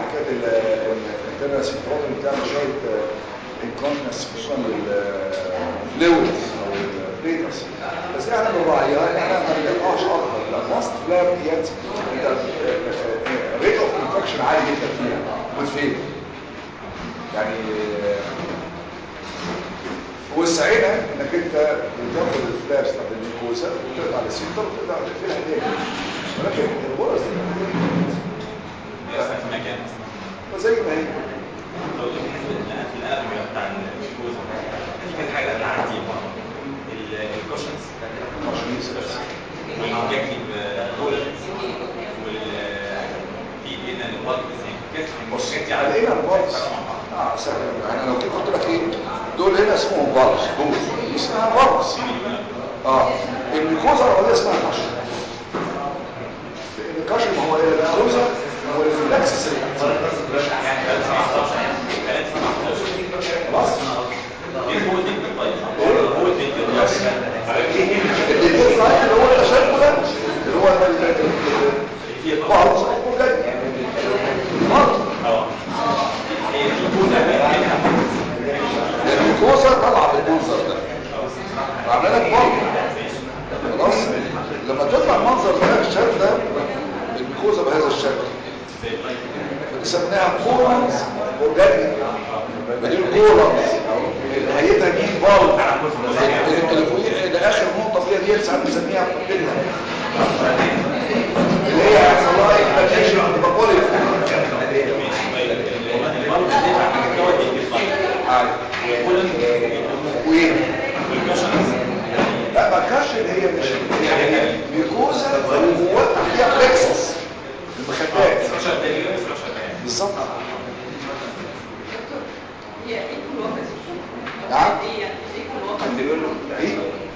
حكايه الانترنال سيكتراتوم بتعمل شويه انكونتنس خصوصا للفلويدز او البيتس بس احنا بنراعيها ان احنا ما بنقطعش اكتر الادفانسد فلاب ديت انت ريت اوف انفكشن عالي جدا فيها وفين يعني وسعنا انك انت بتاخد الفلاش بتاعت الميكوزا وتقطع السيتر وتقطع تقفلها تاني ولكن الغرز دي بيحصل في مكان اصلا وزي ما هي لو جيت حسب في الادويه بتاع الجوز في كذا حاجه اللي عندي الكوشنز والانجكتيف بولتس وال في بين الوالد بص لقينا البالز اه سهل يعني انا لو كنت قلت لك ايه دول هنا اسمهم بالز دول دي اسمها بالز اه الميكوزا العضليه اسمها كشف لان الكشف هو الميكوزا والريفلكس السريع خلاص اللي بيطلع اللي هو التشكل ده اللي هو البالز وجد بالز الميكوزا طالعه بالمنظر ده وعامله لك بلط خلاص لما تطلع المنظر ده الشكل ده الميكوزا بهذا الشكل فبنسميها كولونز اورجانيك بدي كولونز هيئتها دي بال اللي فوقيه اللي اخر نقطه فيها دي ساعات بنسميها بابيلا اللي هي هيحصل لها اكسبانشن عند بابوليا وايه لا ما كانش اللي هي مش هي ميكوزا وجواها فيها بلكسس المخدات بالظبط هي ايه كل واحد نعم. ايه يعني ايه كل واحد ايه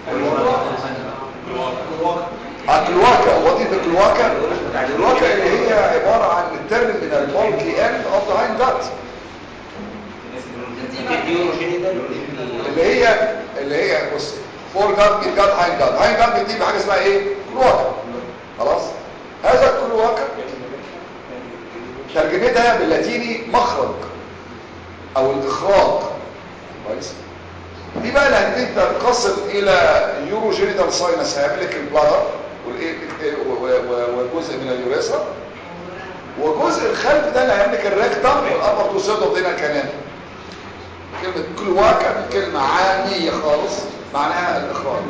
الكلواكا وات از الكلواكا الكلواكا اللي هي عباره عن الترم من البولكي اند اوف ذا هايند جات اللي هي اللي هي بص فور جات ميد جات هايند جات هايند جات بتجيب بحاجه اسمها ايه كلواكا خلاص هذا الكلواكا ترجمتها باللاتيني مخرج او الاخراج كويس دي بقى اللي هتبتدي تنقسم الى يوروجينيتال ساينس هيعمل لك البلادر والإيه- و- و- وجزء من اليوريثرا وجزء الخلف ده اللي هيعمل لك الريكتم والابر تو سيرد اوف كانال كلمه كلواكا دي كلمه عاميه خالص معناها الاخراج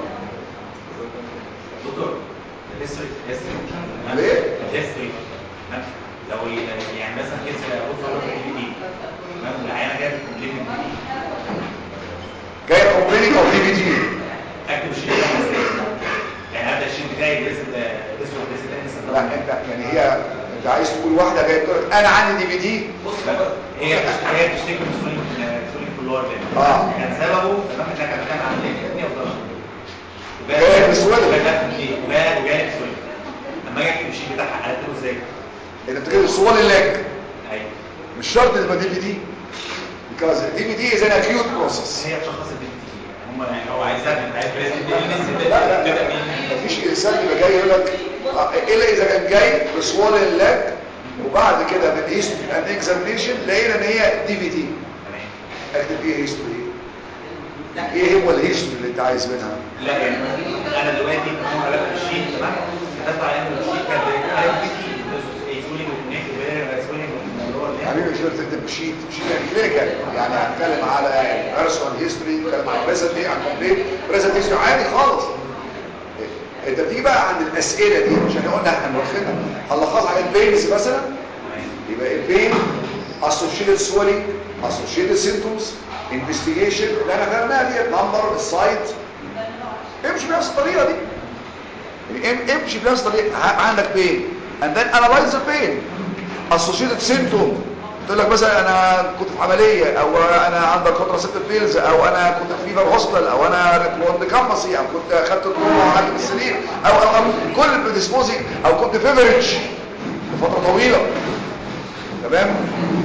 دكتور الهيستوري الهيستوري ليه؟ الهيستوري تمام؟ لو ال- يعني مثلا كيس بص على الدي دي تمام والعيانه جايه كومبلين من دي جاي كومبلينج او دي في دي اكتب الشيت ده ازاي؟ يعني ابدا الشيت بتاعي الاسم ده اسمه الاسم ده اسم لا انت يعني هي انت عايز تقول واحده جايه تقول لك انا عندي دي في دي هي بتشت- هي بتشتكي من سولين سولين كلور ده اه. كان سببه الواحد ده كان كان عنده كدني وضغط جاي بسويلة. وجاي وجاي بسويلة لما اجي اكتب الشيت بتاعها هكتبه ازاي؟ انت بتقول سوال الليج ايوه مش شرط تبقى دي في دي because الدي في دي is an acute process هي بتشخص الدي في دي هم يعني هو عايزها عايز لا لا لا مفيش انسان يبقى جاي يقول لك آه، الا اذا كان جاي بسوال الليج وبعد كده بالهيستوري اند اكزامينيشن لقينا ان هي دي في دي تمام اكتب ايه هيستوري ايه هو الهيستوري اللي انت عايز منها لا يعني انا دلوقتي بقوم على الشيت تمام كتبت على الشيت كان اي بي تي سولينج ونيك سولينج اللي هو اللي حبيبي مش لازم تكتب شيت شيت يعني كلينيكال يعني هنتكلم على بيرسونال هيستوري نتكلم على بريزنت عن كومبليت بريزنت هيستوري عادي خالص انت بتيجي بقى عند الاسئله دي عشان قلنا احنا واخدينها هنلخصها على البينز مثلا يبقى البين associated swelling associated symptoms investigation اللي احنا خدناها دي نمبر السايت امشي بنفس الطريقه دي يعني ام- امشي بنفس الطريقه ه- عندك بين and then analyze the pain associated symptom تقول لك مثلا انا كنت في عمليه او انا عندك كونتراسيبتيف بيلز او انا كنت في فيفر هوسبيتال او انا كنت كامبسي او كنت اخدت تروما وقعدت في السرير او او او كل البريديسبوزنج او كنت فيفرج لفتره طويله تمام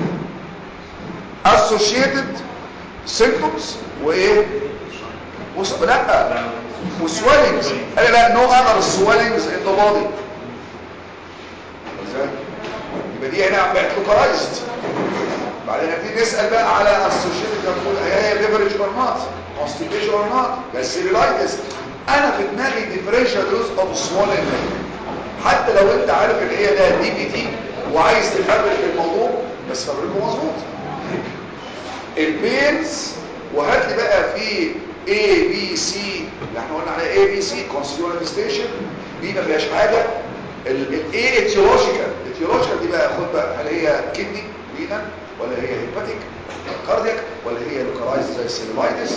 associated symptoms وايه وس... لا وسويلنجز قال لا no other swellings in the body ازاي يبقى دي هنا بقت لوكالايزد بعدين نبتدي نسال بقى على اسوشيتد تقول هي بيفرج اور نوت كونستيبيشن اور نوت بس سيريلايتس انا في دماغي ديفرنشال دوز اوف سوالن حتى لو انت عارف ان هي ده دي بي تي وعايز تفبرك الموضوع بس فبركه مظبوط البينز وهات لي بقى في A B C اللي احنا قلنا عليها A B C constitutional دي ما فيهاش حاجه ال A etiological etiological دي بقى خد بقى هل هي كدني رينال ولا هي هيباتيك كاردياك ولا هي لوكالايزد زي السيلولايتس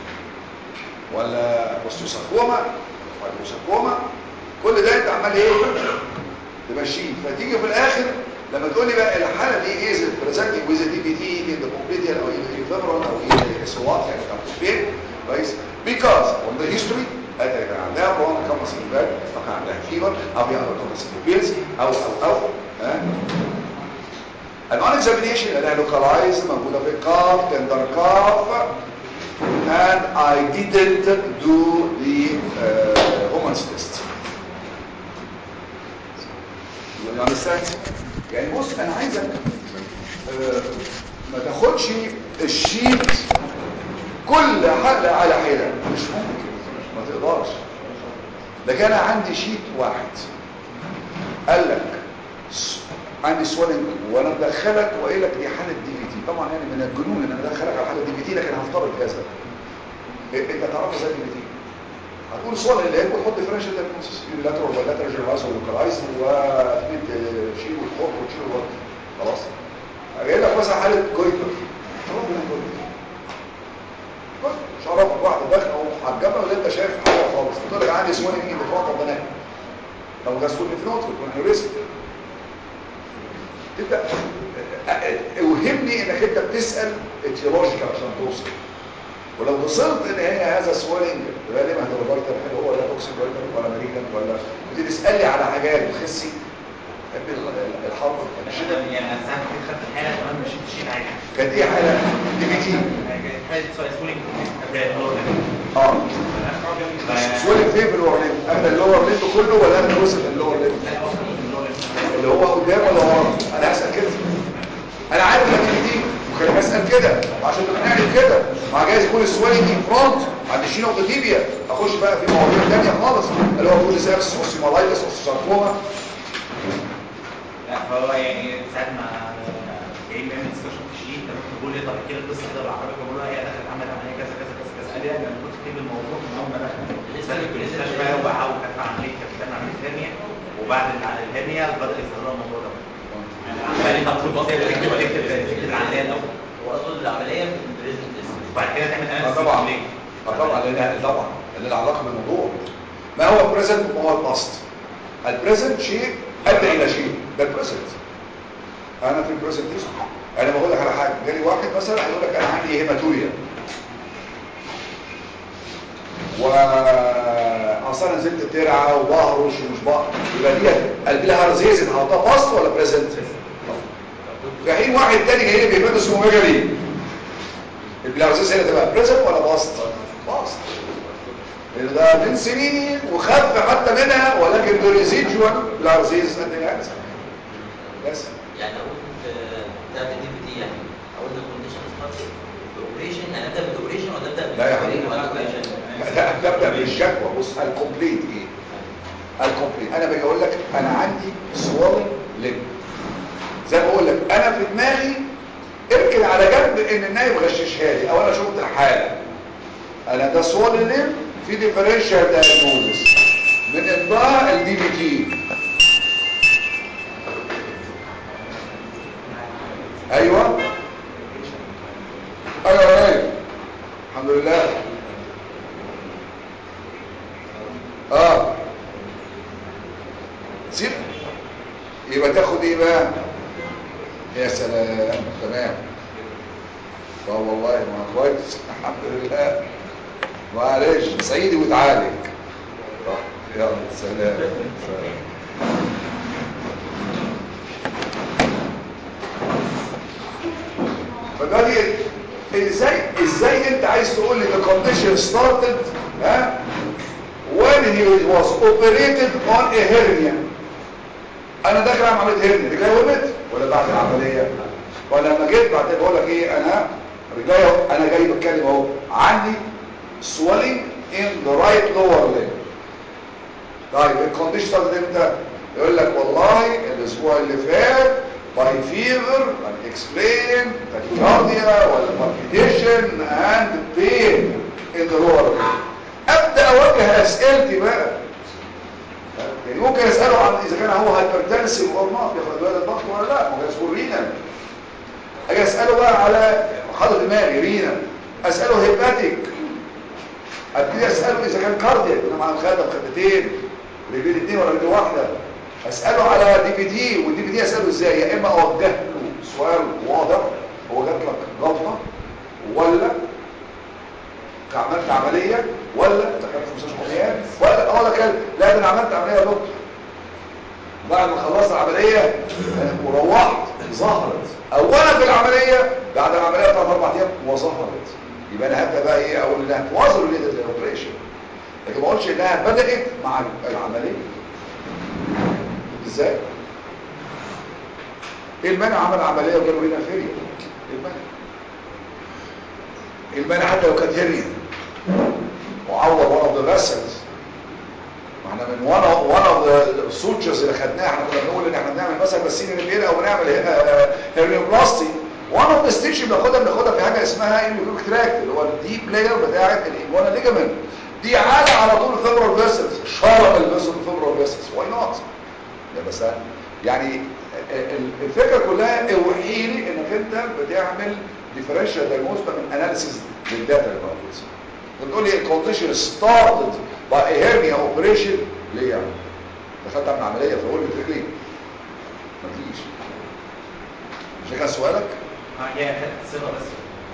ولا اوستيوساركوما فايبروساركوما كل ده انت عمال ايه تمشيه فتيجي في الاخر لما تقول لي بقى الحاله دي از بريزنتنج ويز دي بي تي ان ذا كومبليتيال او ان فيبرال او ان سوات يعني كان كويس because from the history هذا كان عندها برون كمس الباب فكان عندها فيبر او يعمل كمس البيلز او او او ها الان اكزامينيشن اللي لوكالايز موجوده في الكاف تندر كاف and I didn't do the uh, Homan's test you understand يعني بص انا عايزك آه، ما تاخدش الشيت كل حلقة على حلة مش ممكن ما تقدرش لكن انا عندي شيت واحد قال لك س- عندي سوالنج وانا مدخلك وقايل لك دي حاله دي في تي طبعا يعني من الجنون ان انا ادخلك على حاله دي في تي لكن هفترض كذا إيه، انت تعرفها زي دي في تي هتقول سؤال اللي هيكون حط فرنش دايجنوستس يونيلاترال ولا لاترال جنرالايز ولوكالايز وتبيد شيل وتحط وتشيل وتحط خلاص جاي لك مثلا حاله جويتر ربنا جويتر جويتر مش عارفك واحده داخله ومحجبه ولا انت شايف حاجه خالص بتقول لك عندي سوالنج ايه بتوقف بنات لو ده سوالنج في نوت بتكون انوريزم تبدا اوهمني انك انت بتسال اتيولوجيكال عشان توصل ولو وصلت ان هي هذا سوالنج غالبا هتبقى جايتر هل هو ده توكسيك جايتر ولا مالجنت ولا بتسالني على حاجات بتخسي تحب ال- الحرب مش يعني انا ساعات كنت خدت الحاله كمان مشيت الشيت عادي كانت ايه حاله دي بي تي كانت حاله سؤال سكولينج قبل اه سوالنج فين في اللور ليمب اخد اللور ليمب كله ولا اخد جزء من اللور ليمب اللي هو قدام ولا ورا انا هسال كده انا عارف ان دي دي وخليني اسال كده وعشان تقنعني بكده مع جايز يكون السوالنج دي فرونت عند الشينا وتيبيا اخش بقى في مواضيع ثانيه خالص اللي هو بوليس ابس اوسيمالايتس اوسيساركوما لا فهو يعني ساعات ما جايين نعمل ديسكشن في الشيت لما كنت بقول لي طب احكي لي القصه كده بالعربي بقول له هي دخلت عملت عمليه كذا كذا كذا كذا قال لي لا ده انا كنت كاتب الموضوع من اول ما دخلت دخلت في المستشفى وبحاول كانت عمليه كانت بتعمل عمليه ثانيه وبعد الع- الهرنيه بدا يظهر لها الموضوع ده قال لي طب خد بصير اكتب اكتب اكتب العمليه الاول هو اصلا العمليه في البريزنت وبعد كده تعمل اه اناليسيس طبعا ليه اه طبعا لان طبعا لان العلاقه بالموضوع ما هو البريزنت وما هو الباست البريزنت شيء ادى الى شيء ده البريزنت انا في البريزنتيشن انا بقول لك على حاجه جالي واحد مثلا هيقول لك انا عندي هيماتوريا و اصلا نزلت ترعى وبهرش ومش بهرش يبقى دي قلبي لها رزيز هحطها باست ولا بريزنت في حين واحد تاني جاي لي بيفيد اسمه ميجالي البلاوزيس هنا تبقى بريزنت ولا باست باست لان ده من سنين وخف حتى منها ولكن ده ريزيدجوال بلاوزيس قد ايه بس يعني اقول ده في دي بي تي يعني اقول ده كونديشن ستارت باوبريشن يعني ابدا بالاوبريشن ولا ابدا لا يا بالسكرين حبيبي. ولا اوبريشن لا تبدا بالشكوى بص الكومبليت ايه الكومبليت انا باجي اقول لك انا عندي سوالن لب زي ما بقول لك انا في دماغي اركن على جنب ان النايب غششها لي او انا شفت الحاله انا ده سوالن لب في ديفرنشال دايجنوزس من انضاء الدي بي تي ايوه ايوه ايوه الحمد لله اه سيب يبقى تاخد ايه بقى يا سلام تمام اه والله ما كويس الحمد لله معلش صعيدي وتعالج طب يلا سلام سلام فدلوقتي ازاي ازاي انت عايز تقول لي the condition started ها when he was operated on a hernia انا داخل اعمل عمليه هرني رجلي ورمت ولا بعد العمليه ولا لما جيت بعد بقول لك ايه انا رجلي انا جاي بتكلم اهو عندي swelling in the right lower leg طيب الكونديشن ابتدت امتى يقول لك والله الاسبوع اللي فات باي فيفر and explain tachycardia والبالبيتيشن and pain in the lower leg ابدا اوجه اسئلتي بقى يعني ممكن اساله عن اذا كان هو هايبرتنسيف او نوت ياخد بالك الضغط ولا لا ممكن اساله رينا اجي اساله بقى على حاضر دماغي رينا اساله هيباتيك ابتدي اساله اذا كان كاردياك انا مع الخده بخدتين رجلين الاثنين ولا رجل واحده اساله على دي بي دي والدي بي دي اساله ازاي يا اما اوجه له سؤال واضح هو جات لك جلطه ولا عملت عمليه ولا دخلت في مستشفى حميات ولا اه ده كان لا ده انا عملت عمليه يا دكتور بعد ما خلصت العمليه وروحت ظهرت اولا في العمليه بعد العمليه ثلاث اربع ايام وظهرت يبقى انا هبدا بقى ايه اقول انها تواصل ريليتد للاوبريشن لكن ما اقولش انها بدات مع العمليه ازاي ايه المانع عمل عمليه وجاله هنا فيريا ايه المانع ايه المانع حتى لو كانت هريه وعوض one of the vessels ما احنا من one of, one of the sutures اللي خدناها احنا كنا بنقول ان احنا بنعمل مثلا بسين ريبير او بنعمل هيرنيوبلاستي one of the stitch بناخدها بناخدها في حاجه اسمها ايميوك تراكت اللي هو الديب لاير بتاعه الايجوانا ليجامنت دي عالة على طول الفيبرال فيسلز شرب الفيسل الفيبرال فيسلز واي نوت ده بس يعني الفكره كلها اوحي لي انك انت بتعمل ديفرنشال دايجنوستيك من اناليسيز للداتا اللي موجوده بتقول لي الكونديشن ستارتد باي هيرنيا اوبريشن ليه يعني دخلت اعمل عمليه في اول رجلي مفيش مش كان سؤالك اه هي حته صيغه بس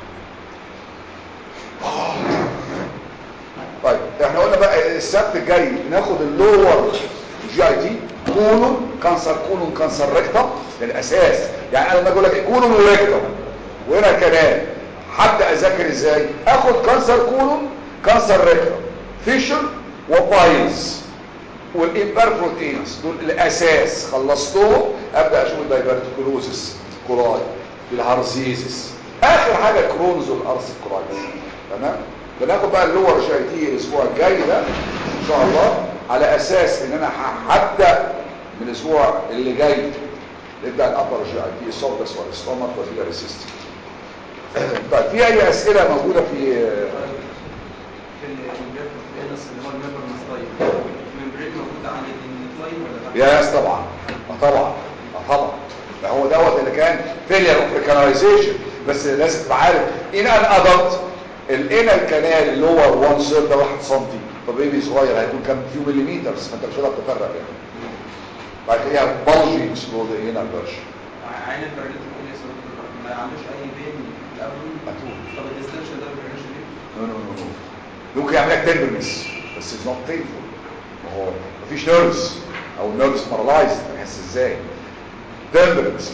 طيب احنا قلنا بقى السبت الجاي ناخد اللور جي اي تي كولون كانسر كولون كانسر ريكتم الاساس يعني انا لما اقول لك كولون وريكتم وهنا كمان هبدا اذاكر ازاي اخد كانسر كولون كانسر ريكتم فيشر وبايلز والامبرفروتينس دول الاساس خلصتهم ابدا اشوف الدايبرتيكولوزس كولاي الهارزيزس اخر حاجه كرونز والارث كولايتس تمام بناخد بقى اللور جي اي تي الاسبوع الجاي ده ان شاء الله على اساس ان انا هبدا من الاسبوع اللي جاي نبدا الابر جي اي تي السوفدس والاستومك والفيلاري سيستم طيب في اي اسئله موجوده في في النص اللي هو الممبر ماستايل الممبرين موجود عند النيكلاين ولا ياس طبعا اه طبعا اه طبعا ده هو دوت اللي كان فيلير اوف ريكاناليزيشن بس لازم تبقى عارف ان ان ادلت الانال كانال اللي هو 1 سير ده 1 سم طب بيبي صغير هيكون كام فيو مليمترز فانت مش هتقدر تفرق يعني بعد كده بلجي اكسبلود الانال فيرجن عين البريد كل يسوي ما عندوش اي بين الاول مقتول. طب الديستنشن ده ما بيعملش ليه؟ نو نو نو نو ممكن يعمل لك تندرنس بس اتس نوت بينفول هو مفيش نيرفز او النيرفز بارالايزد تحس ازاي تندرنس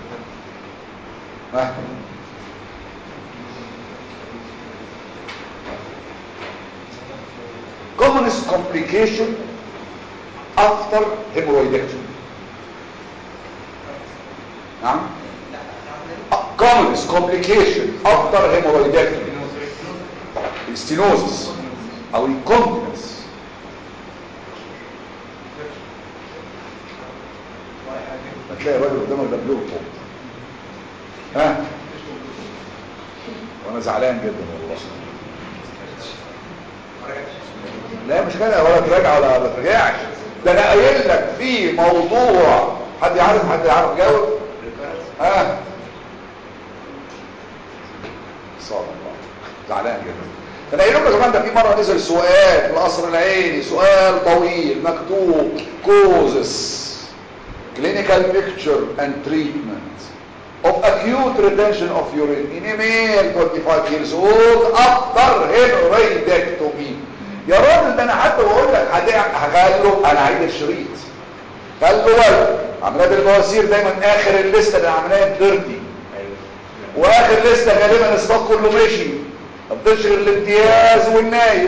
اه ها commonest complication after hemorrhoidectomy نعم commonest complication after hemorrhoidectomy الستينوزس او الكونتيننس هتلاقي الراجل قدامك ده بلوكو ها وانا زعلان جدا والله لا مش كده ولا تراجع ولا ما ترجعش ده انا قايل لك في موضوع حد يعرف حد يعرف يجاوب ها صار الله زعلان جدا انا قايل لكم يا جماعه ده في مره نزل سؤال في القصر العيني سؤال طويل مكتوب كوزس clinical picture and treatment of acute retention of urine in a male 25 years old after hemorrhoidectomy يا راجل ده انا حتى بقول لك هقول له انا عايز الشريط خلوا بالك عمليات المواسير دايما اخر الليسته من عمليات ديرتي واخر لسته غالبا الستوك كله مشي بتشغل الامتياز والنايب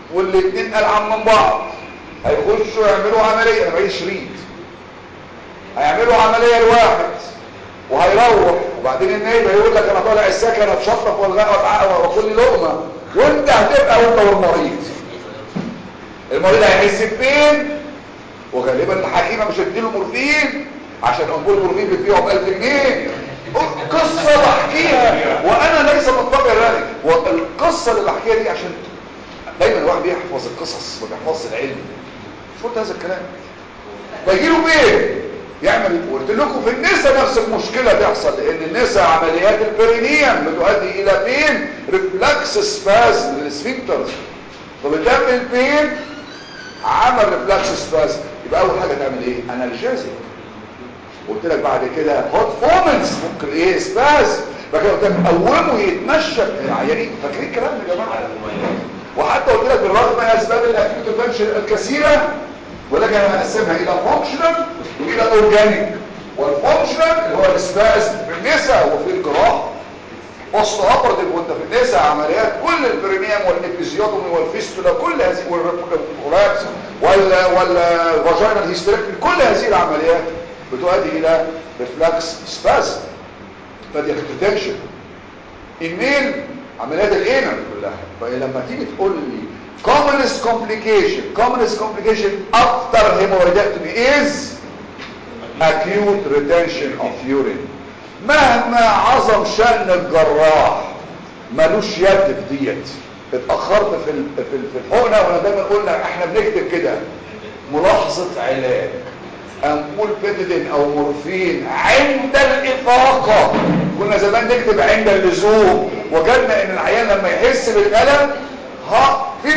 والاثنين العن من بعض هيخشوا يعملوا عمليه انا معيش شريط هيعملوا عمليه لواحد وهيروح وبعدين النايب هيقول لك انا طالع السكن اتشطف والغاء واكل لقمه وانت هتبقى وانت والمريض المريض هيحس بفين وغالبا الحكيمه مش هتديله مورفين عشان امبول مورفين بتبيعه ب 1000 جنيه قصه بحكيها وانا ليس مطبع ذلك والقصه اللي بحكيها دي عشان دايما الواحد بيحفظ القصص ما بيحفظش العلم مش قلت هذا الكلام فيجيله فين يعمل قلت لكم في النساء نفس المشكله تحصل لان النساء عمليات البرينيوم بتؤدي الى فين ريفلكس سبازم للسفنكترز فبتعمل فين عمل ريفلكس سبازم يبقى اول حاجه تعمل ايه انالجيزيك قلت لك بعد كده هوت فومنس ممكن ايه سباز بعد كده قلت لك قومه يتمشى العيانين فاكرين الكلام يا جماعه وحتى قلت لك بالرغم من اسباب الاكيوت انفكشن الكثيره ولكن انا هقسمها الى فانكشنال والى اورجانيك والفانكشنال اللي هو السباز في النساء وفي الجراحه بص اوبرتيف وانت في النساء عمليات كل البرينيوم والنيفيزيوتومي والفيستولا كل هذه والرابس ولا ولا فاجينال هيستريكتومي كل هذه العمليات بتؤدي الى ريفلكس سباز فدي تنشن الميل عمليات الانر كلها فلما تيجي تقول لي commonest complication commonest complication after hemorrhagectomy is acute retention of urine مهما عظم شأن الجراح ملوش يد في ديت اتأخرت في ال- في ال- في الحقنة وانا دايما قلنا احنا بنكتب كده ملاحظة علاج امبول بيتيدين او مورفين عند الافاقة كنا زمان نكتب عند اللزوم وجدنا ان العيان لما يحس بالالم ها 50%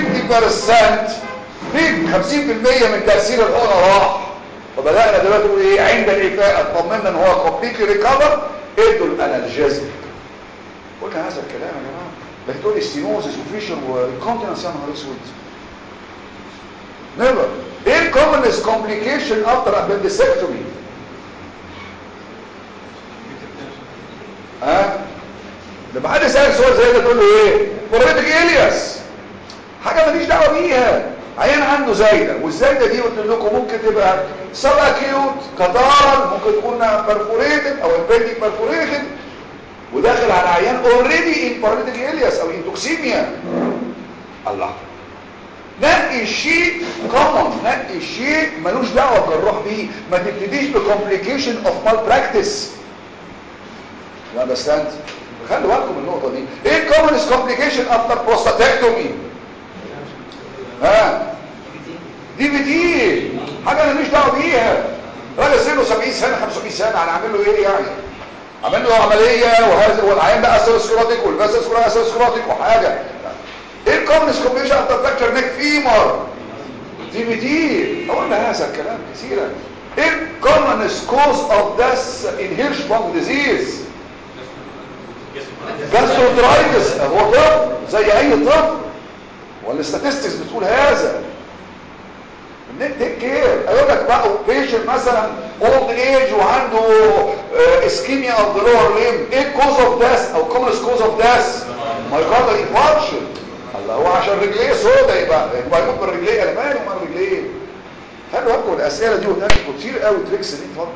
في 50% من تأثير الحقنة راح فبدأنا دلوقتي نقول ايه عند الافاقة اطمنا ان هو كومبليتلي ريكفر ادوا الانالجيزيك قلنا هذا الكلام يا جماعه لكن تقول لي ستينوزس وفيشر وكونتيننس يا نهار اسود نيفر ايه الكومنس كومبليكيشن افتر ابندسكتومي ها لما حد يسالك سؤال زي ده تقول له ايه بروبيتك الياس حاجه ماليش دعوه بيها عيان عنده زايده والزايده دي قلت لكم ممكن تبقى سب اكيوت كدارل ممكن تكون برفوريتد او امبيديك برفوريتد وداخل على عيان اوريدي ان باراليتيك الياس او انتوكسيميا الله نقي شيء كومن نقي شيء ملوش دعوه بالجراح بيه ما تبتديش بكومبليكيشن اوف مال براكتس يو اندرستاند خلوا بالكم من النقطه دي ايه الكومنس كومبليكيشن افتر بروستاتكتومي ها دي في دي حاجه انا مش دعوه بيها راجل سنه 70 سنه 75 سنه انا اعمل له ايه يعني عمل له عمليه وهذا والعيان ده اسيروسكلوتيك والفاسس كلها اسيروسكلوتيك وحاجه ايه الكومنس كومبليكيشن افتر فراكشر نيك فيمر دي في دي قلنا هذا الكلام كثيرا ايه الكومنس كوز اوف داس ان هيرش بونج ديزيز جاستروترايتس هو طب زي اي طب والاستاتستكس بتقول هذا تيك كير اقول لك بقى بيشنت مثلا اولد ايج وعنده اسكيميا اوف ذا لور ليم ايه كوز اوف داس او كومنس كوز اوف داس مايكاردال انفاركشن الله هو عشان رجليه سودا يبقى يبقى يموت من رجليه انا مالي ومال رجليه خلوا بالكم الاسئله دي وتاكلوا كتير قوي تريكس دي اتفضل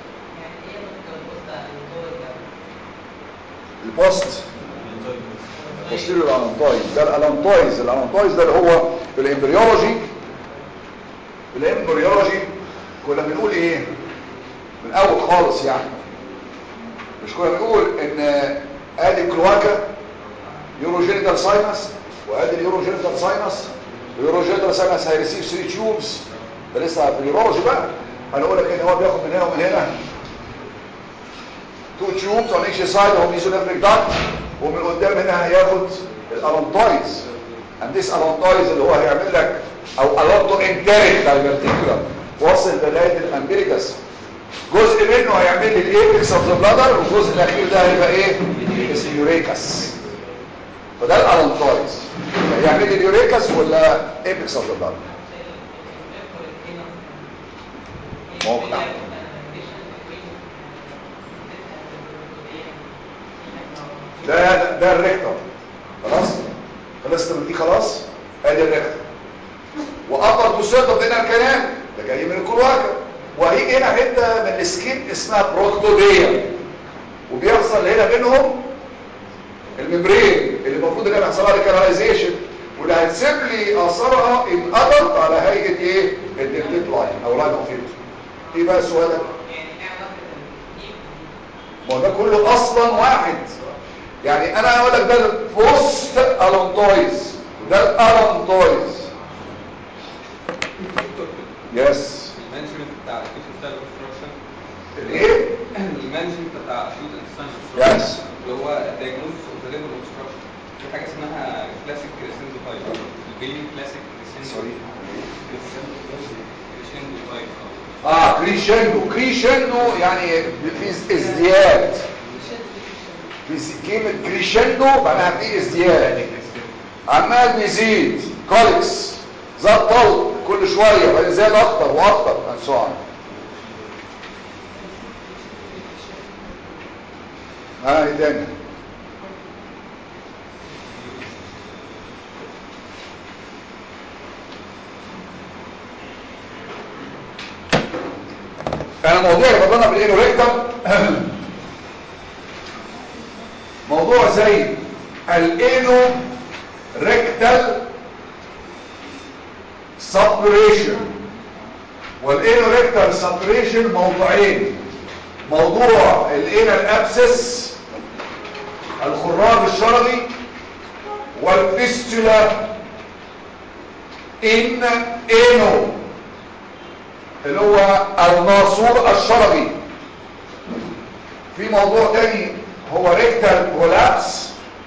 البوست posterior الانطايز ده الانطايز الانطايز ده اللي هو في الامبريولوجي في الامبريولوجي كنا بنقول ايه من اول خالص يعني مش كنا بنقول ان ادي الكلواكا يوروجينيتال ساينس وادي اليوروجينيتال ساينس اليوروجينيتال ساينس هيريسيف 3 تيوبز ده لسه في اليورولوجي بقى هنقول لك ان هو بياخد من هنا ومن هنا تو تيوبز on each side هو ميزونيفريك داكت ومن قدام هنا هياخد الالانتايز انديس الانتايز اللي هو هيعمل لك او الانتو انتريك دايفرتيكولار واصل لغايه الامبليكس جزء منه هيعمل لي الايبكس اوف ذا بلادر والجزء الاخير ده هيبقى ايه اليوريكس فده الالانتايز هيعمل لي اليوريكس ولا ايبكس اوف ذا بلادر موقع ده ده الريكتر خلاص خلصت من دي خلاص ادي الريكتر وابر بوسيطه بين الكلام ده جاي من الكلواكه وهيجي هنا حته من السكين اسمها بروكتوديا وبيحصل هنا بينهم الممبرين اللي المفروض ان يحصل لها ريكاناليزيشن واللي هتسيب لي اثرها ان ادلت على هيئه ايه الدنتيت لاين او لاين اوف ايه بقى سؤالك ما هو ده كله اصلا واحد يعني انا اقول لك ده البوست الونتويز ده الالونتويز يس المانجمنت بتاع acute style obstruction الايه المانجمنت بتاع acute style obstruction يس اللي هو diagnosis of the liver obstruction في حاجه اسمها كلاسيك كريسندو تايب البيلي كلاسيك كريسندو سوري كريسندو تايب اه كريشندو كريشندو يعني في ازدياد في ز- كلمة كريشندو معناها في ازدياد عمال بيزيد كوليكس زاد طلق كل شوية بعدين زاد اكتر واكتر and so on ها ايه تاني انا موضوع اللي فضلنا بالانوريكتم موضوع زي الانو ريكتال سبريشن والانو ريكتال سبريشن موضوعين موضوع الانال ابسس الخراج الشرجي والفيستولا ان انو اللي هو الناصور الشرجي في موضوع تاني هو ريكتال كولابس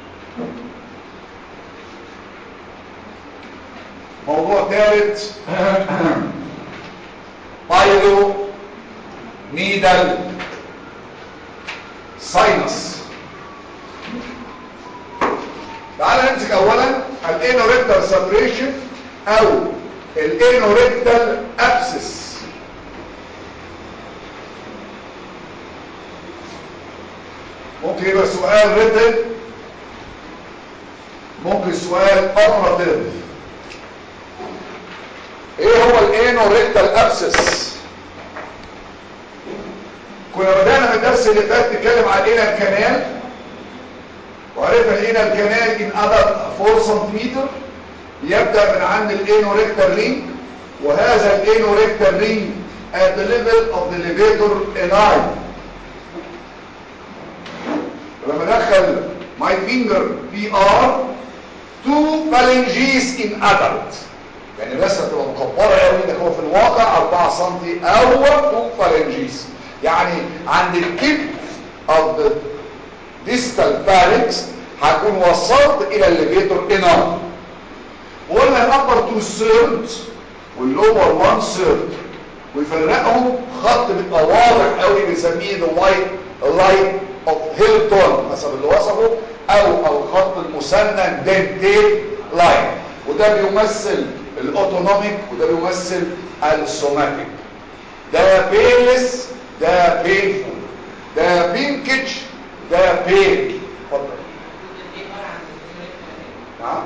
موضوع ثالث بايلو نيدل ساينس تعال نمسك اولا الانوريكتال سبريشن او الانوريكتال ابسس ممكن يبقى سؤال ريتن ممكن سؤال اوبراتيف ايه هو الانوريكتال ابسس كنا بدأنا من الدرس اللي فات نتكلم على الانال كانال وعرفنا الانال كانال ان ادر 4 سنتيمتر يبدأ من عند الانوريكتال رينج وهذا الانوريكتال رينج at the level of the levator ani لما دخل my finger PR two phalanges in adult يعني الرسمه تبقى مكبره قوي ده هو في الواقع 4 سم او 2 phalanges يعني عند الكتف of the distal pharynx هكون وصلت الى الليفيتور انار وقلنا الابر 2 third واللور 1 third ويفرقهم خط بيبقى واضح قوي بنسميه the white line of هيلتون حسب اللي وصفه او الخط المسنن دنتيت لاين وده بيمثل الاوتونوميك وده بيمثل السوماتيك ده بينلس ده بينفول ده بينكج ده بين اتفضل نعم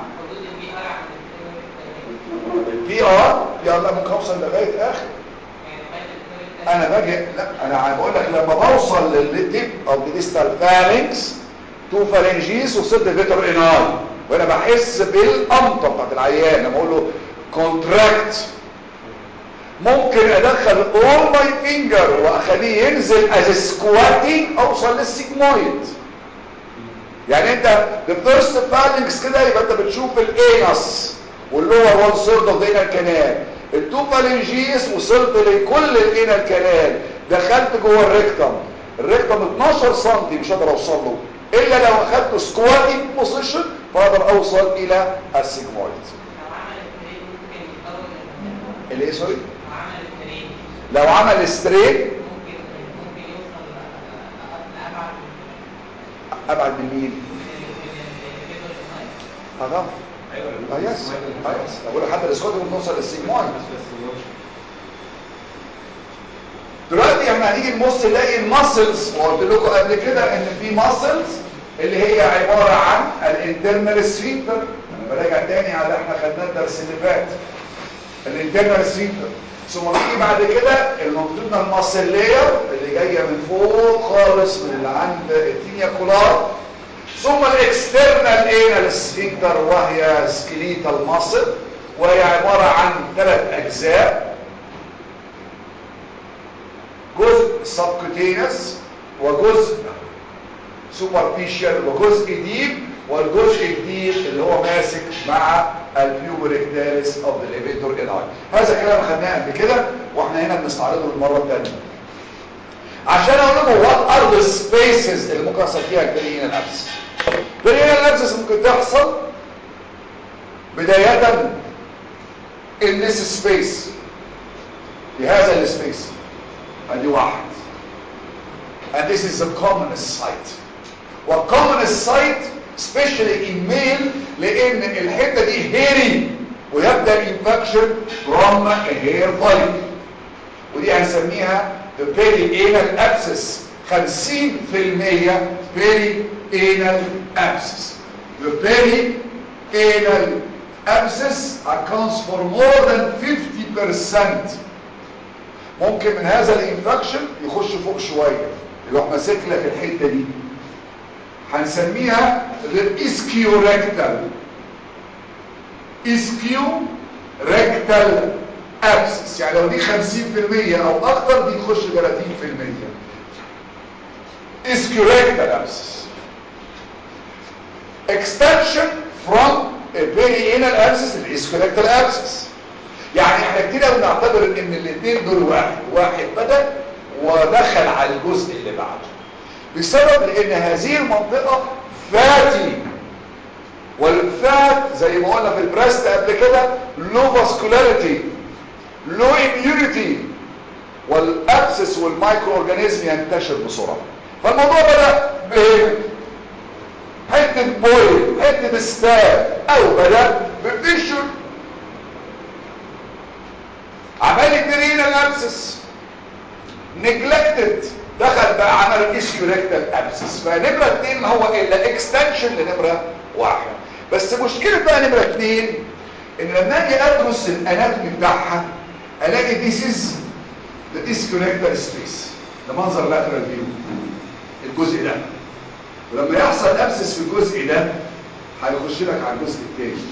البي ار يلا ممكن اوصل لغايه اخر انا باجي لا انا بقول لك لما بوصل للتيب او ديستال فالنكس تو فالنجيز وصلت فيتر اناي وانا بحس بالقمطه بتاعت العيان لما اقول له كونتراكت ممكن ادخل اول ماي فينجر واخليه ينزل از سكواتي اوصل للسيجمويد يعني انت the first phalanx كده يبقى انت بتشوف الانس واللور وان سيرد اوف ذا كانال التو فالنجيس وصلت لكل الانال كانال دخلت جوه الريكتم الريكتم 12 سم مش هقدر اوصل له الا لو اخدت سكواتي بوزيشن فاقدر اوصل الى السيجمويد الايه سوري لو عمل ستريت ابعد من مين اه اه يس اه يس اقول حتى الاسكوت بنوصل للسيجمويد دلوقتي احنا هنيجي نبص نلاقي الماسلز وقلت لكم قبل كده ان في ماسلز اللي هي عباره عن الانترنال سفينكتر انا براجع تاني على احنا خدناه الدرس اللي فات الانترنال سفنكتر ثم نيجي بعد كده المنطقه الماسليه اللي جايه من فوق خالص من اللي عند التينيا كولار ثم الاكسترنال انال سفنكتر وهي سكليتال ماسل وهي عباره عن ثلاث اجزاء جزء سبكوتينس وجزء سوبرفيشال وجزء ديب والجزء الديب اللي هو ماسك مع البيوبريكتاليس اوف ذا ليفيتور اناي هذا كلام خدناه قبل كده واحنا هنا بنستعرضه المره الثانيه عشان اقول لكم وات ار ذا سبيسز اللي ممكن يحصل فيها البريين الابسس البريين الابسس ممكن تحصل بدايه in this space في هذا السبيس ادي واحد and this is the commonest site والcommonest site especially in male لان الحته دي هيري ويبدا infection from a hair follicle ودي هنسميها the perianal abscess 50% perianal abscess the perianal abscess accounts for more than 50% ممكن من هذا الانفكشن يخش فوق شويه يروح ماسك لك الحته دي هنسميها الاسكيو ريكتال اسكيو ريكتال ابسس يعني لو دي 50% او اكتر دي تخش 30% اسكيو ريكتال ابسس extension from a perianal abscess الاسكيو ريكتال ابسس يعني احنا كتير قوي نعتبر ان الاثنين دول واحد واحد بدا ودخل على الجزء اللي بعده بسبب لان هذه المنطقة فاتي والفات زي ما قلنا في البريست قبل كده لو فاسكولاريتي لو اميونيتي والابسس والمايكرو اورجانيزم ينتشر بسرعه فالموضوع بدا بهنا حته بويل حته ستاب او بدا بفيشر عمل الدرين الابسس نجلكتد دخل بقى عمل اسكيوريكتال ابسس فنمره اتنين هو الا اكستنشن لنمره واحد بس مشكله بقى نمره اتنين ان لما اجي ادرس الاناتومي بتاعها الاقي ذيس از ذا اسكيوريكتال سبيس ده منظر لاترال فيو الجزء ده ولما يحصل ابسس في الجزء ده هيخش لك على الجزء الثاني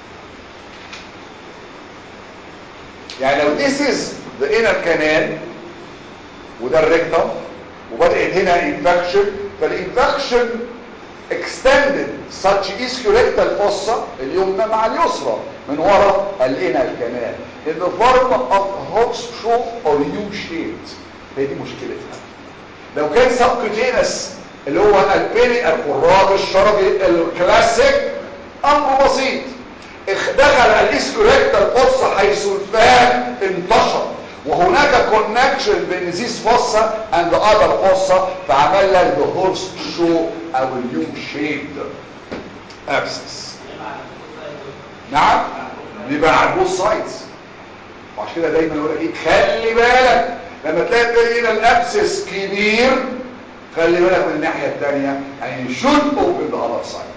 يعني لو this is the inner canal وده الريكتم وبدأت هنا infection فالinfection extended such ischiorrectal fossa اليمنى مع اليسرى من وراء الانال كانال in the form of horseshoe or U-shaped هي دي مشكلتها لو كان subcutaneous اللي هو البيني الخراج الشرجي الكلاسيك امر بسيط دخل الاسكوريكتال فوسا حيث الفهم انتشر وهناك كونكشن بين ذيس فوسا اند اذر فوسا فعمل لك ذا هورس شو او اليو شيبد ابسس نعم بيبقى على البوث سايدز وعشان كده دايما يقول لك ايه خلي بالك لما تلاقي هنا الابسس كبير خلي بالك من الناحيه الثانيه يعني should open the other side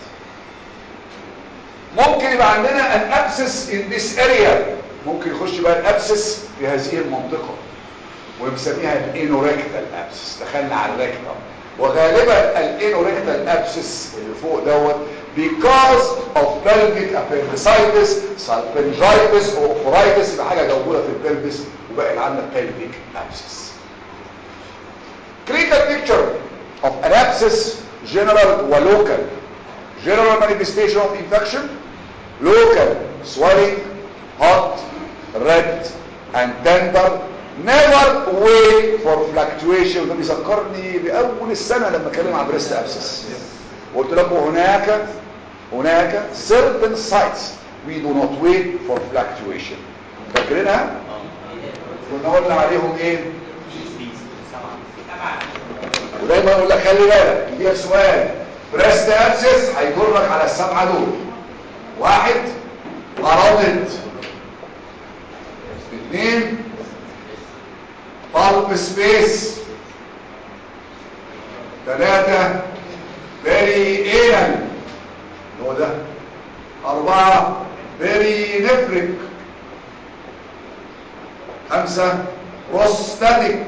ممكن يبقى عندنا an abscess in this area ممكن يخش بقى الابسس في هذه المنطقة وبنسميها الانوريكتال ابسس دخلنا على الريكتم وغالبا الانوريكتال ابسس اللي فوق دوت because of pelvic appendicitis salpingitis او اوفرايتس يبقى حاجه موجوده في البلبس وبقت عندنا pelvic abscess clinical picture of an abscess general ولوكال general manifestation of infection local swelling hot red and tender never wait for fluctuation وده بيذكرني باول السنه لما اتكلم عن بريست ابسس قلت لكم هناك هناك certain sites we do not wait for fluctuation فاكرينها كنا قلنا عليهم ايه ودايما اقول لك خلي بالك دي سؤال بريست ابسس هيجرك على السبعه دول واحد أرادت اثنين طلب سبيس ثلاثة باري ايلن هو ده أربعة باري نفرك خمسة بروستاتيك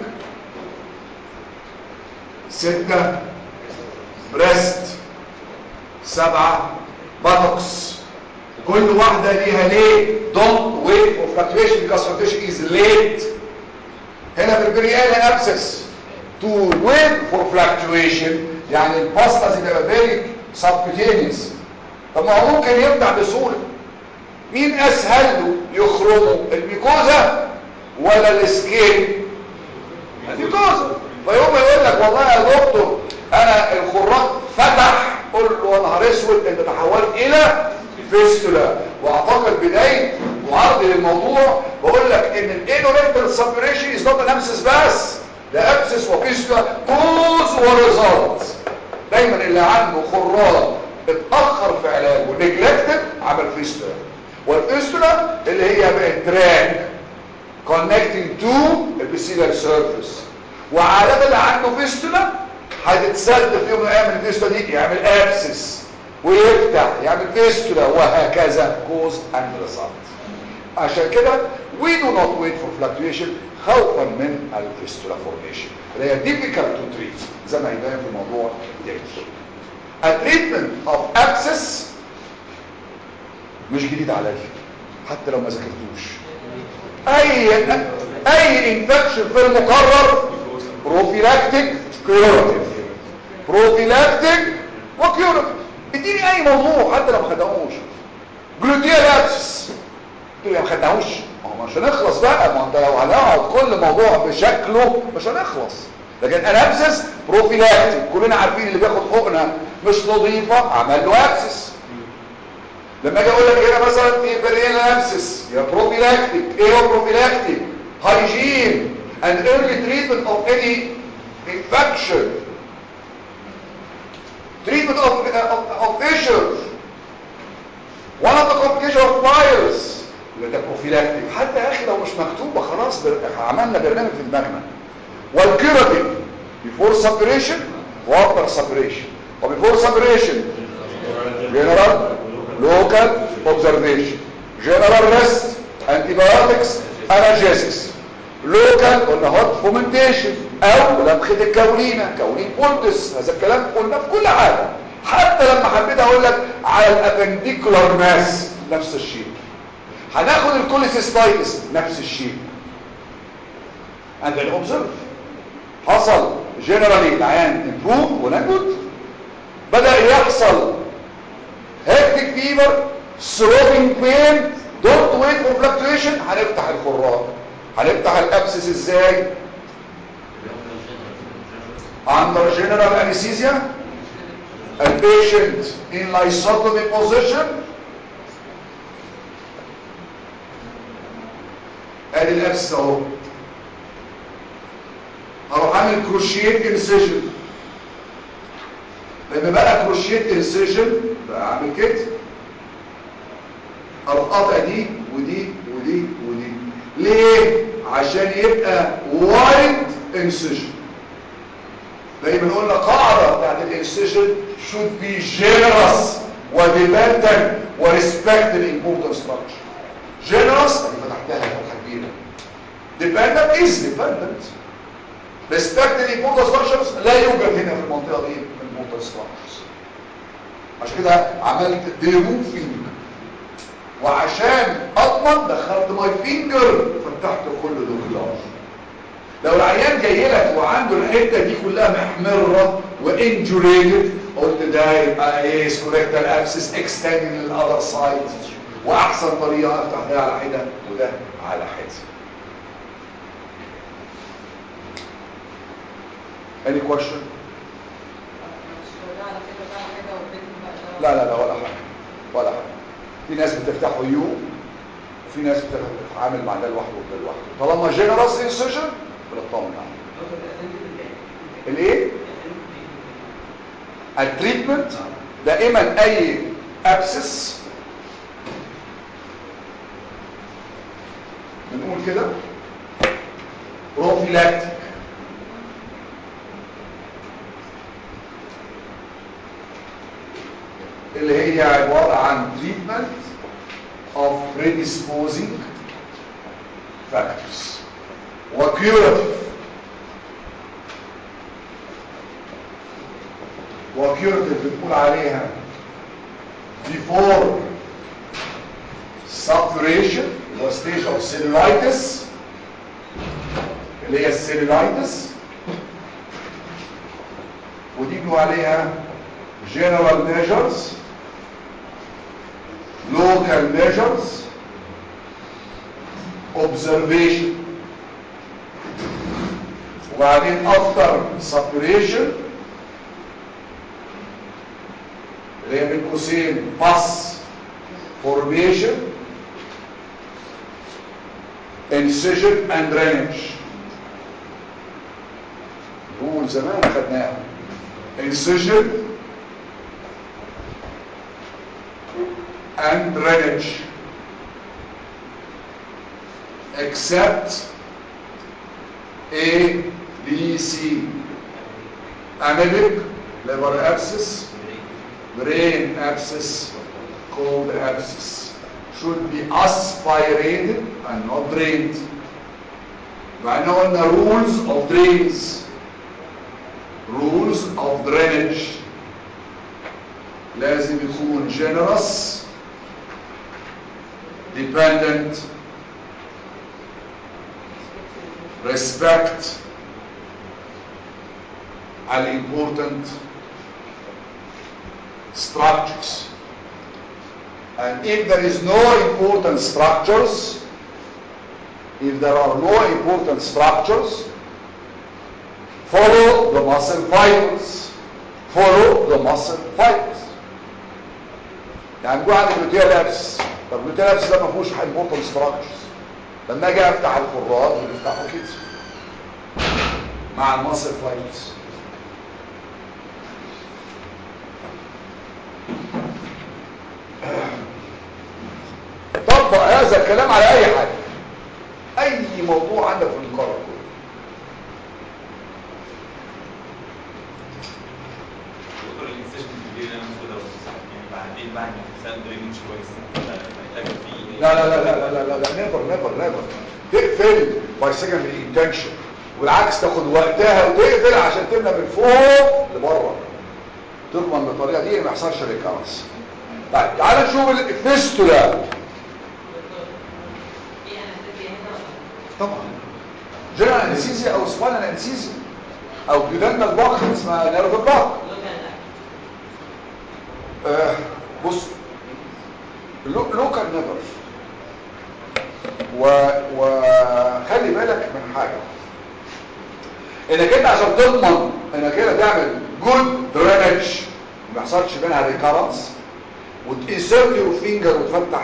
ستة بريست سبعة باتوكس كل واحدة ليها ليه don't wait for fluctuation because fluctuation is late هنا في البريال ابسس to wait for fluctuation يعني الباستا تبقى very subcutaneous طب ما هو ممكن يفتح بسهولة مين اسهل له يخرمه الميكوزا ولا السكين الميكوزا فيوم يقول لك والله يا دكتور انا الخراج فتح قول له يا نهار اسود انت تحولت الى فيستولا واعتقد بدايه وعرض للموضوع بقول لك ان الانورينتال سبريشن از نوت انامسس بس ده ابسس وفيستولا كوز وريزلت دايما اللي عنده خراج اتاخر في علاجه نجلكتد عمل فيستولا والفيستولا اللي هي بقت تراك connecting to epithelial surface وعادة اللي عنده فيستولا هتتسد في يوم من الايام الفيستولا دي يعمل ابسس ويفتح يعمل فيستولا وهكذا cause and result عشان كده we do not wait for fluctuation خوفا من الفيستولا formation اللي هي difficult to treat زي ما يبان في الموضوع تاني a treatment of abscess مش جديد عليا حتى لو ما ذاكرتوش اي اي انفكشن في المقرر بروفيلاكتيك كيوراتيف بروفيلاكتيك وكيوراتيف اديني اي موضوع حتى لو ما خدناهوش جلوتيال ابسس تقول لي ما خدناهوش ما هو مش هنخلص بقى ما انت لو هنقعد كل موضوع بشكله مش هنخلص لكن الابسس بروفيلاكتيك كلنا عارفين اللي بياخد حقنه مش نظيفه عمل له ابسس لما اجي اقول لك هنا مثلا في بريال ابسس يا بروفيلاكتيك ايه هو بروفيلاكتيك هايجين and early treatment of any infection treatment of, of, of issues one of the complications of virus يبقى ده بروفيلاكتيك حتى يا اخي لو مش مكتوبه خلاص بر... عملنا برنامج في دماغنا والكيراتيك before separation وafter separation وبefore separation general local observation general rest antibiotics analgesics local قلنا هوت فومنتيشن او لمخة الكولينة كولين بولتس هذا الكلام قلنا في كل حاجة حتى لما حبيت اقول لك على الابنديكولار ماس نفس الشيء هناخد الكوليسيستايتس نفس الشيء and then observe حصل generally العيان improve ونجد بدأ يحصل hectic fever throbbing pain don't wait for fluctuation هنفتح الخراج هنفتح الابسس ازاي under general anesthesia a patient in lysotomy position ادي الابسس اهو هروح اعمل كروشيت انسيجن لما بقى كروشيت انسيجن بقى اعمل كده اروح قاطع دي ودي ودي ودي ليه عشان يبقى وايد انسيجن دايما قلنا قاعده بتاعت الانسيجن should be generous وديبندنت وريسبكت الامبورتنت ستراكشر generous ادي فتحتها فتحه كبيره dependent is dependent respect الامبورتنت ستراكشرز لا يوجد هنا في المنطقه دي الامبورتنت ستراكشرز عشان كده عملت ديموفينج وعشان اضمن دخلت ماي فينجر فتحت كل دول لو العيان جاي لك وعنده الحته دي كلها محمره وانجوريتد قلت ده يبقى ايه سكوريكتال ابسس اكستندنج للاذر سايد واحسن طريقه افتح ده على حده وده على حده any question لا لا لا ولا حاجه ولا حاجه في ناس بتفتحوا يو وفي ناس بتتعامل مع ده لوحده وده لوحده طالما جنرال انسيجن بنطمن عليه الايه التريتمنت دائما اي ابسس بنقول كده بروفيلاكتيك اللي هي عبارة عن treatment of predisposing factors وكيوراتيف وكيوراتيف بنقول عليها before suppuration اللي هو stage of cellulitis اللي هي السيلولايتس ودي بنقول عليها general measures local measures observation وبعدين after suppuration اللي هي بين قوسين pus formation incision and drainage هو زمان خدناها incision and drainage except A, B, C amebic liver abscess brain abscess cold abscess should be aspirated and not drained معنى قلنا rules of drains rules of drainage لازم يكون generous dependent respect and important structures and if there is no important structures if there are no important structures follow the muscle fibers follow the muscle fibers يعني جوه عندك جلوتيال ابس طب جلوتيال ابس ده ما فيهوش important structures لما اجي افتح الخراج بنفتحه كده مع المصل فايبرز طبق هذا الكلام على اي حاجه اي موضوع عندك في المقرر كله دكتور الانسيشن الكبير اللي انا المفروض يعني بعدين بعد ما الانسان درينج كويس محتاج فيه لا لا لا لا لا لا لا نيفر نيفر نيفر تقفل باي سكندري انتنشن والعكس تاخد وقتها وتقفل عشان تملى من فوق لبره تضمن بالطريقه دي ما يحصلش ريكارنس طيب تعال نشوف الفيستولا في انستيزيا هنا ولا طبعا جنرال انستيزيا او سباينال انستيزيا او بيودنال بلوك اسمها نيرف بلوك لوكال آه بص لو لوكال نيفر و وخلي بالك من حاجه انك انت عشان تضمن انك انت تعمل جود درينج ما يحصلش منها ريكارنس وتنسرت يور فينجر وتفتح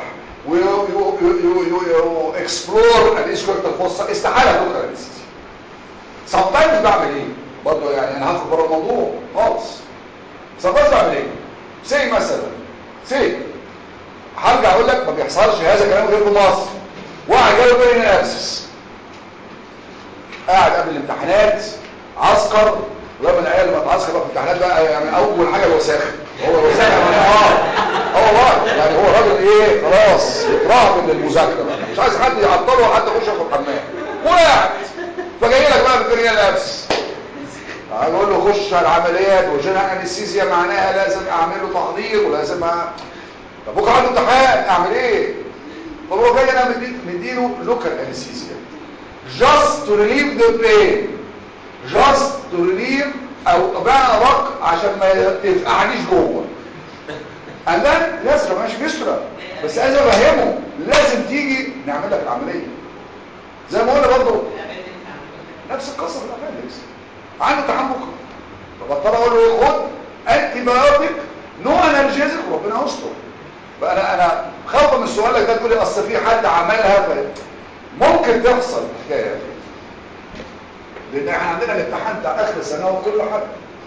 واكسبلور الاسكورت الفصة استحاله لوكال انستيزيا sometimes بعمل ايه برضه يعني انا هاخد بره الموضوع خالص sometimes بعمل ايه سي مثلا سي هرجع اقول لك ما بيحصلش هذا الكلام غير في مصر واحد جاله بين الابسس قاعد قبل الامتحانات عسكر ولما العيال لما تعسكر بقى في الامتحانات بقى يعني اول حاجه الوساخه هو الوساخه يعني اه اه والله يعني هو راجل ايه خلاص يتراهب للمذاكره بقى مش عايز حد يعطله ولا حد يخش ياخد حمام وقاعد فجاي لك بقى بالبريال الابس اقول له خش على العمليات وجنرال انستيزيا معناها لازم اعمل له تحضير ولازم أ... طب بكره عنده امتحان اعمل ايه طب هو جاي انا مدي مديله لوكال انستيزيا just to relieve the pain just to relieve او بقى رق عشان ما يفقعنيش جوه and then لازم ماشي بيسرى بس عايز افهمه لازم تيجي نعمل لك العمليه زي ما قلنا برضه نفس القصه في الابندكس عنده امتحان بكره فبضطر اقول له ايه خد انتي بايوتيك نو انالجيزك وربنا يستر فانا انا خايفه من سؤالك ده تقول لي اصل في حد عملها ف... ممكن تحصل الحكايه دي لان احنا عندنا الامتحان بتاع اخر السنه وكل حد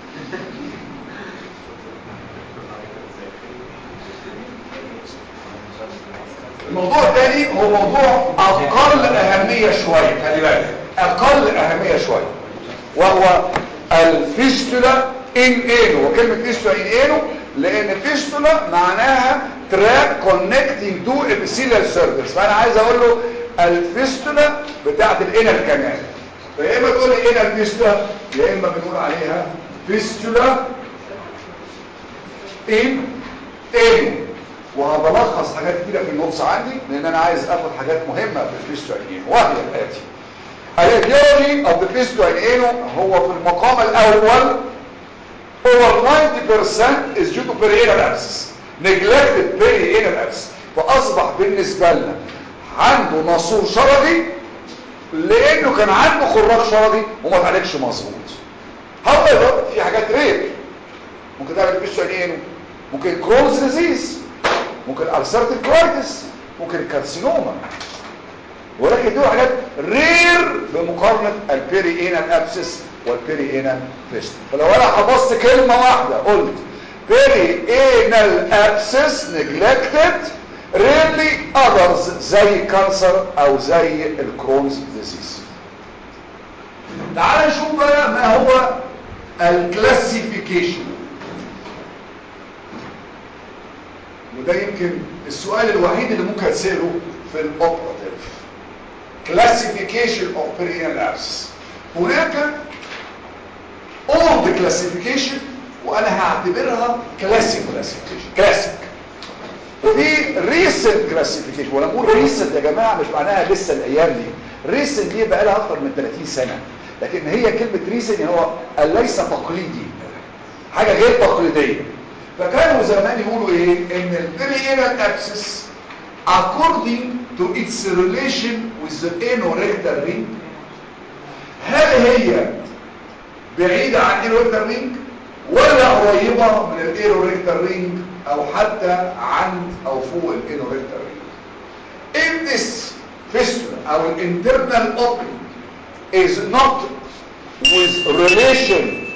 الموضوع الثاني هو موضوع اقل اهميه شويه خلي بالك اقل اهميه شويه وهو الفيستولا ان انو وكلمه فيستولا ان انو لان فيستولا معناها تراك كونكتنج تو ابيثيليال سيرفيس فانا عايز اقول له الفيستولا بتاعت الانر كانال فيا اما تقول لي هنا الفيستولا يا اما بنقول عليها فيستولا ان ان وهبلخص حاجات كتيره في النص عندي لان انا عايز اخد حاجات مهمه في الفيستولا ان وهي الاتي الايديولوجي اوف ذا فيستولا ان هو في المقام الاول over 90% is due to perianal abscess neglected perianal abscess فاصبح بالنسبه لنا عنده ناسور شرجي لانه كان عنده خراج شرجي وما اتعالجش مظبوط however في حاجات رير ممكن تعمل فيستولا ممكن كرونز ديزيز ممكن السرتيف كولايتس ممكن الكارسينوما ولكن دول حاجات رير بمقارنه البيريانال ابسس والبيريانال فيست فلو انا حفظت كلمه واحده قلت perianal abscess neglected rarely others زي كانسر او زي الكرونز ديزيز تعال نشوف بقى ما هو الكلاسيفيكيشن وده يمكن السؤال الوحيد اللي ممكن تسأله في الاوبراتيف classification of perineal abscess هناك old classification وانا هعتبرها classic classification classic وفي recent classification وانا بقول recent يا جماعه مش معناها لسه الايام دي recent دي بقى لها اكتر من 30 سنه لكن هي كلمه recent يعني هو ليس تقليدي حاجه غير تقليديه فكانوا زمان يقولوا ايه ان البرينال ابسس according to its relation with the anorectal ring هل هي بعيدة عن anorectal ring ولا قريبة من الanorectal ring او حتى عند او فوق الanorectal ring if this fistula او internal opening is not with relation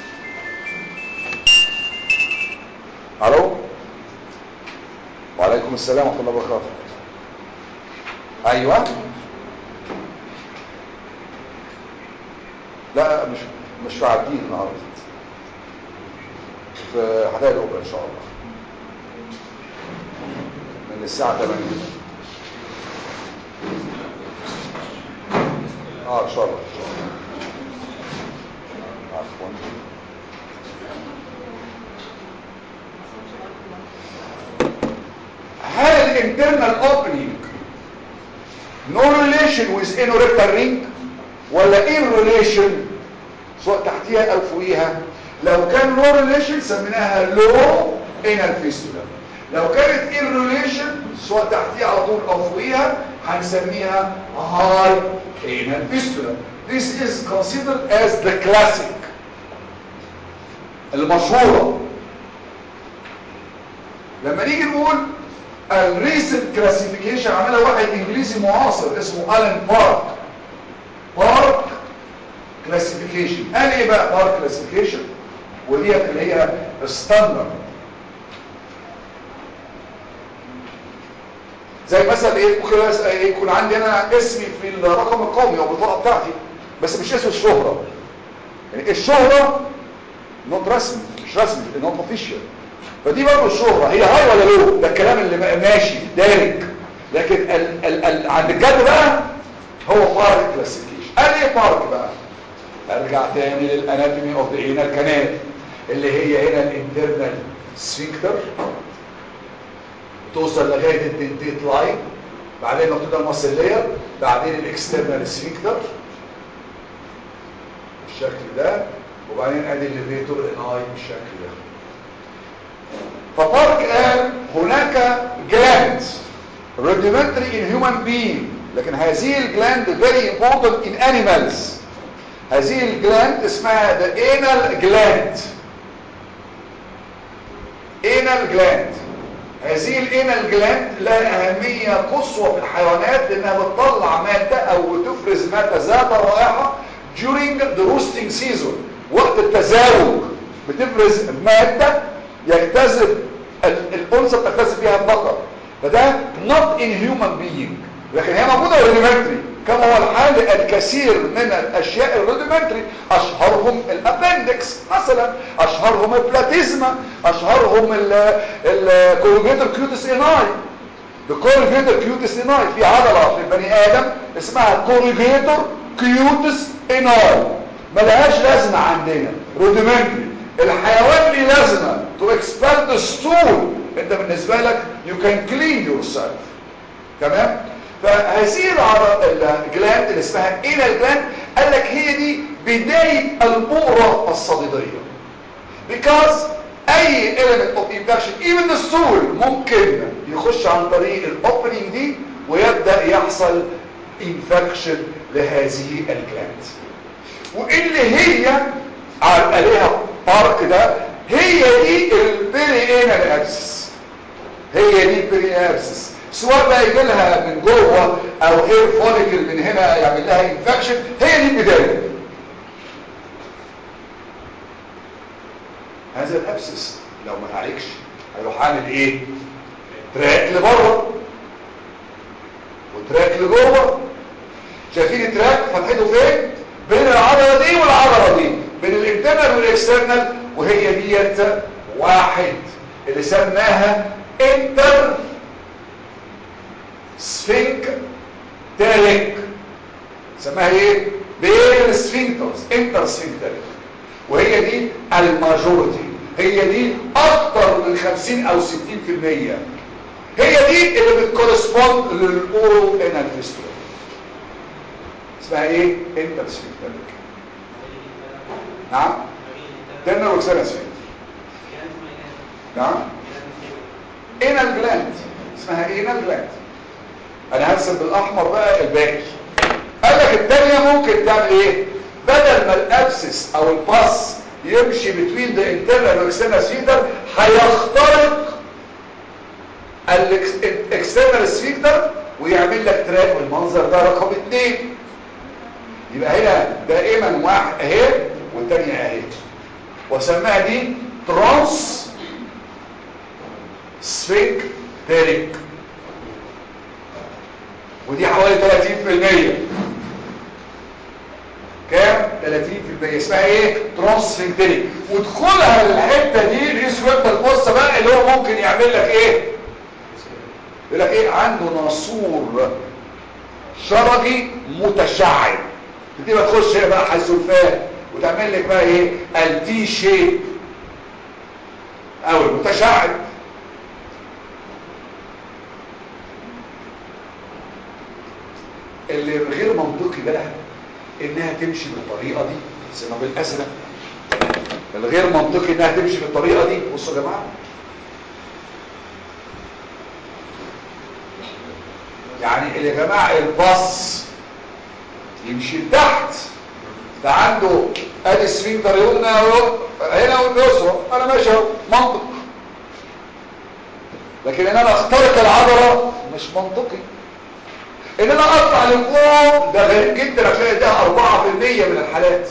الو وعليكم السلام ورحمه الله وبركاته ايوه لا مش مش في عابدين النهارده في حدائق الاوبرا ان شاء الله من الساعه 8 اه ان شاء الله ان شاء الله عفوا هل الانترنال اوبننج no relation with anorectal ring ولا in relation سواء تحتيها او فوقيها لو كان no relation سميناها low anal fistula لو كانت in relation سواء تحتيها على طول او فوقيها هنسميها high anal fistula this is considered as the classic المشهورة لما نيجي نقول الريسنت كلاسيفيكيشن عملها واحد انجليزي معاصر اسمه الين بارك بارك كلاسيفيكيشن قال ايه بقى بارك كلاسيفيكيشن ودي اللي هي ستاندرد زي مثلا ايه ممكن يكون عندي انا اسمي في الرقم القومي او البطاقه بتاعتي بس مش اسم الشهره يعني الشهره نوت رسمي مش رسمي نوت اوفيشال فدي برضه الشهرة هي هاي ولا لو ده الكلام اللي ماشي دارج لكن ال ال ال عند الجد بقى هو بارك كلاسيفيكيشن قال ايه بارك بقى ارجع تاني للاناتومي اوف ذا انال كانال اللي هي هنا الانترنال سفنكتر توصل لغايه الدنتيت لاين بعدين نقطه المصليه بعدين الاكسترنال سفنكتر بالشكل ده وبعدين ادي الليفيتور اناي بالشكل ده فبارك قال هناك جلاند rudimentary in human being لكن هذه الجلاند very important in animals هذه الجلاند اسمها the anal gland anal gland هذه الانال جلاند لها اهميه قصوى في الحيوانات لانها بتطلع ماده او بتفرز ماده ذات رائحه during the roosting season وقت التزاوج بتفرز ماده يجتذب الانثى بتجتذب بيها الذكر فده not in human being لكن هي موجوده روديمنتري كما هو الحال الكثير من الاشياء الروديمنتري اشهرهم الابندكس مثلا اشهرهم البلاتيزما اشهرهم الكوريجيتور كيوتس اناي الكوريجيتور كيوتس اناي في عضله في البني ادم اسمها كوريجيتور كيوتس اناي ملهاش لازمة عندنا روديمنتري الحيوان ليه لازمة to expel the stool انت بالنسبة لك you can clean yourself تمام فهذه العضلة الجلاند اللي اسمها انال جلاند قال لك هي دي بداية البؤرة الصديدية because اي element of infection even the stool ممكن يخش عن طريق الاوبننج دي ويبدأ يحصل infection لهذه الجلاند واللي هي عليها بارك ده هي دي البيري انال ابسس هي دي البيري ابسس سواء بقى يجي لها من جوه او هير فوليكل من هنا يعمل لها انفكشن هي دي البدايه هذا الابسس لو ما تعالجش هيروح عامل ايه تراك لبره وتراك لجوه شايفين التراك فتحته فين بين العضله دي والعضله دي بين الانترنال والاكسترنال وهي ديت واحد اللي سماها انتر سفنكتريك سماها ايه بين السفنكترز انتر سفنكتريك وهي دي الماجورتي هي دي اكتر من 50 او 60% هي دي اللي بتكورسبوند للاورو انال فيستول اسمها ايه انتر سفنكتريك نعم تنر وكسنة سفنكتر نعم انال جلاند اسمها انال جلاند انا هرسم بالاحمر بقى الباقي قال لك الثانيه ممكن تعمل ايه بدل ما الابسس او الباس يمشي بتوين ذا انترنال واكسترنال سفينكتر هيخترق الاكسترنال سفينكتر ويعمل لك تراك بالمنظر ده رقم اثنين يبقى هنا دائما واحد اهي والثانيه اهي وسماها دي ترانس سفنكتريك ودي حوالي 30% كام 30% اسمها ايه ترانسفنكتريك ودخولها للحته دي ريسويبت القصه بقى اللي هو ممكن يعمل لك ايه يقول لك ايه عنده ناسور شرجي متشعب تبقى تخش بقى حيث وتعمل لك بقى ايه التي شيب او المتشعب اللي غير منطقي بقى انها تمشي بالطريقه دي سمى بالازرق الغير منطقي انها تمشي بالطريقه دي بصوا يا جماعه يعني يا جماعه الباص يمشي لتحت ده عنده ادي سفنكتر يمنى هنا واليسرى انا ماشي اهو منطق لكن ان انا اخترق العضله مش منطقي ان انا اطلع لفوق ده غريب جدا عشان ده 4% من الحالات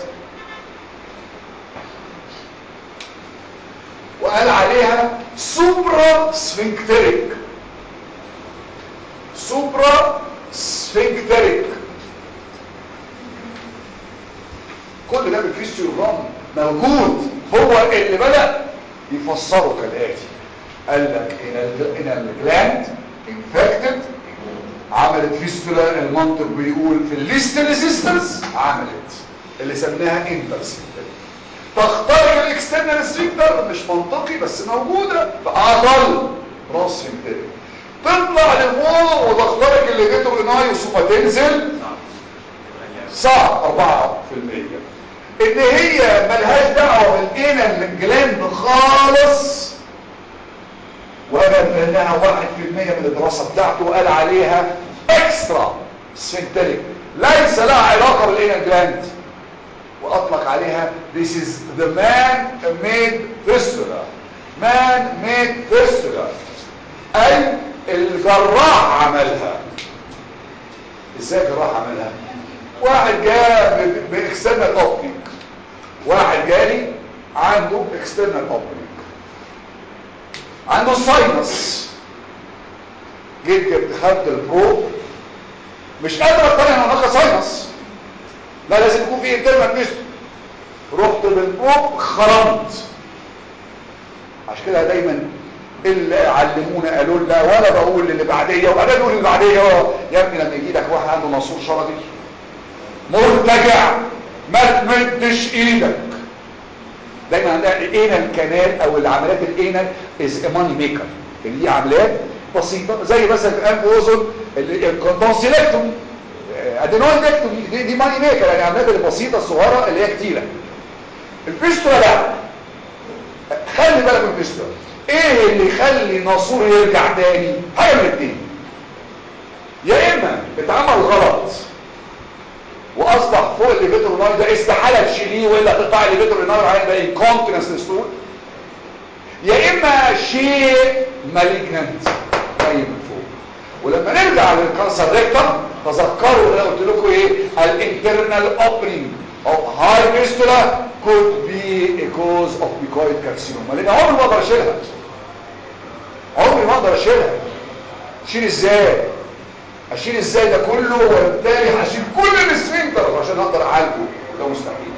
وقال عليها سوبرا سفنكتريك سوبرا سفنكتريك كل ده بالفيسيوغرام موجود هو اللي بدأ يفسره كالآتي قال لك ان الجلاند انفكتد عملت فيستولا المنطق بيقول في الليست ريزيستنس عملت اللي سمناها انترسيكتر تخترق الاكسترنال سفنكتر مش منطقي بس موجوده باقل راس سفنكتر تطلع لفوق وتخترق الليفيتور اناي ثم تنزل صعب 4% ان هي ملهاش دعوه بالانال جلاند خالص وجد انها واحد في المية من الدراسة بتاعته وقال عليها اكسترا سفنكتريك ليس لها علاقة بالانال جلاند واطلق عليها this is the man made fistula man made fistula اي الجراح عملها ازاي الجراح عملها واحد جاء باكسترنال اوبننج واحد جالي عنده اكسترنال اوبننج عنده ساينس جيت جبت خدت البروب مش قادر اقتنع ان هناك ساينس لا لازم يكون في انترنال فيستو رحت بالبروب خرمت عشان كده دايما اللي علمونا قالوا لنا ولا بقول اللي بعديه وبعدين اقول اللي بعديه يا ابني لما يجي لك واحد عنده ناسور شرجي مرتجع ما تمدش ايدك دايما عندنا الانال كانال او العمليات الانال از ماني ميكر اللي دي عمليات بسيطه زي مثلا في انف واذن الكونتونسيلكتومي ادينويدكتومي دي, دي ماني ميكر يعني العمليات البسيطه الصغيره اللي هي كتيره الفيستولا لا خلي بالك من الفيستولا ايه اللي يخلي ناصور يرجع تاني حاجه من الاثنين يا اما اتعمل غلط واصبح فوق الليفيتور ناير ده استحاله تشيليه والا تقطع الليفيتور ناير هيبقى انكونتيننس للستول يا اما شيء مالجننت جاي من فوق ولما نرجع للكانسر ريكتم تذكروا اللي انا قلت لكم ايه الانترنال اوبننج of high fistula could be a cause of mucoid carcinoma لان عمري ما اقدر اشيلها عمري ما اقدر اشيلها اشيل ازاي اشيل ازاي ده كله وبالتالي هشيل كل السفنكتر عشان اقدر اعالجه وده مستحيل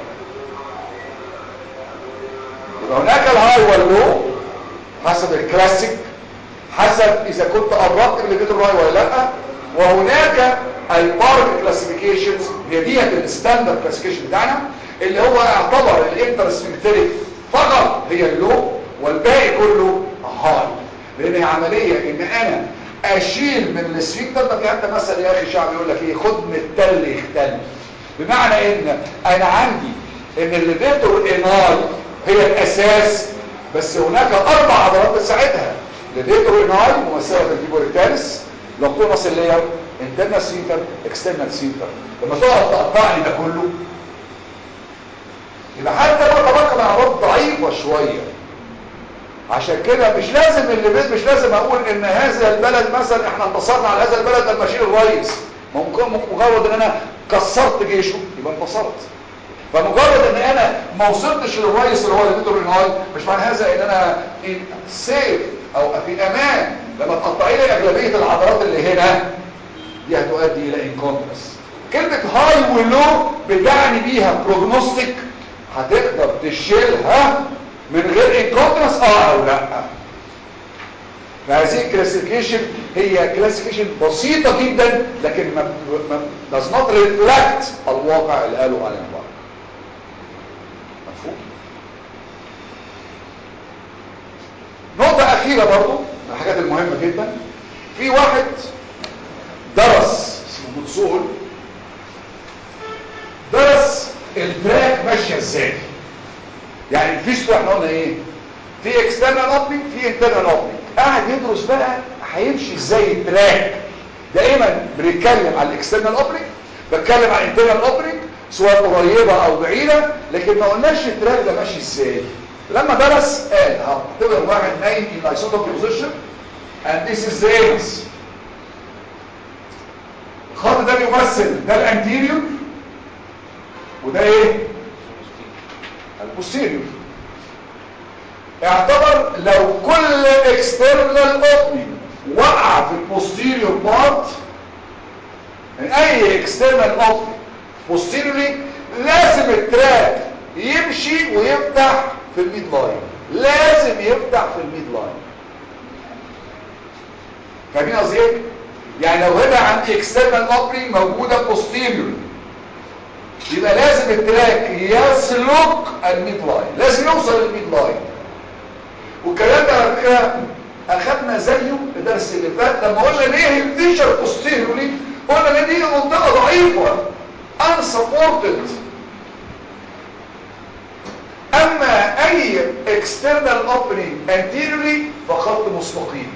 يبقى هناك الهاي واللو حسب الكلاسيك حسب اذا كنت قربت من الليفيتور راي ولا لا وهناك البارك كلاسيفيكيشنز هي ديت الستاندرد كلاسيفيكيشن بتاعنا اللي هو اعتبر الانترسفنكتريك فقط هي اللو والباقي كله هاي لان هي عمليه ان انا اشيل من السفنكتر ده في حتى مثل يا اخي شعب يقول لك ايه خد من التل يختل بمعنى ان انا عندي ان الليفيتور اناي هي الاساس بس هناك اربع عضلات بتساعدها الليفيتور اناي ممثله في الفيبوريتاليس لوكتونس اللير انترنال سينتر اكسترنال سينتر لما تقعد تقطعني ده كله يبقى حتى لو تبقى معلومات ضعيفه شويه عشان كده مش لازم اللي بيت مش لازم اقول ان هذا البلد مثلا احنا انتصرنا على هذا البلد لما اشيل الرئيس ممكن مجرد ان انا كسرت جيشه يبقى انتصرت فمجرد ان انا ما وصلتش للرئيس اللي هو اللي بيدور الهاي مش معنى هذا ان انا سيف او في امان لما تقطعي لي اغلبيه العضلات اللي هنا دي هتؤدي الى انكونترس كلمه هاي ولو بتعني بيها بروجنوستيك هتقدر تشيلها من غير انكونترس اه او لا فهذه الكلاسيفيكيشن هي كلاسيفيكيشن بسيطه جدا لكن ما ما does not reflect الواقع اللي قاله على البعض مفهوم نقطة أخيرة برضو من الحاجات المهمة جدا في واحد درس اسمه متصول درس التراك ماشية ازاي يعني الفيستو احنا قلنا ايه في اكسترنال اوبننج في انترنال اوبننج قاعد يدرس بقى هيمشي ازاي التراك دائما بنتكلم على الاكسترنال اوبننج بتكلم على الانترنال اوبننج سواء قريبة او بعيدة لكن ما قلناش التراك ده ماشي ازاي لما درس قال هعتبر واحد نايم in isotope position and this is the anus الخط ده بيمثل ده الانتيريور وده ايه البوستيريور اعتبر لو كل external opening وقع في البوستيريور بارت من اي external opening posteriorly لازم التراك يمشي ويفتح في الميد لاين لازم يفتح في الميد لاين فاهمين قصدي ايه يعني لو هنا عندي اكسترنال اوبننج موجوده بوستيريور يبقى لازم التراك يسلك الميد لاين لازم يوصل للميد لاين والكلام ده على فكره اخذنا زيه الدرس اللي فات لما قلنا ليه الفيشر بوستيريورلي قلنا لان دي منطقه ضعيفه unsupported اما اي external opening anteriorly فخط مستقيم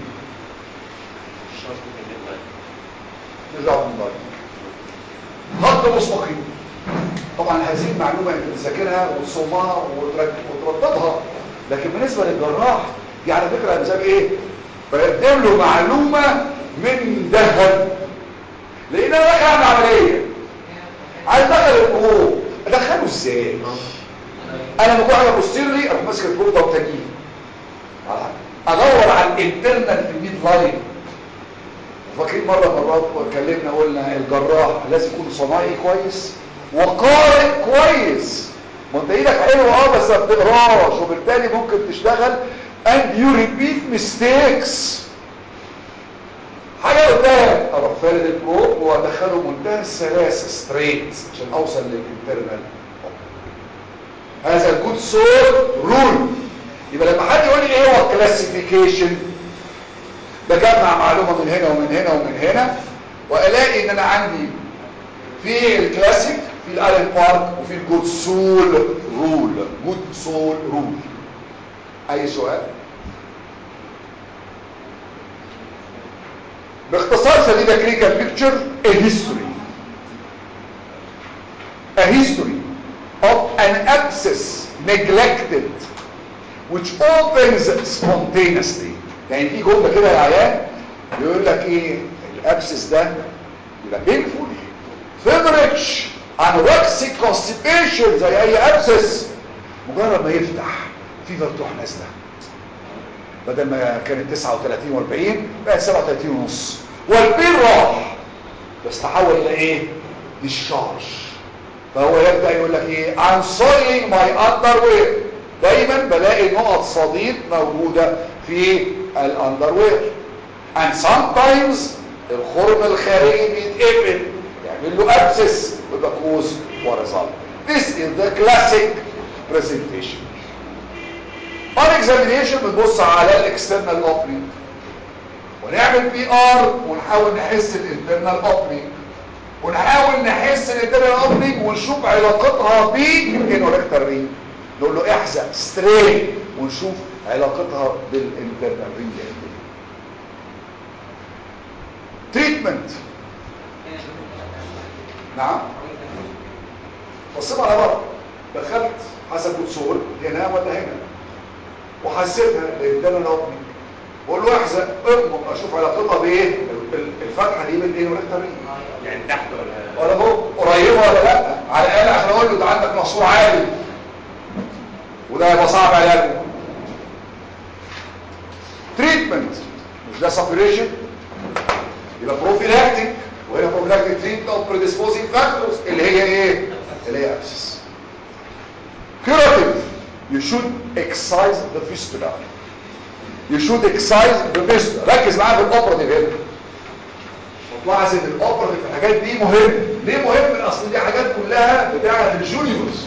نرجع من خط مستقيم طبعا هذه المعلومة انت تذاكرها وتصومها وترددها لكن بالنسبة للجراح دي على فكرة زي ايه بقدم له معلومة من ذهب لان انا رايح اعمل عملية عايز ادخل القبور ادخله ازاي انا بكون على بوستيرلي اروح ماسك الجروب ده وتانيه ادور على الانترنال في الميد لاين فاكرين مره مرات اتكلمنا قلنا الجراح لازم يكون صناعي كويس وقارئ كويس ما انت ايدك حلوه اه بس ما بتقراش وبالتالي ممكن تشتغل and you repeat mistakes حاجه قدام اروح فارد البروب وادخله منتهى السلاسه ستريت عشان اوصل للانترنال هذا الجود سول رول يبقى لما حد يقول لي ايه هو الكلاسيفيكيشن بجمع معلومه من هنا ومن هنا ومن هنا والاقي ان انا عندي في الكلاسيك في الالين بارك وفي الجود سول رول جود سول رول اي سؤال باختصار شديد كلينيكال بيكتشر a history a history of an abscess neglected which opens spontaneously يعني في جمله كده العيان يقول لك ايه الابسس ده يبقى painful فيبريتش انوركسيك constipation زي اي ابسس مجرد ما يفتح فيفر تروح نازله بدل ما كانت 39 و40 بقت 37 ونص والبين راح بس تحول الى ايه للشارج فهو يبدا يقول لك ايه I'm soiling my underwear دايما بلاقي نقط صديد موجوده في الاندروير and sometimes الخرم الخارجي بيتقفل يعمل له abscess ويبقى cause وريزلت this is the classic presentation on examination بنبص على الاكسترنال اوبننج ونعمل بي ار ونحاول نحس الانترنال اوبننج ونحاول نحس الانترنال اوبننج ونشوف علاقتها بالانوريكتال رينج نقول له احزق سترين ونشوف علاقتها بالانترنال رينج تريتمنت نعم بصيت على بره دخلت حسب الصور هنا ولا هنا وحسيتها الانترنال اوبننج بقول له احزق اضمن اشوف علاقتها بايه الفتحه دي بالانوريكتال رينج يعني تحت ولا ولا هو قريبه ولا لا على الاقل عشان اقول له ده عندك مقصور عالي وده هيبقى صعب علاجه تريتمنت مش ده سبريشن يبقى بروفيلاكتيك وهنا بروفيلاكتيك تريتمنت اوف بريديسبوزنج فاكتورز اللي هي ايه اللي هي ابسس كيوراتيف you should excise the fistula you should excise the fistula ركز معايا في الاوبراتيف هنا وتلاحظ ان الاوبراتيف الحاجات دي مهمه ليه مهم اصل دي حاجات كلها بتاعه الجونيورز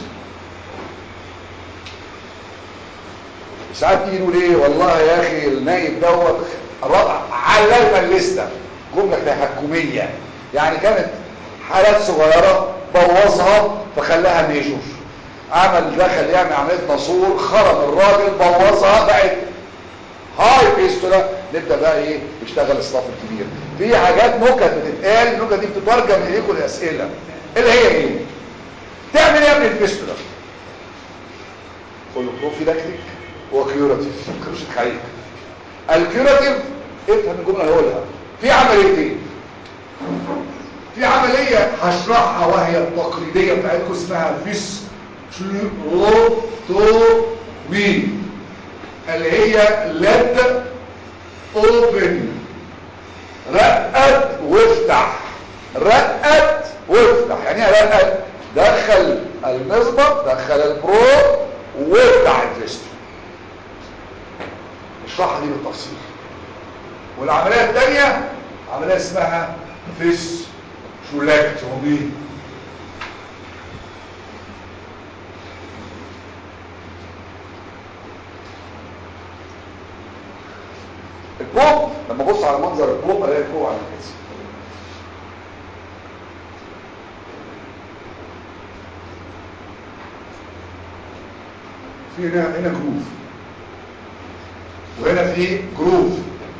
ساعات تيجي نقول ايه والله يا اخي النايب دوت رائع علمنا الليسته جمله تحكميه يعني كانت حالات صغيره بوظها فخلاها ميجور عمل دخل يعمل عمليه ناسور خرم الراجل بوظها بقت هاي بيستولا نبدا بقى ايه يشتغل الصف الكبير في حاجات نكت بتتقال النكت دي بتترجم اليكم الاسئله اللي هي ايه تعمل ايه يا ابن البيستولا قول له بروفيلاكتيك وكيوراتيف مش تخيل الكيوراتيف افهم الجمله اللي هقولها في عمليتين في عمليه هشرحها وهي التقليديه بتاعتكم اسمها فيسيولوتومي اللي هي لد اوبن رقد وافتح رقد وافتح يعني ايه رقد دخل المزبط دخل البرو وافتح الفيستو اشرحها دي بالتفصيل والعمليه الثانيه عمليه اسمها فيس شولاكتومي البروب لما ابص على منظر البروب الاقي البروب على كده في هنا هنا جروف وهنا في جروف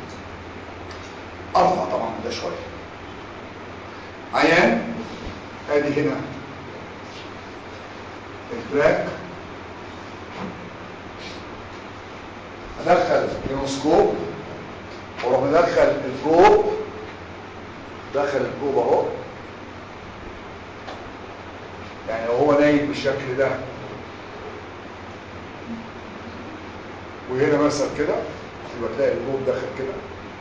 ارفع طبعا من ده شويه عيان ادي هنا التراك ادخل الهيروسكوب واروح مدخل البروب دخل البروب اهو يعني لو هو نايم بالشكل ده وهنا مثلا كده يبقى تلاقي البروب داخل كده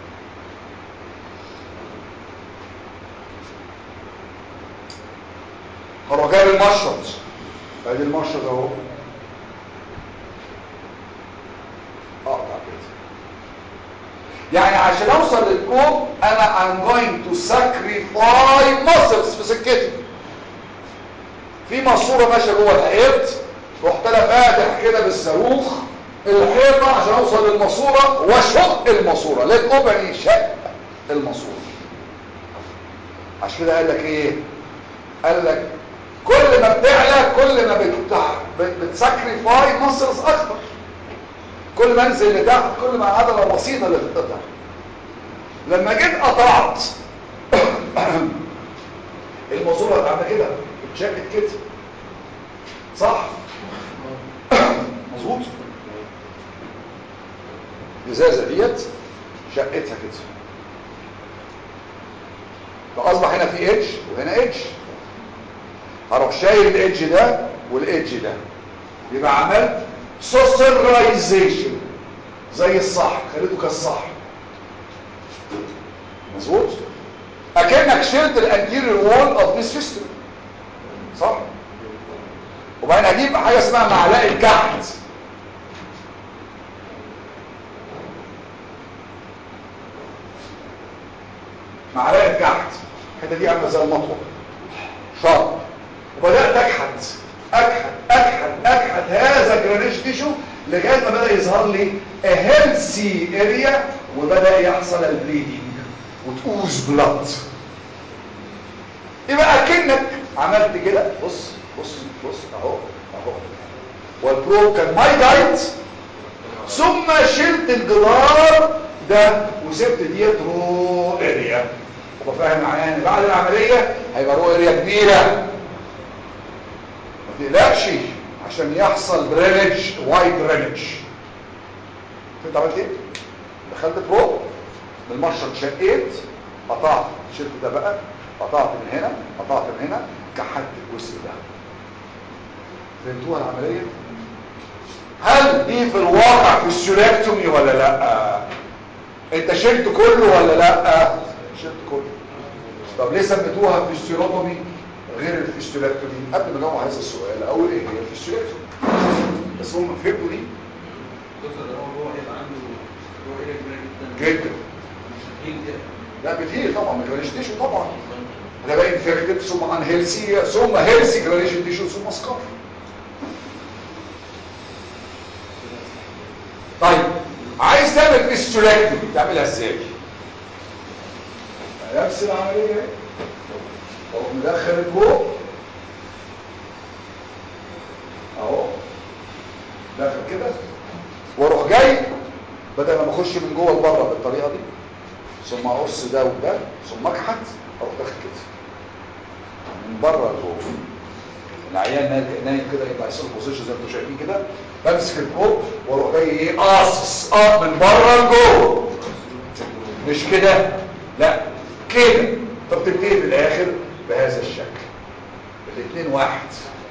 هروح جايب المشرط ادي المشرط اهو اقطع كده يعني عشان اوصل للكوب انا I'm going to sacrifice muscles في سكتي في ماسوره ماشيه جوه الحيط رحت انا فاتح كده بالصاروخ الحيطه عشان اوصل للماسوره واشق الماسوره لقيت اوبن شق الماسوره عشان كده قال لك ايه قال لك كل ما بتعلى كل ما بتح... بتسكريفاي ماسلز اكتر كل ما انزل لتحت كل ما العضله البسيطه اللي تتقطع لما جيت قطعت الماسوره عامله كده اتشقت كده صح مظبوط الازازه ديت شقتها كده فاصبح هنا في ايدج وهنا ايدج هروح شايل الايدج ده والايدج ده يبقى عملت سوسرايزيشن زي الصح خليته كالصح مظبوط اكنك شلت الانتيريور وول اوف ذيس سيستم صح وبعدين هجيب حاجه اسمها معلقه كحت معلقه كحت الحته دي عامله زي المطوه شرط وبدات اكحت اكحت اكحت اكحت هذا جرانيش تيشو لغايه ما بدا يظهر لي هيلسي اريا وبدا يحصل البليدنج وتقوز بلاد يبقى اكنك عملت كده بص بص بص اهو اهو والبرو كان ماي جايد ثم شلت الجدار ده وسبت ديت رو اريا وفاهم معايا ان بعد العمليه هيبقى رو اريا كبيره ما تقلقش عشان يحصل درينج وايد درينج انت عملت ايه دخلت برو بالمشرط شقيت قطعت شلت ده بقى قطعت من هنا قطعت من هنا كحت الجزء ده فهمتوها العمليه هل دي في الواقع في السيولكتومي ولا لا انت شلت كله ولا لا شلت كله طب ليه سميتوها في السيولوتومي غير الفيستولكتومي قبل ما نجاوب هذا السؤال اقول ايه هي الفيستولكتومي بس هم فهموا دي دكتور ده هو هو هيبقى عنده هو ايه كبيره جدا جدا مش هتهيل ده لا بتهيل طبعا ما جرانيش تيشو طبعا ده بقى انفكتد ثم ان هيلسي ثم هيلسي جرانيش تيشو ثم سكار طيب عايز تعمل فيستولكتومي تعملها ازاي نفس العمليه اهي اروح مدخل الجو اهو داخل كده واروح جاي بدل ما اخش من جوه لبره بالطريقه دي ثم اقص ده وده ثم اكحت اروح داخل كده من بره لجوه العيان نايم- نايم كده يبقى يصير بوزيشن زي ما انتم شايفين كده بمسك الكوب واروح جاي ايه قاصص اه من بره لجوه مش كده لا كده فبتنتهي في الاخر بهذا الشكل الاثنين واحد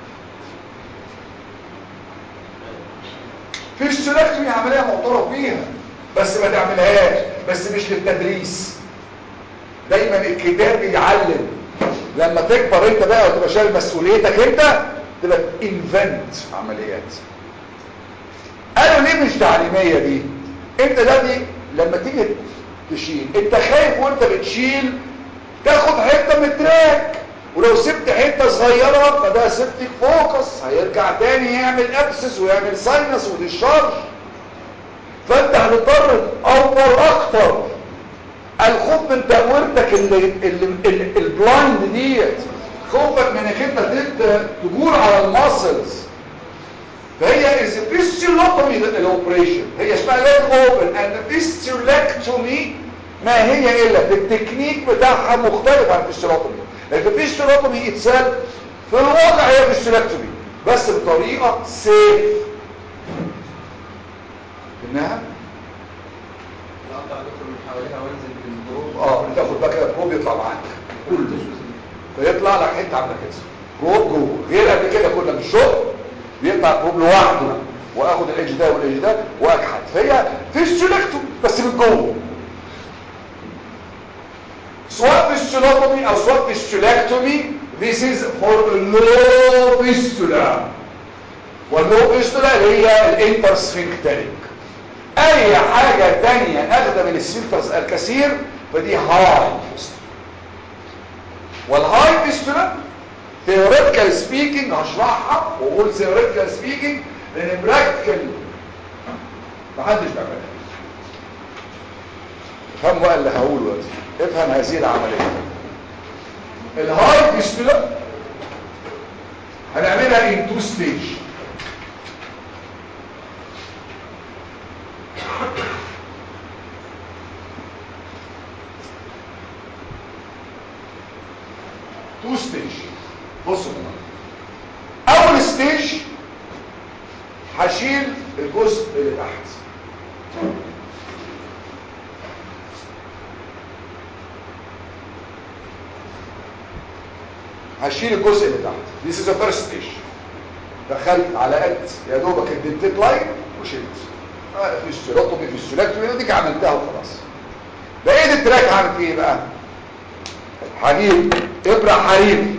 في السلكتومي عمليه معترف بيها بس ما تعملهاش بس مش للتدريس دايما الكتاب بيعلم لما تكبر انت بقى وتبقى شايل مسؤوليتك انت تبقى انفنت عمليات قالوا ليه مش تعليميه دي انت دلوقتي لما تيجي تشيل انت خايف وانت بتشيل تاخد حته من التراك ولو سبت حته صغيره فده سبتك فوكس هيرجع تاني يعمل ابسس ويعمل ساينس وديشارج فانت هتضطر تقور اكتر الخوف من تقويرتك اللي اللي اللي البلايند ديت خوفك من انك انت تت- تجور على الماسلز فهي از فيستيولوتومي الاوبريشن هي اسمها ليت اوبن اند فيستيولكتومي ما هي الا التكنيك بتاعها مختلف عن الفيستيولوتومي لكن الفيستيولوتومي اتسال في الواقع هي فيستيولكتومي بس بطريقه سيف انها اقطع دكتور من حواليها وانزل بالبروب اه بتاخد بقى كده بروب يطلع معاك كله فيطلع لك حته عامله كده بروب جوه غير قبل كده كنا بالشغل بيطلع بروب لوحده واخد الايدج ده والايدج ده واكحت فهي فيستولكتوم بس من جوه سواء فيستولوتومي او سواء فيستولكتومي this is for low fistula واللو فيستولا اللي هي الانترسفنكتريك اي حاجة تانية اخدم السفنكترز الكثير فدي هاي فيستولا والهاي فيستولا theoretical speaking هشرحها واقول theoretical speaking لان practical محدش بيعملها افهم بقى اللي هقوله دلوقتي افهم هذه العملية الهاي فيستولا هنعملها in two stage تو ستيج بصوا يا جماعه اول ستيج هشيل الجزء اللي تحت هشيل الجزء اللي تحت This is the first stage دخلت على قد يا دوبك الدنتيت لاين وشلت آه في السيروتومي في السيلكتومي وديك عملتها وخلاص بقيت التراك هعمل فيه ايه بقى هجيب ابره حرير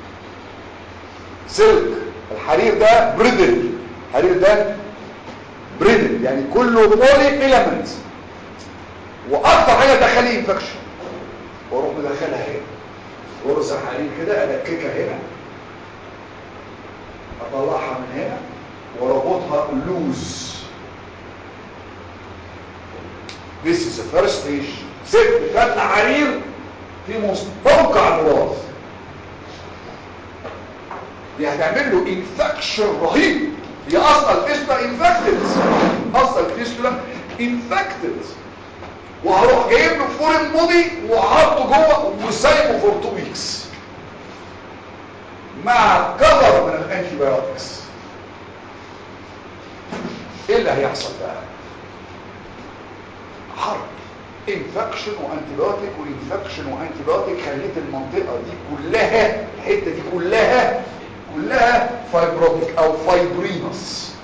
سلك الحرير ده بريدل الحرير ده بريدل يعني كله بولي فيلامنت واكتر حاجه تدخلي انفكشن واروح مدخلها هنا غرزه حرير كده ادككها هنا اطلعها من هنا واربطها لوز This is the first stage ست فتح حرير في مستنقع الوراث دي هتعمل له انفكشن رهيب هي اصلا الفيستولا انفكتد اصلا الفيستولا انفكتد وهروح جايب له فورين بودي وحاطه جوه وسايبه فور تو ويكس مع كفر من الانتي بايوتكس ايه اللي هيحصل بقى حرب انفكشن وانتيبيوتيك وانفكشن وانتيبيوتيك خليت المنطقه دي كلها الحته دي كلها كلها فايبروتيك او فايبرينس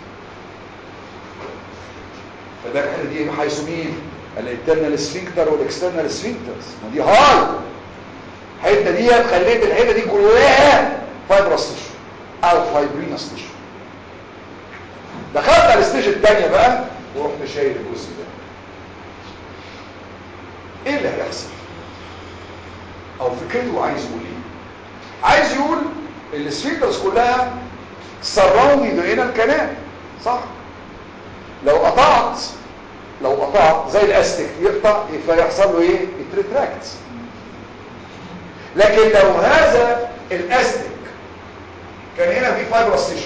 فده الحته دي حيث مين الانترنال سفنكتر والاكسترنال سفنكترز ودي هاي الحته دي خليت الحته دي كلها فايبرس تيشو او فايبرينس تيشو دخلت على الستيج الثانيه بقى ورحت شايل الجزء ده ايه اللي هيحصل او فكرته عايز يقول ايه عايز يقول السفنكترز كلها سراوندد هنا الكلام صح لو قطعت لو قطعت زي الاستيك يقطع فيحصل له ايه يتريتراكت لكن لو هذا الاستيك كان هنا في فايبرس تيشو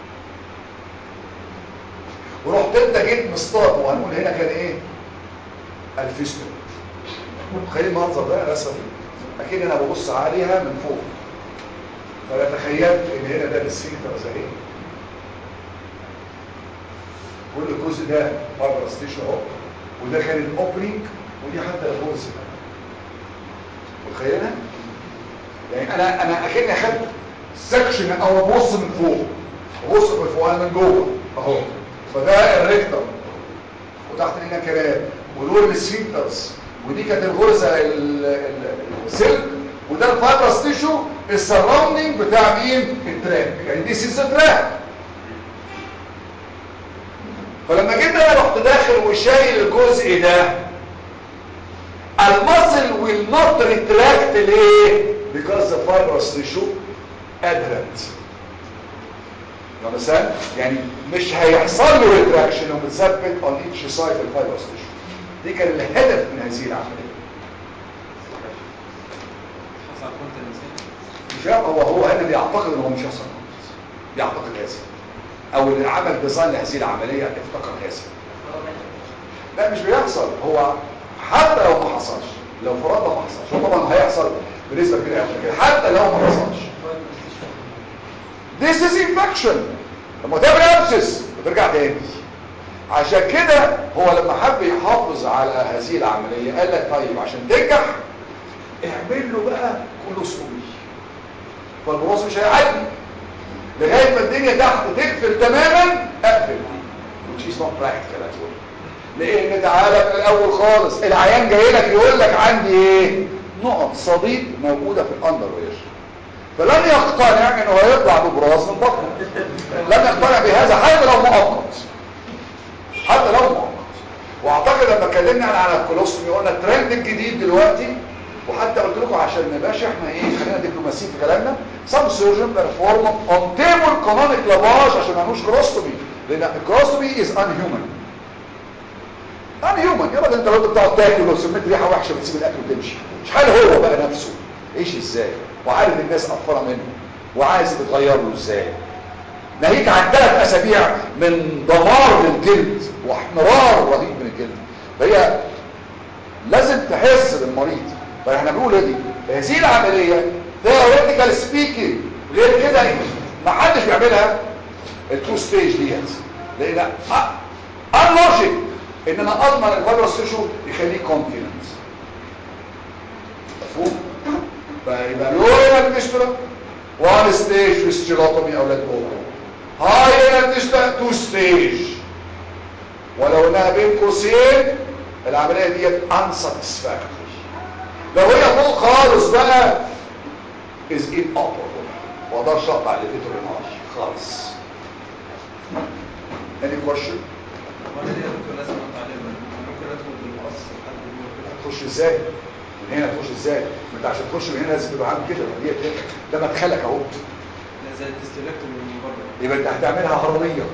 ورحت انت جيت مصطاد وهنقول هنا كان ايه الفيستول تخيل المنظر ده الرسمه دي اكيد انا ببص عليها من فوق فانا تخيلت ان هنا ده السفنكتر اهي كل الجزء ده بره ستيشن اهو وده كان الاوبننج ودي حتى الغرز متخيلها يعني انا انا اكني اخدت سكشن او ابص من فوق ابص من فوق انا من جوه اهو فده الريكتر وتحت هنا كلام ودول السفنكترز ودي كانت الغرزه السلك وده الفايبرس تيشو السراوندنج بتاع مين التراك يعني دي سيس تراك فلما جيت انا رحت داخل وشايل الجزء ده المصل will not retract ليه because the fibrous tissue adherent you understand يعني مش هيحصل له ريتراكشن ومتثبت on each side الفايبرس tissue دي كان الهدف من هذه العمليه حصل كنت الانسان مش فاهم هو هو هنا بيعتقد ان هو مش هيحصل بيعتقد هذا او اللي عمل ديزاين لهذه العمليه افتكر هذا لا مش بيحصل هو حتى لو ما حصلش لو فرضنا ما حصلش هو طبعا هيحصل بنسبه كبيره قوي حتى لو ما حصلش This is infection لما تعمل ابسس بترجع تاني عشان كده هو لما حب يحافظ على هذه العمليه قال لك طيب عشان تنجح اعمل له بقى كولوسكوبي فالبراز مش هيعدي لغايه ما الدنيا تحت تقفل تماما اقفل which is not practical at all لان تعالى من الاول خالص العيان جاي لك يقول لك عندي ايه نقط صديد موجوده في الاندر وير فلن يقتنع انه هيطلع ببراز من بطنه لن يقتنع بهذا حتى لو مؤقت حتى لو مؤقت واعتقد لما اتكلمنا عن على الكولوستومي قلنا الترند الجديد دلوقتي وحتى قلت لكم عشان ما يبقاش احنا ايه خلينا دبلوماسيين في كلامنا سب سيرجن بيرفورم اون تيبل كانونيك لافاج عشان ما يعملوش كولوستومي لان الكولوستومي از ان هيومن ان هيومن يا راجل انت لو انت بتقعد تاكل لو سميت ريحه وحشه بتسيب الاكل وتمشي مش حال هو بقى نفسه عيش ازاي وعارف الناس قرفانه منه وعايز تتغير له ازاي ناهيك عن ثلاث اسابيع من دمار للجلد واحمرار رهيب من الجلد فهي لازم تحس بالمريض فاحنا بنقول ايه دي هذه العمليه theoretical speaking غير كده ما حدش بيعملها التو ستيج ديت لان اللوجيك ان انا اضمن الفيروس تيشو يخليه كونتيننت مفهوم فيبقى لوين الفيستولا وان ستيج فيستولوتومي اولاد بوكو هاي الفيستولا تو ستيج ولو انها بين قوسين العمليه ديت unsatisfactory لو هي فوق خالص بقى is inoperable واقدرش اقطع الليفيتور النار خالص any question وانا ليه دكتور لازم اتعلم ممكن ادخل بالمقص لحد جوه كده تخش ازاي من هنا تخش ازاي ما انت عشان تخش من هنا لازم تبقى عامل كده ديت ده مدخلك اهو لا زي الديستلكتور من بره يبقى انت هتعملها هرميه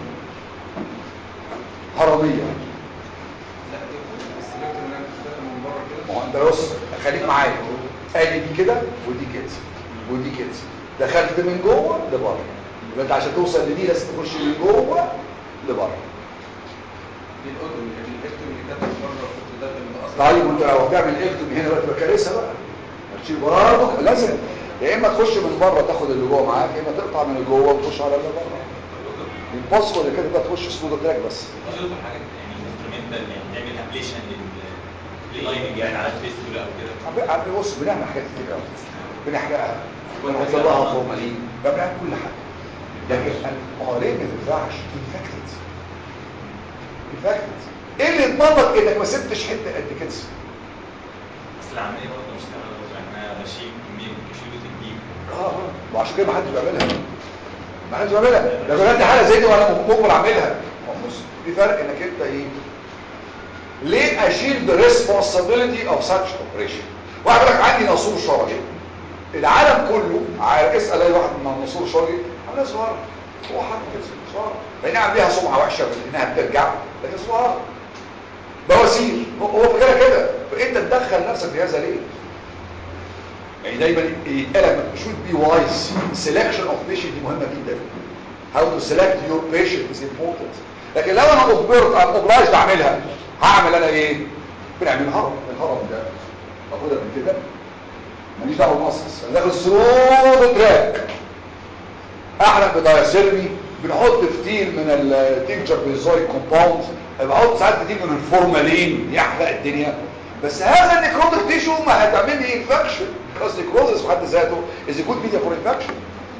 هرميه لا دكتور الديستلكتور اللي انا بتدخل من بره كده ما هو انت بص خليك معايا ادي دي كده ودي كده ودي كده دخلت من جوه لبره يبقى انت عشان توصل لدي لازم تخش من جوه لبره دي الاوتومي لكن الاكتومي اللي كانت من بره كنت داخل باصلا طيب وانت لو هتعمل اكتومي هنا بقى تبقى كارثه بقى هتشيل برضه لازم يا اما تخش من بره تاخد اللي جوه معاك يا اما تقطع من اللي جوه وتخش على اللي بره الباسكو اللي كده تخش سلوك تراك بس في دكتور حاجات يعني انسترومنتال يعني تعمل ابليشن للايننج يعني على الفيستولا او كده عم بص بنعمل حاجات كتير قوي بنحرقها ونحط لها فورمالين بنعمل كل حاجه لكن اه ليه ما تنفعش انفكتد انفكتد ايه اللي يضمن لك انك ما سبتش حته قد كده اصل العمليه برضه مش سهله احنا ماشيين كميه كشوف كبير اه اه وعشان كده ما حدش بيعملها ما حدش بيعملها ده بجد حاله زي دي وانا مجبر اعملها بص في فرق انك انت ايه ليه اشيل the responsibility of such operation واحد يقول لك عندي ناسور شرجي العالم كله عارف اسال اي واحد من الناسور الشرجي عامله صغيره هو حاجه كده صغيره لان عاملها سمعه وحشه انها بترجع لكن صغيره بواسير هو هو فكره كده فانت تدخل نفسك في هذا ليه يعني دايما يتقال لك should be wise selection of patient دي مهمه جدا how to select your patient is important لكن لو انا اجبرت ام obliged اعملها هعمل انا ايه بنعمل هرم الهرم ده اخدها من كده ماليش دعوه بالمصص انا داخل سرود تراك احرق بدايسيرمي بنحط فتيل من التينجر بيزويد كومباوند بحط ساعات فتيل من الفورمالين يحرق الدنيا بس هذا النيكروتيك تيشو ما هتعمل لي انفكشن خلاص نيكروزس في حد ذاته از جود ميديا فور انفكشن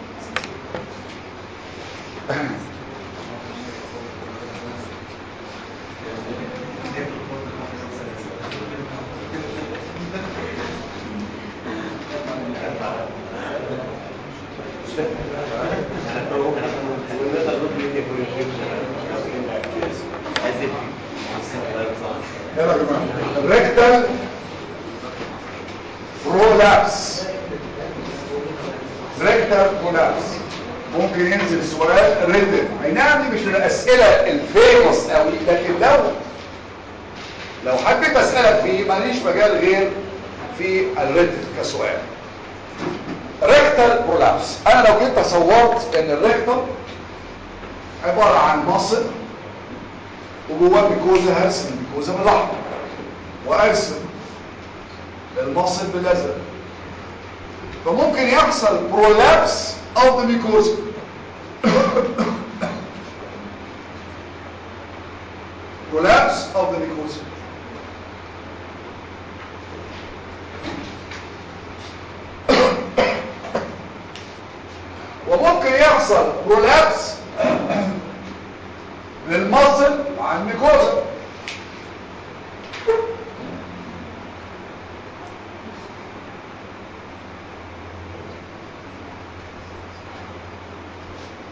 يلا يا جماعه الريكتال برولابس ريكتال برولابس ممكن ينزل سؤال ريتم اي نعم دي مش من الاسئله الفيموس قوي لكن لو لو حبيت اسالك فيه ماليش مجال غير في الريتم كسؤال ريكتال برولابس انا لو جيت تصورت ان الريكتال عباره عن مصل وجواه ميكوزا هرسم الميكوزا بالاحمر وارسم المصل بالازرق فممكن يحصل برولابس او ميكوزا برولابس او ميكوزا وممكن يحصل برولابس للمصل مع الميكوزا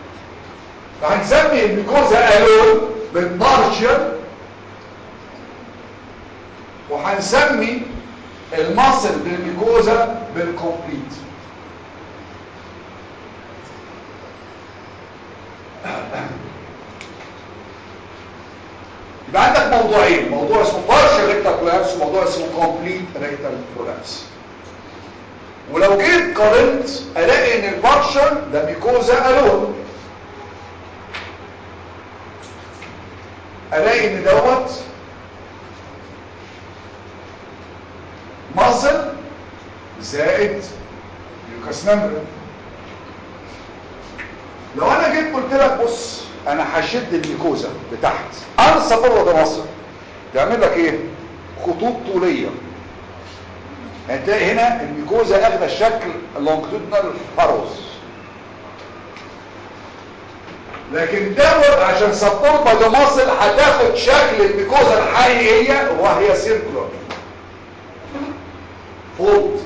فهنسمي الميكوزا الون بالبارشل هنسمي المصل بالميكوزا بالكومبليت يبقى عندك موضوعين موضوع اسمه partial rectal collapse وموضوع اسمه complete rectal collapse ولو جيت قارنت الاقي ان البارشل ده ميكوزا الون الاقي ان دوت مصل زائد ميوكاس ممبرين لو انا جيت قلت لك بص انا هشد الميكوزا لتحت انسى بره ده مصل تعمل لك ايه خطوط طوليه هتلاقي هنا الميكوزا اخده الشكل لونجتودنال فاروز لكن دوت عشان سبورت باي ذا ماسل هتاخد شكل الميكوزا الحقيقيه وهي سيركولار فولد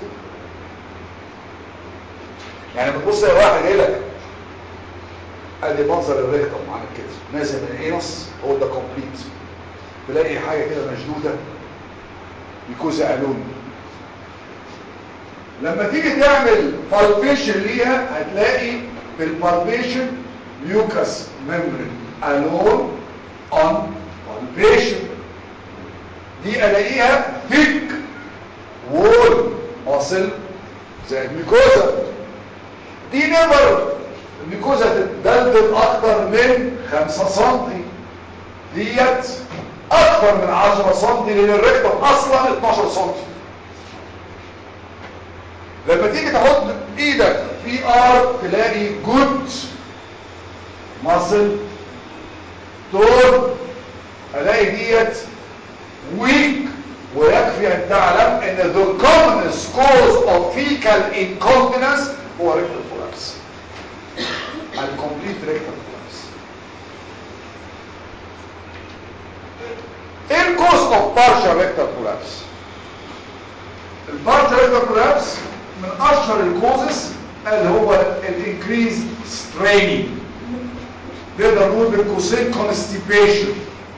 يعني بتبص يا واحد جاي لك ادي منظر الريكتم عامل كده نازل من الانس هو ده كومبليت تلاقي حاجه كده مشدوده ميكوزا الون لما تيجي تعمل بالبيشن ليها هتلاقي في البالبيشن ميوكاس ممبرين الون اون بالبيشن دي الاقيها ثيك وول ماسل زي الميكوزا دي نمر الميكوزا تتدلدل اكتر من 5 سم ديت اكبر من 10 سم لان الريكتم اصلا 12 سم لما تيجي تحط ايدك في ار تلاقي جود ماسل تور الاقي ديت ويك ويكفي ان تعلم ان the commonest cause of fecal incontinence هو rectal collapse الكومبليت rectal collapse ايه الكوز of partial rectal collapse البارشال rectal collapse من اشهر الكوزز اللي هو الانكريز ستريننج نقدر نقول بالقوسين constipation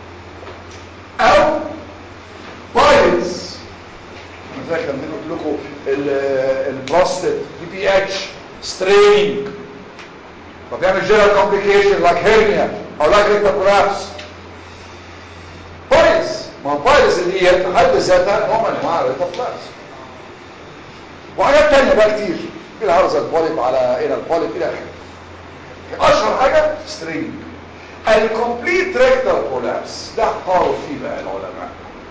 او بايلز انا فاكر لما قلت لكم البروستات دي بي اتش ستريننج فبيعمل جنرال كومبليكيشن لايك هيرنيا او لايك ريكتا كولابس بايلز ما بايلز اللي هي في حد ذاتها نوع من انواع ريكتا كولابس وحاجات تانية بقى كتير في الهرزة البوليب على الى البوليب الى اخره اشهر حاجة ستريننج الكومبليت ريكتال كولابس ده قالوا فيه بقى العلماء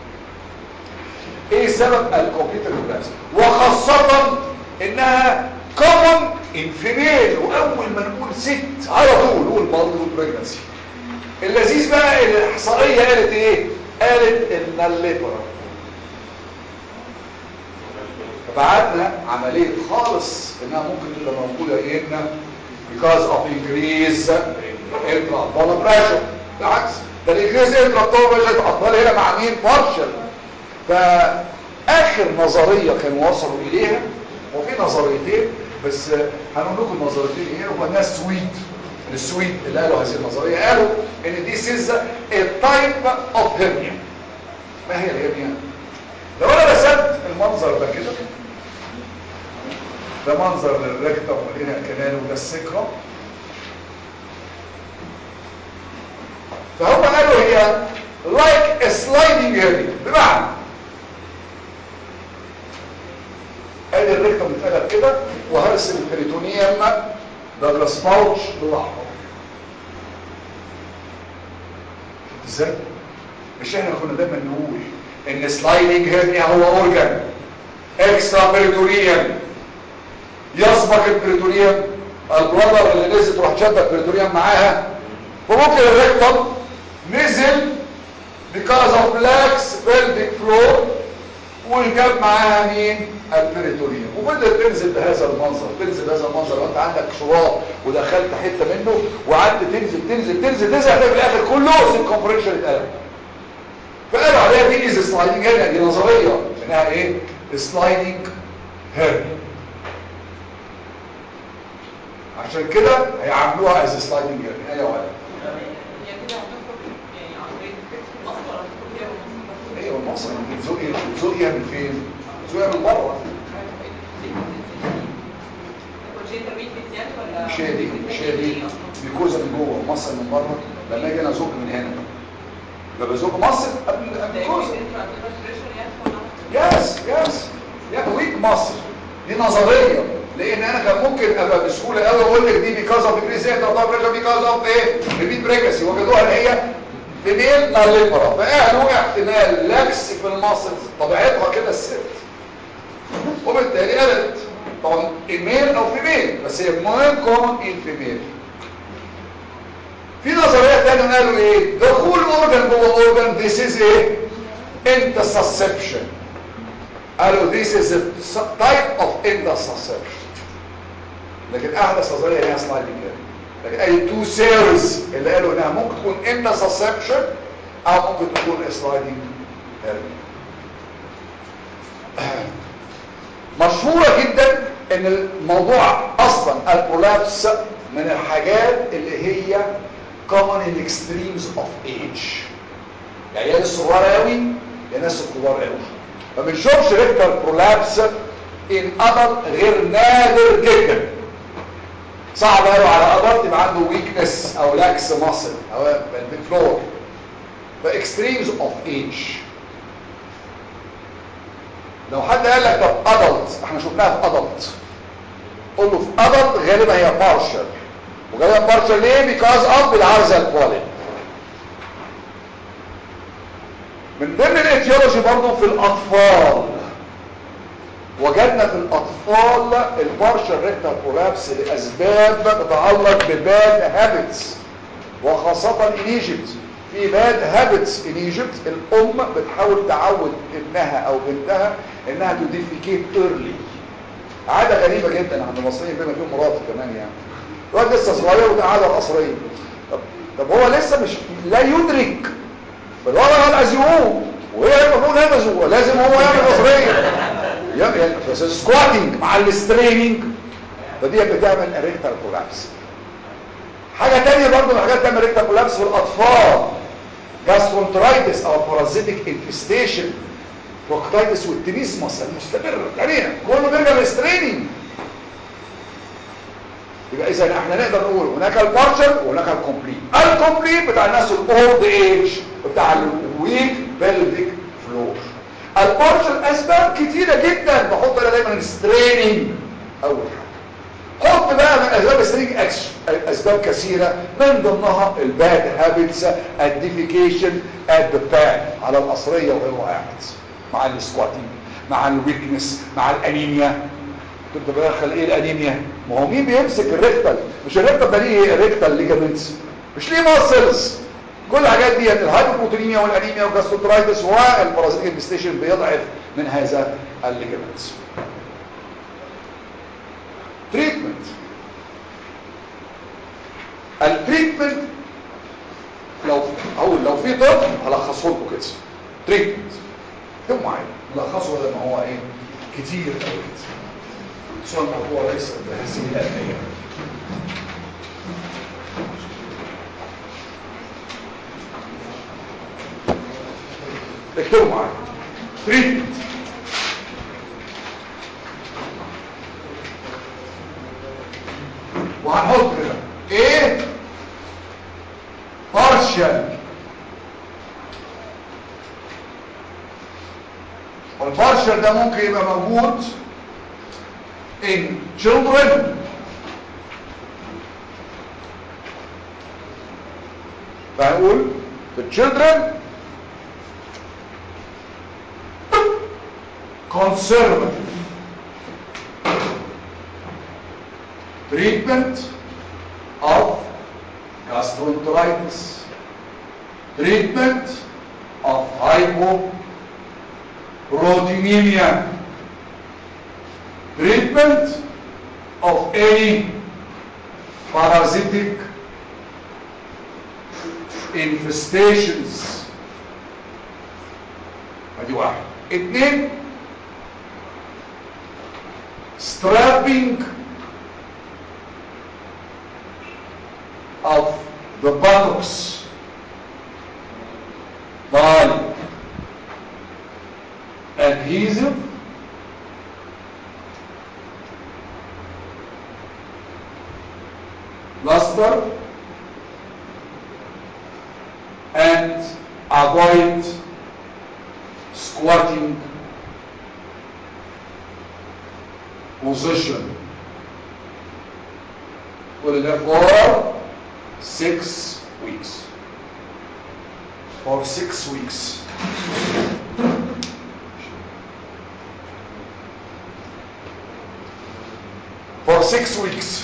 ايه سبب الكومبليت كولابس وخاصة انها كومن انفيميل واول ما نقول ست على طول نقول مالتيبل بريجنسي اللذيذ بقى الاحصائية قالت ايه قالت ان الليبر فبعدنا عملية خالص انها ممكن تبقى موجودة ايدنا because of increase intra-abdominal pressure بالعكس ده الانكريز intra-abdominal pressure اتقبل هنا مع مين partial فاخر نظرية كانوا وصلوا اليها وفي نظريتين بس هنقول لكم النظريتين ايه هو ناس سويد السويد اللي قالوا هذه النظرية قالوا ان دي سيز a type of hernia ما هي الهرنيا لو انا رسمت المنظر ده كده ده منظر للركتم وهنا كمان وده السكرة فهم قالوا هي like a sliding hernia بمعنى ادي الركتم اتقلب كده وهرسم البريتونيوم داجلاس باوتش بالاحمر ازاي مش احنا كنا دايما نقول ان سلايدنج هيرنيا هو اورجان اكسترا بريتوريان يسبق البريتوريان البلادر اللي نزل تروح شدك بريتوريان معاها وممكن الريكتم نزل because of lax pelvic floor وجاب معاها مين البريتوريان وبدأت تنزل بهذا المنظر تنزل بهذا المنظر وانت عندك شراب ودخلت حته منه وقعدت تنزل تنزل تنزل تنزل هتلاقي في الاخر كله سين كومبريشن اتقلب فقالوا عليها دي از سلايدنج هيرنيا دي نظريه انها ايه سلايدنج هيرنيا عشان كده هيعاملوها از سلايدنج هيرنيا ايوه ولا يعني كده هتخرج يعني عن طريق الفكر الاصل ولا هتخرج فيها بالمصدر؟ ايوه المصل بتزقي بتزقيها من فين بتزقيها من بره كونجيتال ويكنس يعني ولا مش هي دي مش هي دي ميكوزا من جوه المصل من بره لما اجي انا ازق من هنا يبقى بزق مصل قبل قبل الميكوزا يس يس يا ويك مصر دي نظريه لان انا كان ممكن ابقى بسهوله قوي اقول لك دي بيكاز اوف ديجري زي ده بريشر بيكاز اوف ايه ريبيت بريكسي وجدوها ان هي فيميل ماليبرا فقالوا احتمال لاكس في المصل طبيعتها كده الست وبالتالي قالت طبعا الميل او فيميل بس هي مهم كومن الفيميل في نظريه ثانيه قالوا ايه دخول اورجان جوه اورجان ذيس از ايه intussusception قالوا this is a type of intussusception لكن احدث نظريه هي سلايدنج لكن اي تو سيرز اللي قالوا انها ممكن تكون intussusception او ممكن تكون سلايدنج مشهوره جدا ان الموضوع اصلا البرولابس من الحاجات اللي هي common in extremes of age يعني يا ناس صغار قوي يا ناس كبار قوي ما بنشوفش ريكتال برولابس ان ادلت غير نادر جدا صعب قوي على ادلت يبقى عنده ويكنس او لاكس ماسل او الفلور فاكستريمز اوف ايج لو حد قال لك طب ادلت احنا شفناها في ادلت قول له في ادلت غالبا هي بارشل وغالبا بارشل ليه بيكاز اوف العرض البولي من ضمن الاتيولوجي برضو في الاطفال وجدنا في الاطفال البارشل ريكتال كولابس لاسباب تتعلق بباد هابتس وخاصة ان ايجيبت في باد هابتس ان ايجيبت الام بتحاول تعود ابنها او بنتها انها تديفيكيت ايرلي عادة غريبة جدا عند المصريين بما فيهم مراتي كمان يعني الواد لسه صغير وده عادة القصرية طب, طب هو لسه مش لا يدرك بالوضع الازيوم وهي المفروض يلبسوا لازم هو يعمل قصرية يعني بس سكواتنج مع الستريننج فدي بتعمل اريكتال كولابس حاجة تانية برضو من الحاجات بتعمل اريكتال كولابس في الاطفال جاسترونترايتس او بارازيتيك انفستيشن بروكتايتس والتنيسمس المستمرة يعني كله بيرجع للستريننج يبقى اذا احنا نقدر نقول هناك البارشل وهناك الكومبليت الكومبليت بتاع الناس الاولد ايج بتاع الويك بيلفيك فلور البارشل اسباب كتيره جدا بحط انا دايما ستريننج اول حاجه حط بقى من اسباب الستريننج اسباب كثيره من ضمنها الباد هابتس الديفيكيشن ات ذا باك على القصريه وهو قاعد مع السكواتنج مع الويكنس مع الانيميا كنت بدخل ايه الانيميا ما هو مين بيمسك الريكتال مش الريكتال ده ليه ريكتال ليجامنتس مش ليه ماسلز كل الحاجات دي الهايبوبروتينيميا والانيميا والجاستروترايتس والبارازيتيك انفستيشن بيضعف من هذا الليجامنتس تريتمنت التريتمنت لو او لو في طب هلخصه لكم كده تريتمنت اكتبوا معايا لخصه بدل ما هو ايه كتير قوي بس هو الموضوع ليس بهذه الاهميه اكتبوا معايا تريتمنت وهنحط كده ايه partial والبارشل ده ممكن يبقى موجود in children فهنقول في children conservative treatment of gastroenteritis treatment of hypoproteinemia treatment of any parasitic infestations ادي واحد اتنين strapping of the buttocks by adhesive plaster and avoid squatting position will for six weeks for six weeks for six weeks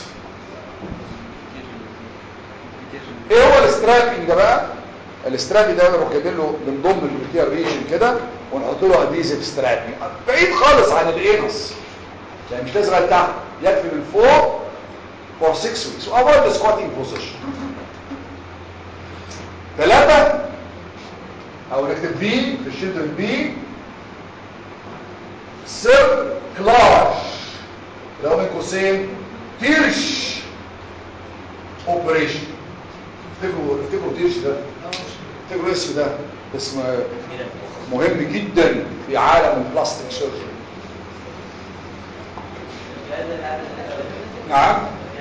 ايه هو الاستراتيجي ده بقى الاستراتيجي ده نروح جايبين له من ضمن البروتيا ريجن كده ونحط له اديزيف استراتيجي بعيد خالص عن الانس يعني مش لازم تحت يكفي من فوق for 6 weeks avoid the squatting position ثلاثة او نكتب بي في الشيلدرن بي سيركلاج اللي هو من قوسين تيرش اوبريشن افتكروا افتكروا تيرش ده افتكروا الاسم ده اسم مهم جدا في عالم البلاستيك سيرجري نعم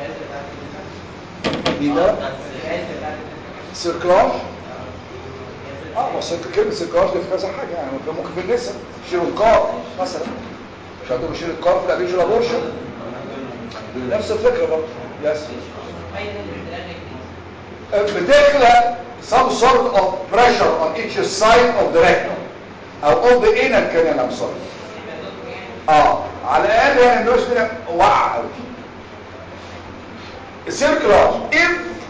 دي ده سيركلاج اه بس انت كلمه سيركلاج دي في كذا حاجه يعني ممكن في النساء شيل القار مثلا مش هتقول شيل القار في الابيج الابورشن نفس الفكره برضه يس بتخلق some sort of pressure on each side of the rectum او of the anal canal I'm sorry اه على الاقل يعني النوش ده وقع قوي circular if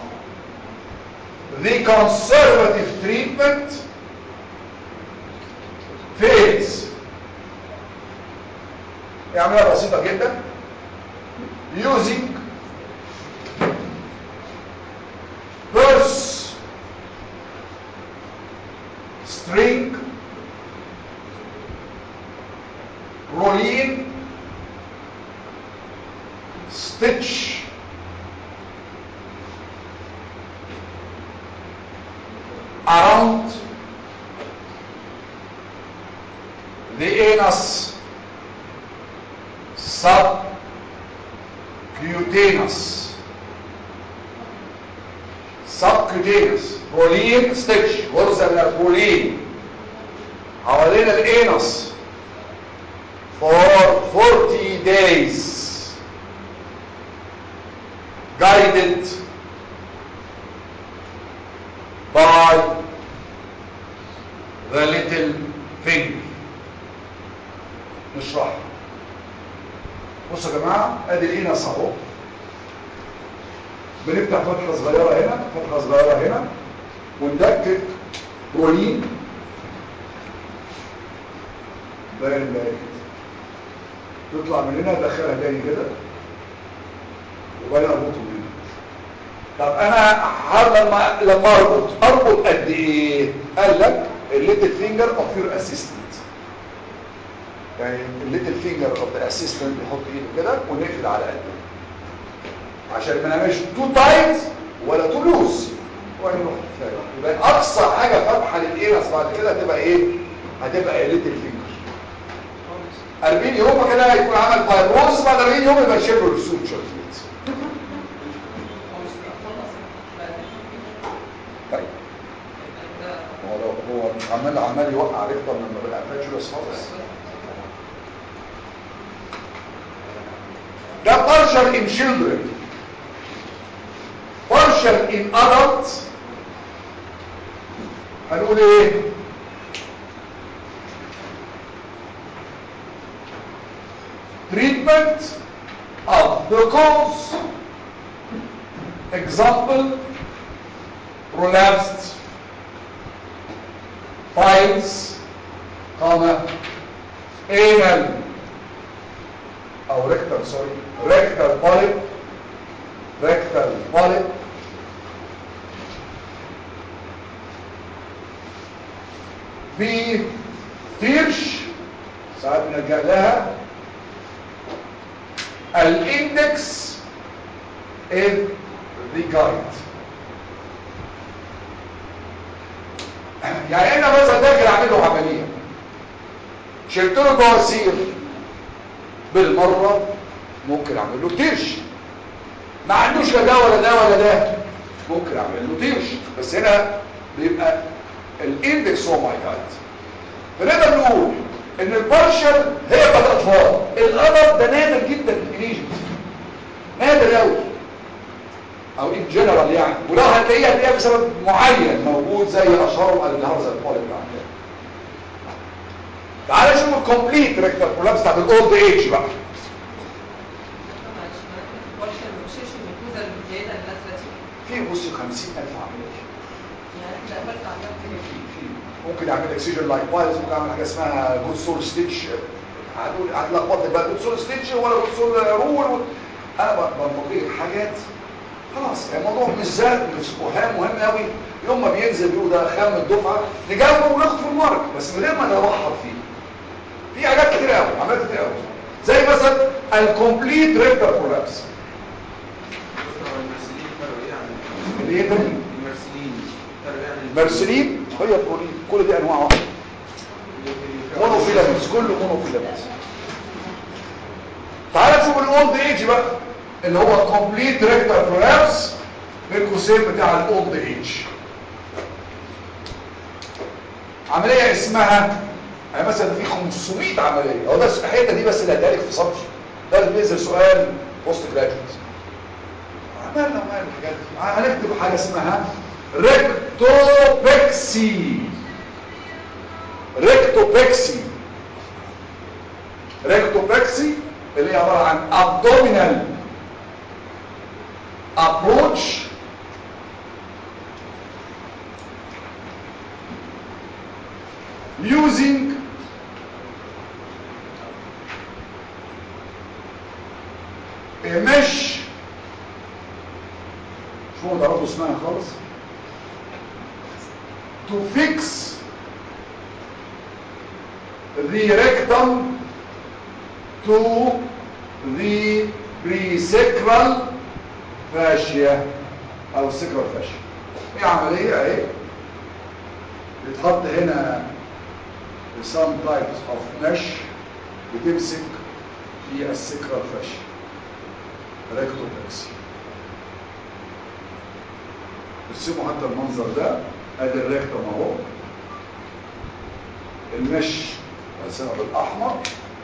the conservative treatment fails يعملها بسيطة جدا using purse string rollin stitch around the anus subcutaneous subcutaneous بولين ستيتش غرزة من البولين حوالين الانس for 40 days guided by the little finger نشرح بصوا يا جماعة ادي الانس اهو بنفتح فتحة صغيرة هنا فتحة صغيرة هنا وندكك برولين باين باين تطلع من هنا ادخلها تاني كده وبعدين اربطه من هنا طب انا هذا لما لما اربط اربط قد ايه قال لك الليتل فينجر اوف يور اسيستنت يعني الليتل فينجر اوف ذا اسيستنت بيحط ايده كده ونقفل على قد عشان ما نعملش تو تايت ولا تو لوز ونروح يبقى اقصى حاجه فتحه للانس بعد كده هتبقى ايه هتبقى الليتل فينجر 40 يوم كده هيكون عمل فايبروز بعد 40 يوم يبقى شبه السوتشر طيب هو لو هو عمال عمال يوقع ريكتر لما بقى فاتشولس خالص ده partial in children partial in adults هنقول ايه treatment of the cause example prolapsed piles comma anal او rectal sorry rectal polyp rectal polyp في تيرش ساعات بنرجع لها الاندكس is the guide يعني انا مثلا داخل اعمل له عمليه شلت له بواسير بالمره ممكن اعمل له تيرش ما عندوش لا ده ولا ده ولا ده ممكن اعمل له تيرش بس هنا بيبقى الاندكس هو ماي جايد فنقدر نقول ان البارشل هي بتاعت الاطفال القدر ده نادر جدا في ايجيبت نادر قوي او ان جنرال يعني ولو هتلاقيه هتلاقيها بسبب معين موجود زي اشهرهم الهرزه البولي بتاع تعالى نشوف الكومبليت ريكتال برولابس بتاعت الاولد ايج بقى معلش ما انا كنت بشر ما بشيلش الميكوزا الزياده النازله دي في بصي 50000 عمليه يعني انت قبلت عملت في في في ممكن اعمل اكسجين لايك بايلز ممكن اعمل حاجه اسمها جود سول ستيتش هتقول هتلخبط بقى جود سول ستيتش ولا جود سول رول انا بنطبق حاجات خلاص الموضوع مش زاد مش مهم مهم قوي يوم ما بينزل يقول ده خام الدفعه نجاوبه وناخد في المارك بس من غير ما نوحط فيه في حاجات كتير قوي عمليات كتير قوي زي مثلا الكومبليت ريكتال برولابس المرسلين فرقوا ايه عن اللي هي تاني المرسلين فرقوا ايه عن مرسلين هي بولين كل دي انواع واحده مونوفيلامنتس كله مونوفيلامنتس تعال نشوف الاولد ايج بقى اللي هو كومبليت ريكتال برولابس بالقوسين بتاع الاولد ايج عمليه اسمها يعني مثلا في 500 عمليه هو ده الحته دي بس اللي هديها لك في سطر ده اللي بينزل سؤال بوست جراجويت عملنا ومال الحاجات دي هنكتب حاجه اسمها ريكتوبكسي ريكتوبكسي ريكتوبكسي اللي هي عباره عن abdominal approach using a mesh شو ما تعرفوا اسمها خالص to fix the rectum to the presacral fascia او sacral fascia هي عملية اهي بتحط هنا some types of mesh بتمسك في السكرال فاشيا ريكتوبكسي ارسموا حتى المنظر ده ادي الريكتوم اهو المش رسمها بالاحمر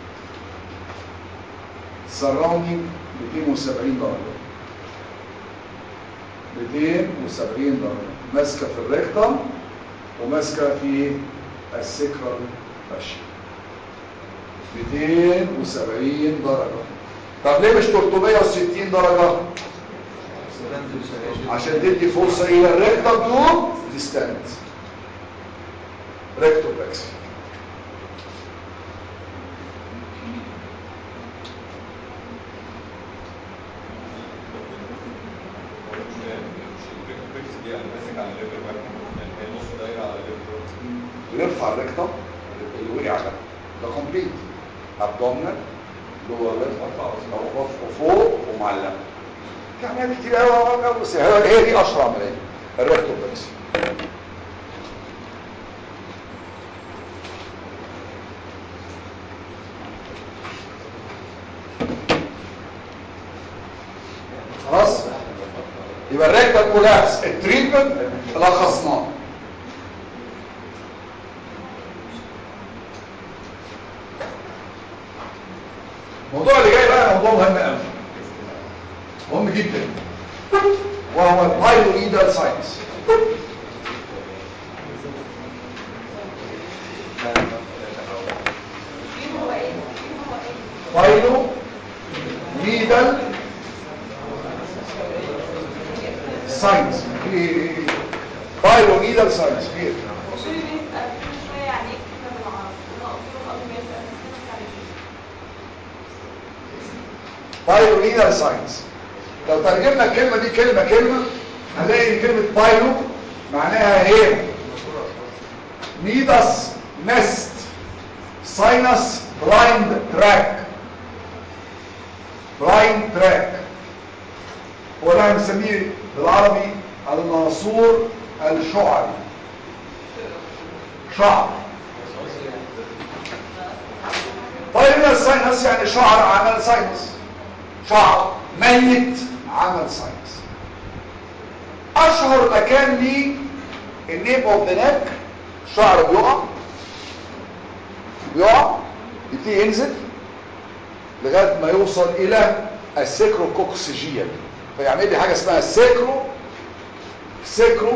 سراوندينج 270 درجه 270 درجه ماسكه في الريكتوم وماسكه في السكرال فاشيا 270 درجه طب ليه مش 360 درجه عشان تدي فرصة الى الريكتم تو ديستانت ريكتوبكس ويرفع الريكتم اللي وقع ده ده كومبليت ابدومنال لور ليفت او فوق ومعلق في عمليات كتير قوي قوي بس هي دي اشهر عمليه الريكتوبكس خلاص يبقى الريكتال كولابس التريتمنت لخصناه الموضوع اللي جاي بقى موضوع مهم قوي مهم جدا وهو البايلويدال ساينس مين هو ايه مين هو ايه بايلو ميدال ساينس في بايلو ميدال ساينس في وكل بيسأل كل شوية يعني ايه كلمة بالعربي انا قلت له قبل ما يسأل بس على ايه بايلو ميدال ساينس لو ترجمنا الكلمة دي كلمة كلمة هنلاقي ان كلمة بايلو معناها هي ميدس نست ساينس بلايند تراك بلايند تراك هو ده بنسميه بالعربي الناصور الشعري شعر بايرينال ساينس يعني شعر عمل ساينس شعر ميت عمل ساينس اشهر مكان ليه النيب اوف ذا نيك شعر بيقع بيقع يبتدي ينزل لغايه ما يوصل الى السيكروكوكسيجيال فيعمل لي حاجه اسمها سيكرو سيكرو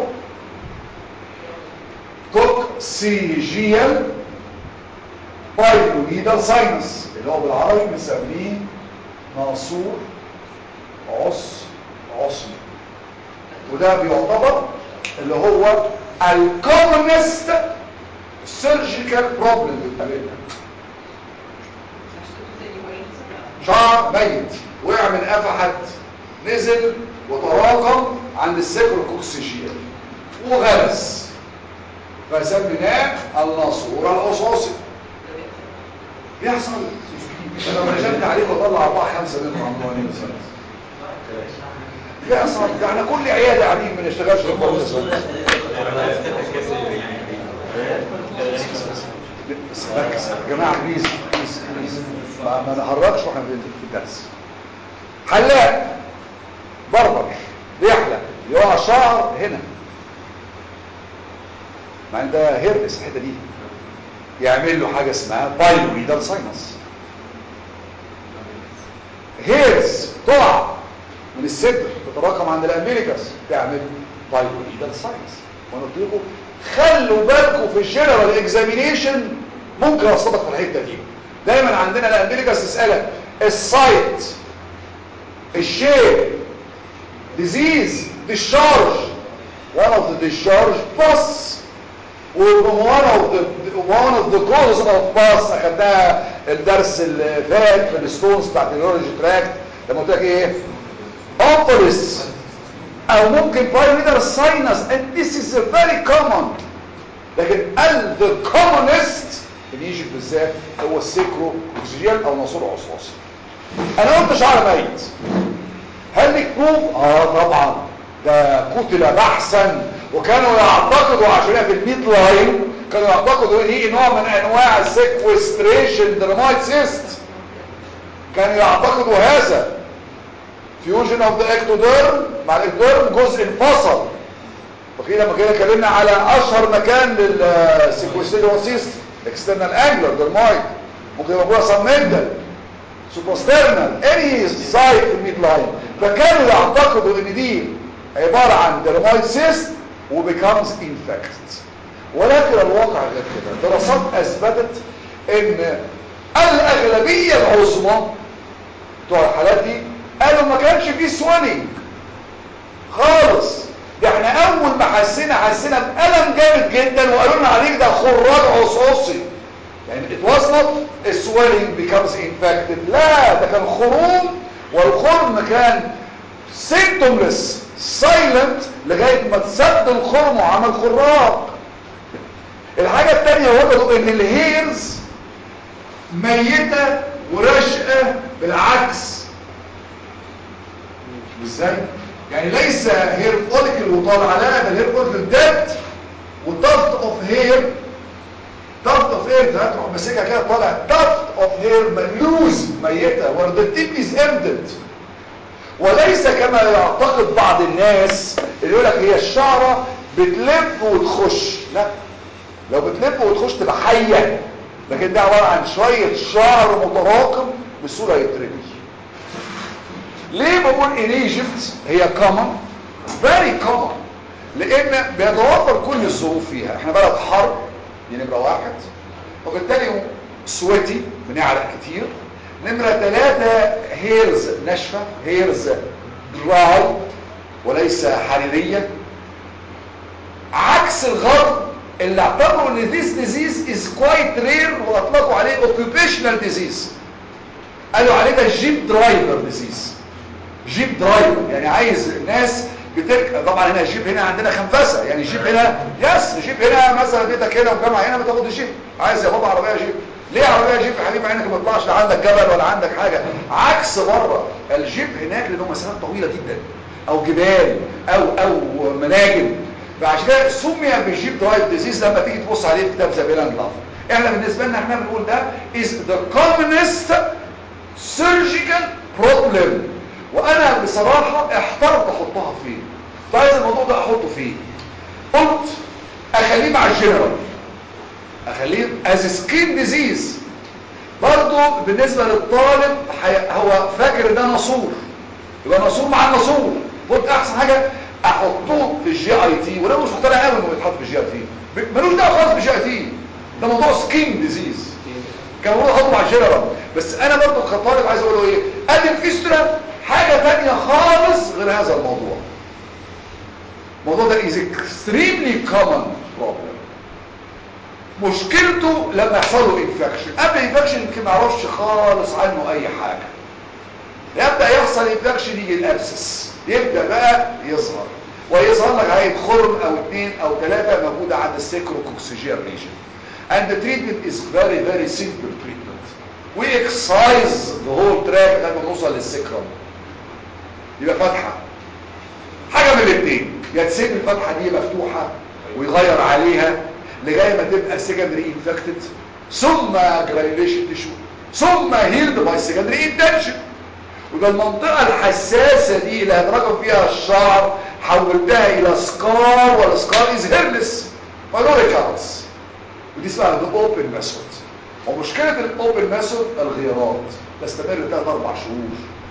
كوكسيجيال بايلونيدال ساينس اللي هو بالعربي بنسميه ناصور عص عصي وده بيعتبر اللي هو الكومنست سيرجيكال بروبلم بتقابلنا شعر ميت وقع من قفا حد نزل وتراكم عند السيكروكوكسيجيال وغلس فسميناه الناصور العصاصي بيحصل لو نزلت عليك واطلع اربعه خمسه منهم عملوانين بيحصل ده احنا كل عياده قاعدين ما نشتغلش في القرن بس ركز يا جماعه بليز بليز بليز ما ما نهرجش واحنا في الدرس حلاق بربر بيحلق يقع شعر هنا مع ان ده هيربس الحته دي يعمل له حاجه اسمها بايلوريدال ساينس هيرز تقع من الصدر تتراكم عند الامريكاس تعمل بايلوريدال ساينس وانا قلت لكم خلوا بالكم في الجنرال اكزامينيشن ممكن اصطدق في الحته دي دايما عندنا الامريكاس تسالك السايت الشيب ديزيز discharge one of the discharge pus one of the one of the causes of pus اخدناها الدرس اللي فات في الستونز بتاعت اليورولوجي تراكت لما قلت لك ايه اوبوليس او ممكن بايريدر ساينس and this is a very common لكن ال the commonest في ايجيبت بالذات هو السيكرو اوكسجين او ناصور عصاصي انا قلت شعر ميت هل لك بروف اه طبعا ده قتل بحثا وكانوا يعتقدوا عشان في الميد لاين كانوا يعتقدوا ان دي نوع من انواع السيكوستريشن درمايت سيست كانوا يعتقدوا هذا فيوجن اوف ذا اكتوديرم مع الاكتوديرم جزء انفصل فكده لما كده اتكلمنا على اشهر مكان للسيكوستريشن سيست اكسترنال انجلر درمايت ممكن يبقى جوه سبمنتال سوبوسترنال اني سايت في الميد لاين فكانوا يعتقدوا ان دي عبارة عن درمايت سيست وبيكامز انفكت ولكن الواقع غير كده دراسات اثبتت ان الاغلبية العظمى بتوع الحالات دي قالوا ما كانش فيه سوانينج خالص ده احنا اول ما حسينا حسينا بألم جامد جدا وقالوا لنا عليك ده خراج عصاصي يعني it was not a swelling becomes infected لا ده كان خروم والخرم كان symptomless silent لغاية ما تسد الخرم وعمل خراج الحاجة التانية وجدوا ان الهيرز ميتة ورشقة بالعكس ازاي؟ يعني ليس هير فوليكل وطالع لا ده الهير فوليكل ديد وطفت اوف هير طفت اوف هير ده هتروح ماسكها كده طالع طفت اوف هير لوز ميتة where the tip is emptied وليس كما يعتقد بعض الناس اللي يقول لك هي الشعرة بتلف وتخش لا لو بتلف وتخش تبقى حية لكن ده عبارة عن شوية شعر متراكم بسهولة يترمي ليه بقول ان ايجيبت هي common very common لان بيتوفر كل الظروف فيها احنا بلد حرب دي نمرة واحد وبالتالي سويتي بنعرق كتير نمرة ثلاثة هيرز ناشفة هيرز دراي وليس حريرية عكس الغرب اللي اعتبروا ان this disease is quite rare واطلقوا عليه occupational disease قالوا عليه ده جيب درايفر disease جيب درايفر يعني عايز ناس بتركب طبعا هنا الجيب هنا عندنا خنفسه يعني الجيب هنا يس جيب هنا مثلا بيتك هنا وجامعه هنا بتاخد الجيب عايز يا بابا عربيه جيب ليه عربيه جيب يا حبيبي عينك ما تطلعش لا عندك جبل ولا عندك حاجه عكس بره الجيب هناك لانه مسافات طويله جدا او جبال او او مناجم فعشان كده سمي بالجيب درايف ديزيز لما تيجي تبص عليه في كتاب زابيلان لاف احنا بالنسبه لنا احنا بنقول ده is the commonest surgical problem وانا بصراحه احترت احطها فين كنت عايز الموضوع ده احطه فين قلت اخليه مع الجنرال اخليه از سكين ديزيز برضه بالنسبه للطالب حي... هو فاكر ده ناسور يبقى ناسور مع الناسور قلت احسن حاجه احطوه في الجي اي تي ولا مش مقتنع قوي انه يتحط في الجي اي تي ملوش دعوه خالص بالجي اي تي ده موضوع سكين ديزيز كان المفروض احطه مع الجنرال بس انا برضه كطالب عايز اقول له ايه ادي الفيسترا حاجه ثانيه خالص غير هذا الموضوع الموضوع ده is extremely common problem مشكلته لما يحصل له انفكشن قبل الانفكشن يمكن ما يعرفش خالص عنه اي حاجه يبدا يحصل انفكشن يجي الابسس يبدا بقى يظهر ويظهر لك هيئه خرم او اثنين او ثلاثه موجوده عند السيكروكوكسيجيال ريجن and the treatment is very very simple treatment we excise the whole tract لما نوصل للسكرم يبقى فتحه حاجه من الاثنين يا تسيب الفتحه دي مفتوحه ويغير عليها لغايه ما تبقى secondary infected ثم granulation tissue ثم healed by secondary intention ويبقى المنطقة الحساسة دي اللي هتراكم فيها الشعر حولتها الى سكار والسكار از هيرلس فنو ريكارنس ودي اسمها الاوبن ميثود ومشكلة الاوبن ميثود الغيارات تستمر 3 4 شهور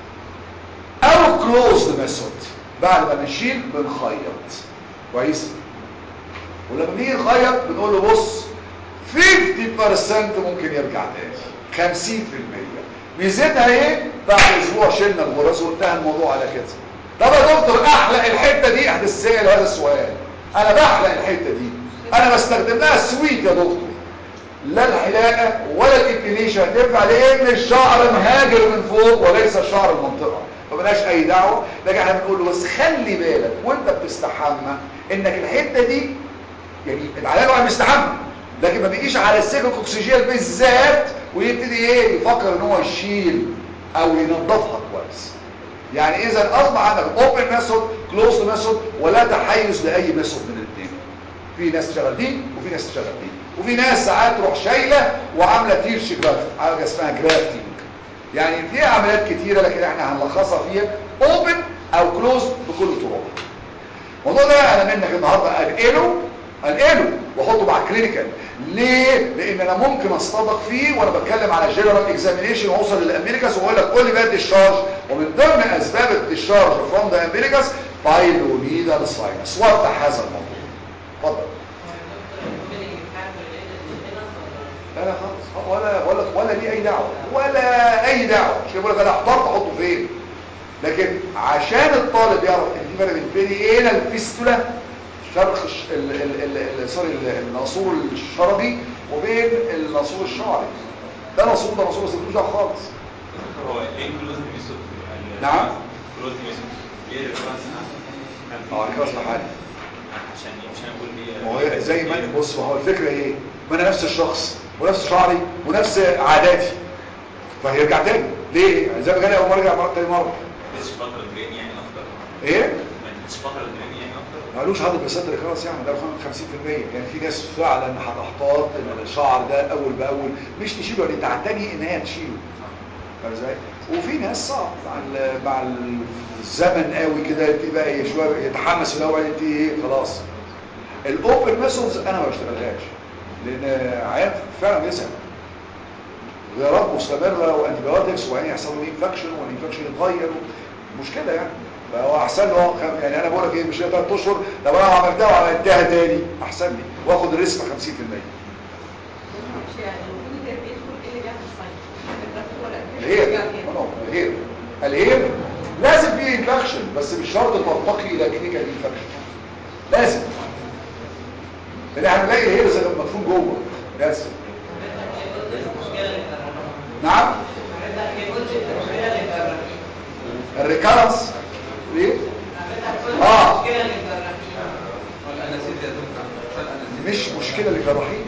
او كلوزد ميثود بعد ما نشيل بنخيط كويس ولما بنيجي نخيط بنقول له بص 50% ممكن يرجع تاني 50% ميزتها ايه بعد اسبوع شلنا الغرز وانتهى الموضوع على كده طب يا دكتور احلق الحته دي احد السائل هذا السؤال انا بحلق الحته دي انا بستخدم لها سويت يا دكتور لا الحلاقه ولا الابليشن هتنفع لان الشعر مهاجر من فوق وليس شعر المنطقه فملاش اي دعوه لكن احنا بنقول له بس خلي بالك وانت بتستحمى انك الحته دي يعني العيان واحد بيستحمى لكن ما بيجيش على السيكوكسيجيال بالذات ويبتدي ايه يفكر ان هو يشيل او ينظفها كويس يعني اذا اصبح عندك اوبن ميثود كلوزد ميثود ولا تحيز لاي ميثود من الاثنين في ناس تشتغل دي وفي ناس تشتغل دي وفي ناس ساعات تروح شايله وعامله تيرش جرافت حاجه اسمها جرافتنج يعني في عمليات كتيره لكن احنا هنلخصها فيها اوبن او كلوزد بكل طرقها الموضوع ده انا منك النهارده انقله انقله واحطه مع كلينيكال ليه لان انا ممكن اصطدق فيه وانا بتكلم على جنرال اكزامينيشن واوصل للامريكاس واقول لك قول لي بقى الديشارج ومن ضمن اسباب الديشارج فروم ذا امريكاس بايلونيدال ساينس وضح هذا الموضوع اتفضل لا لا خالص ولا ولا ولا ليه اي دعوه ولا اي دعوه مش بقول لك انا احترت احطه فين لكن عشان الطالب يعرف ان في فرق بين بيرينال فيستولا شرخ ال ال ال ال سوري الناسور الشرجي وبين الناسور الشعري ده ناسور ده ناسور بس ملوش دعوه خالص هو ايه كلوز ميثود نعم كلوز ميثود ايه الريفرنس اه كده اصل حاجه عشان عشان اقول دي ما هو زي ما بص ما هو الفكره ايه ما انا نفس الشخص ونفس شعري ونفس عاداتي فهيرجع تاني ليه زي ما جالي اول مره ارجع مره تاني مره مش فتره درين يعني اكتر ايه ما تديش فتره درين يعني اكتر مالوش عدد بساتر خلاص يعني ده 50% يعني في ناس فعلا هتحتاط الشعر ده اول باول مش تشيله يعني تعتني ان هي تشيله فاهم ازاي وفي ناس صعب مع ال- مع الزمن قوي كده تبقى إيه شويه يتحمس الاول انت ايه خلاص الاوبن ميثودز انا ما بشتغلهاش لان عيان فعلا بيسهل غيارات مستمره وانتيبيوتكس وبعدين يحصل له انفكشن والانفكشن يتغير مشكله يعني فهو احسن له خم- يعني انا بقول لك ايه مش ثلاث اشهر لو انا عملتها وعملتها تاني احسن لي واخد الريسك 50% يعني المفروض كان بيدخل ايه اللي بيعمل سايت ولا الهير الهير الهير لازم فيه انفكشن بس مش شرط ترتقي الى كلينيكال انفكشن لازم لان هنلاقي الهير زي ما مدفون جوه لازم نعم الريكارنس ليه اه والاناسيد يا دكتور عشان الاناسيد مش مشكله للجراحين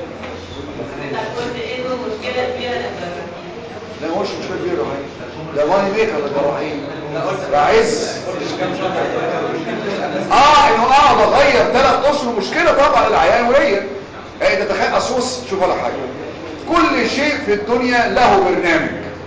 لا هوش مشكله كبيره للجراحين ده ماني ميكر للجراحين ده عز اه انه اقعد اغير ثلاث اشهر مشكله طبعا العيان وليا ايه انت تخيل اصوص شوف ولا حاجه كل شيء في الدنيا له برنامج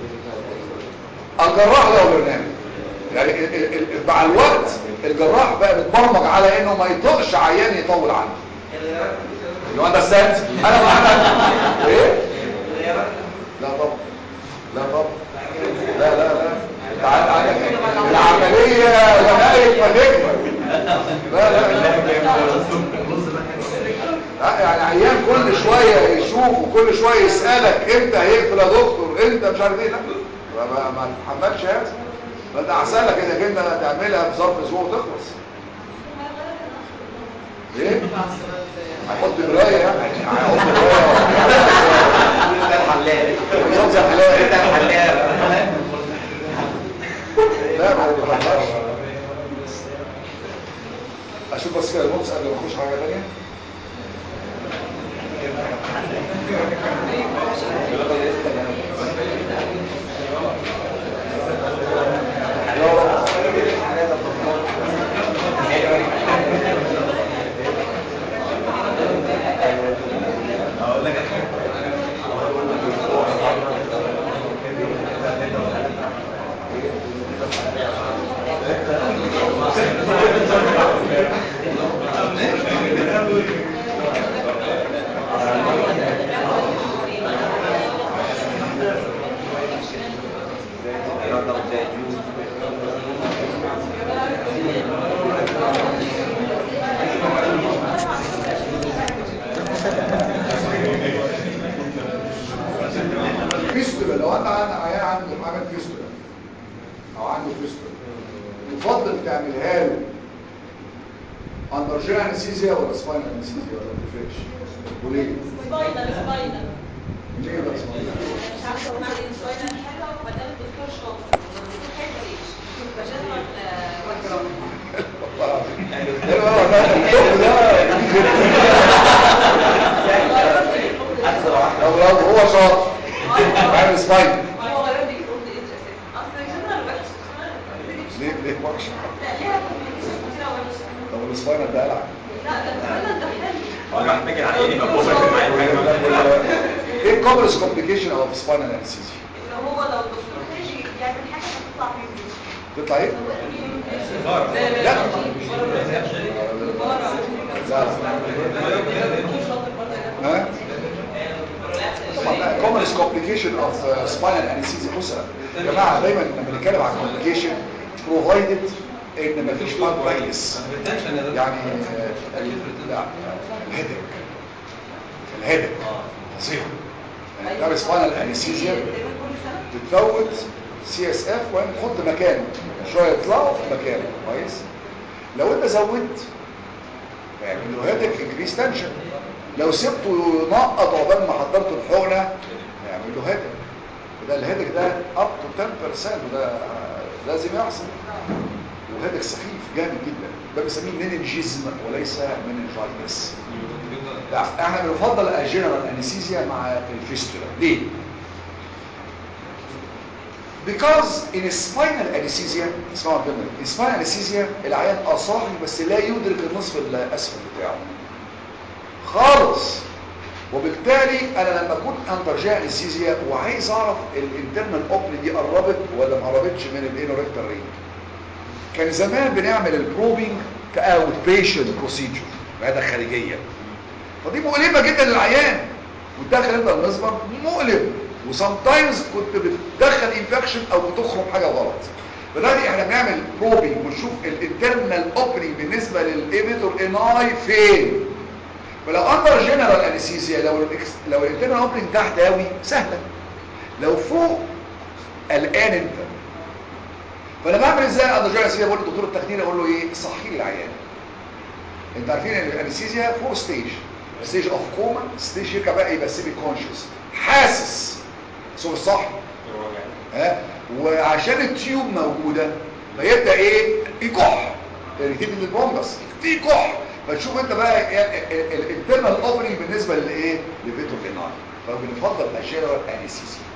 الجراح له برنامج يعني ال- ال- ال- مع الوقت الجراح بقى متبرمج على انه ما يطقش عيان يطول عنه يو اندرستاند انا انا ايه لا طبعا لا طبعا لا لا لا انت عندك عندك العمليه نهايه فتكمل لا لا لا لا يعني عيان كل شويه يشوف وكل شويه يسالك امتى هيقفل يا دكتور انت مش عارف ايه لا ما, ما, ما تتحملش هذا ما انت احسن لك انك انت تعملها بظرف اسبوع وتخلص ايه هيحط مرايه يعني هيحط ده الحلاق مرايه زي حلاق ده الحلاق لا ما بيحطهاش اشوف بس كده النص قبل ما اخش حاجه ثانيه فيستولا لو انا عن عيان عنده عامل فيستولا او عنده فيستولا يفضل تعملها له اندر جي انستيزيا ولا سباينال انستيزيا ولا ما تفرقش وليه؟ سباينال سباينال ليه بقى سباينال؟ مش عارفه اقول عليه سباينال حلوه وبعدين الدكتور شاطر والدكتور خايف ليش فجنرال وجرام والله العظيم حلو قوي ده الحب ده لو لو هو شاطر عامل سباينال هو غير لي يقول لي اصل الجنرال وحش ليه ليه وحش لا ليها كومبليكيشن كتيره وحشه طب السباينال ده قلع لا ده السباينال ده حلو الواحد فاكر على ايه يبقى بوصل معايا حاجه ايه الكومنس كومبليكيشن اوف سباينال انستيزيا اللي هو لو الدكتور خارج يعمل حاجه هتطلع منه تطلع ايه لا لا لا ها طبعا كومنس كومبليكيشن اوف سباينال انستيزيا بص يا جماعه دايما لما بنتكلم عن كومبليكيشن بروفايدد ان مفيش مالبرايتس يعني آه، لا الهيدك الهيدك فظيع يعني بتعمل سباينال انستيزيا تتفوت سي اس اف وبعدين تحط مكانه شويه يطلعوا في مكانه كويس لو انت زودت هيعمل له هيدك انكريس تنشن لو سبته ينقط عقبال ما حضرت الحقنه هيعمل له هيدك وده الهيدك ده اب تو 10% وده لازم يحصل وهيدك سخيف جامد جدا ده بنسميه مينينجيزم وليس مينينجايتس لا احنا بنفضل الجنرال انستيزيا مع الفيستولا ليه because in spinal anesthesia اسمعوا الكلمه دي in spinal anesthesia العيان اصاحي بس لا يدرك النصف الاسفل بتاعه خالص وبالتالي انا لما اكون اندرجا انستيزيا وعايز اعرف الانترنال اوبن دي قربت ولا ما قربتش من الانوريكتال رينج كان زمان بنعمل البروبينج كاوت بيشنت بروسيجر عياده خارجيه فدي مؤلمه جدا للعيان وتدخل انت المزبر مؤلم وسام تايمز كنت بتدخل انفكشن او بتخرج حاجه غلط دلوقتي احنا بنعمل بروبينج ونشوف الانترنال اوبننج بالنسبه للايميتور اناي فين فلو اندر جنرال انستيزيا لو الإكس... لو الانترنال اوبننج تحت قوي سهله لو فوق قلقان انت فانا بعمل ازاي اندر جنرال انستيزيا بقول للدكتور التخدير اقول له ايه صحي لي العيان انت عارفين ان الانستيزيا فور ستيج ستيج اوف كوما ستيج يرجع بقى يبقى سيمي كونشس حاسس صوت صح ها وعشان التيوب موجوده فيبدا ايه يكح يرتب من البونجس يكح فتشوف انت بقى الانترنال اوبننج بالنسبه لايه لفيتو فينال فبنفضل الجنرال انستيزيا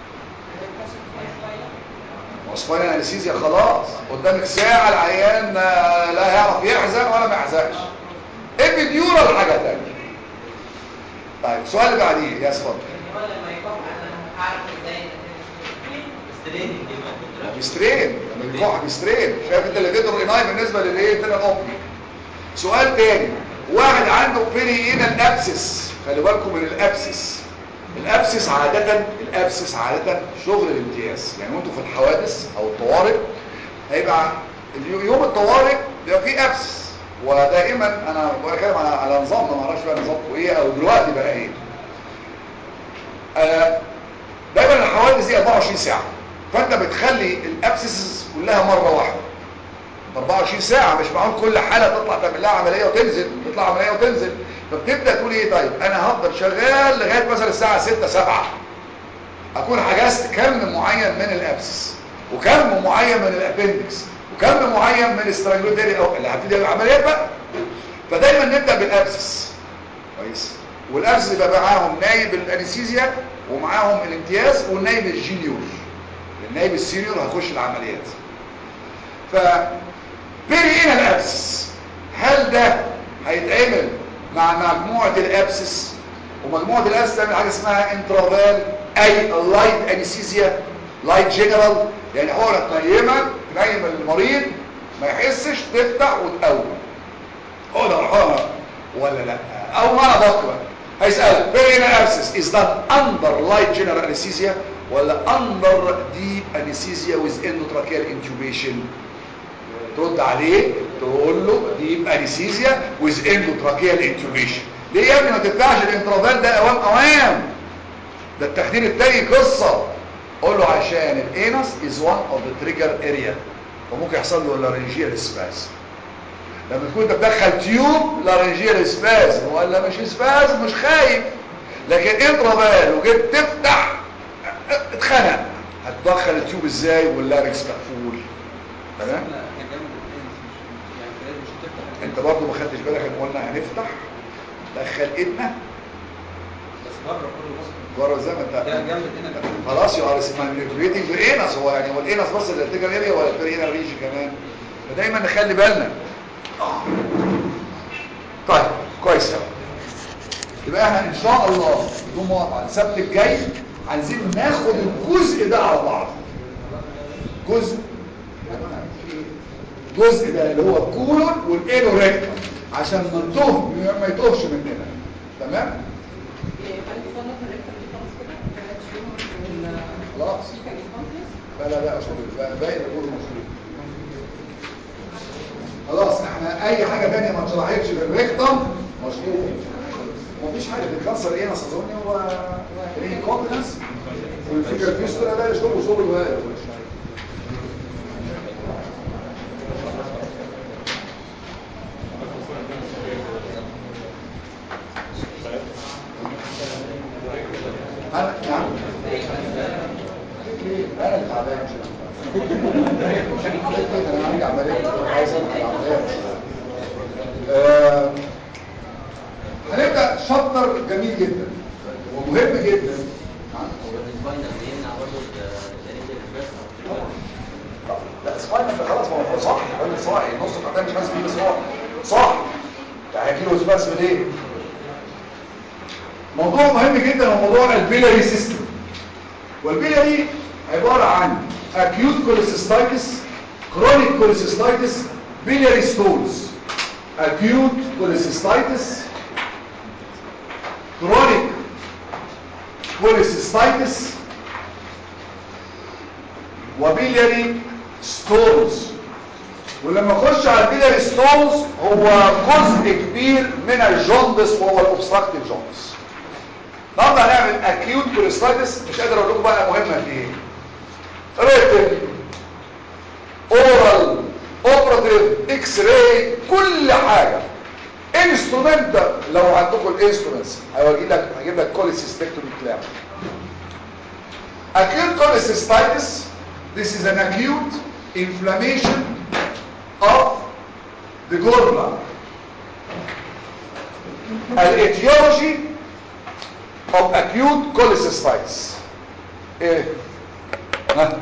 وسباينال انستيزيا خلاص قدامك ساعه العيان لا يعرف يحزن ولا ما يحزنش ابيديورال حاجه ثانيه طيب السؤال اللي بعديه يا اتفضل هو لما يكون انا عارف ازاي ستريننج دي ما كنت بيسترين لما بيكح بيسترين شايف انت اللي تقدر ايناي بالنسبه للايه التاني الاوبني سؤال تاني واحد عنده بيريينال ابسس خلي بالكم من الابسس الابسس عاده الابسس عاده شغل الامتياز يعني وانتوا في الحوادث او الطوارئ هيبقى اليو- يوم الطوارئ بيبقى فيه ابسس ودائما انا بتكلم على على نظامنا ما اعرفش بقى نظامكم ايه او دلوقتي بقى ايه آه، دايما الحوادث دي 24 ساعه فانت بتخلي الابسس كلها مره واحده 24 ساعه مش معقول كل حاله تطلع تعمل لها عمليه وتنزل تطلع عمليه وتنزل فبتبدا تقول ايه طيب انا هفضل شغال لغايه مثلا الساعه 6 7 اكون حجزت كم معين من الابسس وكم معين من الابندكس وكم معين من الاسترانجلوتيري او اللي هبتدي العمليات بقى فدايما نبدا بالابسس كويس والابسس يبقى معاهم نايب الانستيزيا ومعاهم الامتياز والنايب الجينيور النايب السينيور هيخش العمليات ف بيرينا الابسس هل ده هيتعمل مع مجموعة الابسس ومجموعة الابسس تعمل حاجة اسمها انترافال اي لايت انستيزيا لايت جنرال يعني حقنة تنيمة تنيم المريض ما يحسش تفتح وتقوم حقنة حقنة ولا لا او ما ادق هيسأل بيرينا ابسس is that under light general anesthesia ولا under deep anesthesia with endotracheal intubation ترد عليه تقول له دي يبقى انستيزيا ويز اندوتراكيال انتوبيشن ليه يا ابني ما تفتحش الانترافال ده اوام اوام ده التخدير التاني قصه قول له عشان الانس از وان اوف ذا تريجر اريا وممكن يحصل له لارنجيال سباز لما تكون انت بتدخل تيوب لارنجيال سباز ولا مش سباز مش خايف لكن انترافال وجيت تفتح اتخنق هتدخل التيوب ازاي واللارنكس مقفول تمام كان جنب الانس مش يعني كده مش هتفتح انت برضو ما خدتش بالك ان قلنا هنفتح دخل ايدنا بس بره كله بص بره زي ما ده انت جنب الانس خلاص يو ار مانيبيوليتنج الانس هو يعني هو الانس بس اللي ارتجل اريا ولا البرينا ريجي كمان فدايما نخلي بالنا طيب كويس قوي يبقى احنا ان شاء الله بدون مقاطعه السبت الجاي عايزين ناخد الجزء ده على بعض جزء الجزء ده اللي هو الكولون والانوريكتوم عشان ما نتوه ما يتوهش مننا تمام خلاص لا لا لا اشرب باقي ده كله مشروب خلاص احنا اي حاجه تانية ما اتشرحتش في الريكتم مشروب مفيش حاجه في الكانسر ايه اظن هو الانكونتنس والفكر فيستولا لا يشربوا شرب الوالد انا نعم انا اللي تعبان مش انا عندي عمليه عايز اعمل عمليه آه، هنبدا شابتر جميل جدا ومهم جدا نعم. الفاينل بيمنع برضه الدليل البس لا سباينال ده خلاص ما هو صح الراجل صاحي نص قطعه مش بس فيه بس هو صح يعني هيجيله سباسم ليه موضوع مهم جدا هو موضوع البيلاري سيستم والبيلاري عباره عن acute cholecystitis chronic cholecystitis biliary stones acute cholecystitis chronic cholecystitis وبيلياري ستونز ولما اخش على البيلياري ستونز هو جزء كبير من الجوندس وهو الاوبستراكتيف جوندس النهارده هنعمل اكيوت كوليستايتس مش قادر اقول لكم بقى مهمه قد ايه ريتن اورال اوبراتيف اكس راي كل حاجه انسترومنت لو عندكم الانسترومنتس هجيب لك هجيب لك كوليسيستكتومي كلام acute cholecystitis this is an acute inflammation of the gallbladder الاتيولوجي of acute cholecystitis ايه ها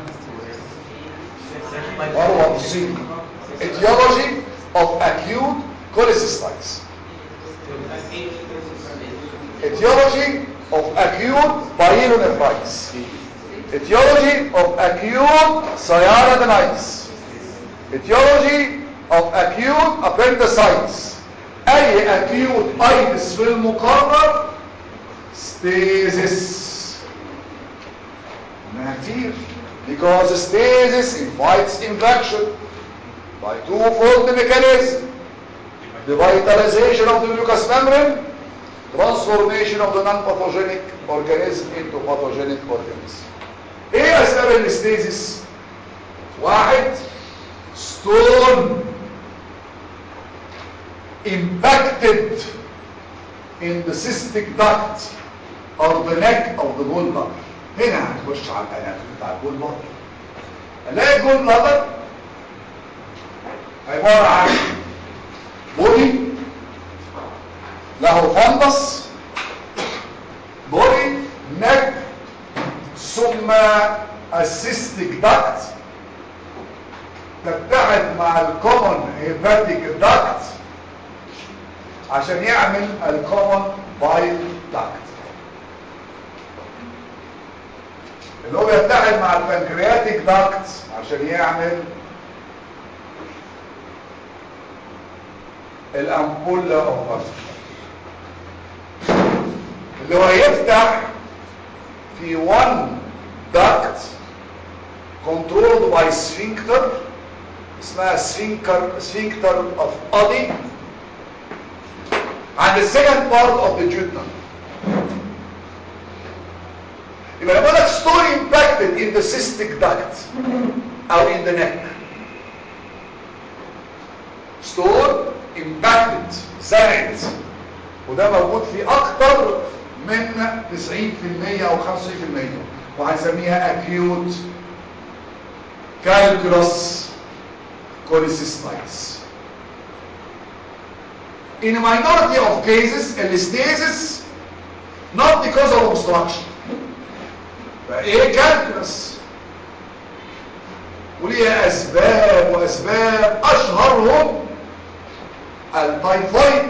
مروه بصير etiology of acute cholecystitis etiology of acute pyelonephritis etiology of acute cyanodennitis etiology of acute appendicitis اي acute itis في المقرر stasis منها كتير because stasis invites infection by two-fold mechanism the vitalization of the mucous membrane transformation of the non-pathogenic organism into pathogenic organism ايه اسباب الاستيزيس واحد stone impacted in the cystic duct or the neck of the gallbladder هنا هنخش على الاناتومي بتاع الجولبلادر الاقي الجولبلادر عباره عن بودي له فندس بودي نك ثم السيستيك داكت تتحد مع الكومن هيباتيك داكت عشان يعمل الكومن بايل داكت اللي هو يتحد مع البنكرياتيك داكت عشان يعمل الامبولا اوف اللي هو يفتح في one duct controlled by sphincter اسمها sphincter sphincter of Oddi عند the second part of the duodenum يبقى لما لك story impacted in the cystic duct او in the neck store impacted زرعت وده موجود في اكتر من 90% او 95% وهنسميها acute calculus cholecystitis in a minority of cases elasticity not because of obstruction فايه كالكولس وليها اسباب واسباب اشهرهم التايفويد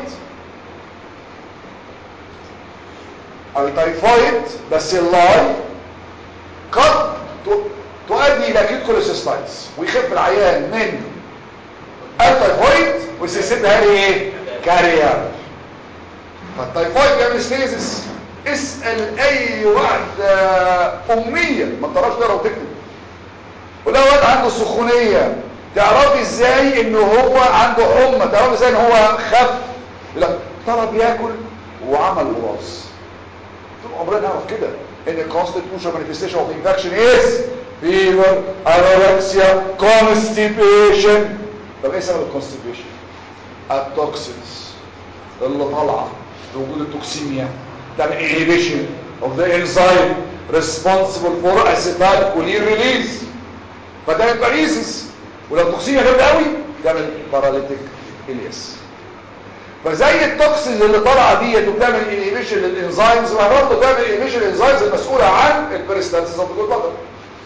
التايفويد بس اللاي قد تؤدي الى اكيد كوليسيستايتس ويخف العيان من التايفويد ويسيبها لي ايه كارير فالتايفويد بيعمل ستيزس اسال اي واحده اميه ما تعرفش تقرا وتكتب ولو واحد عنده سخونيه تعرفي ازاي ان هو عنده حمى تعرفي ازاي ان هو خف لا ترى بياكل وعمل براس طول عمرنا نعرف كده ان constitutional manifestation of infection is fever anorexia constipation طب ايه سبب الكونستيبيشن التوكسينز اللي طالعه بوجود التوكسيميا تعمل inhibition of the enzyme responsible for acetylcholine release فده الباريسيس ولو توكسيميا جامده قوي تعمل باراليتيك الياس فزي التوكسينز اللي طالعه ديت وبتعمل انهبيشن للانزيمز برضه بتعمل انهبيشن للانزيمز المسؤوله عن البريستالسيس اوف الجول بلادر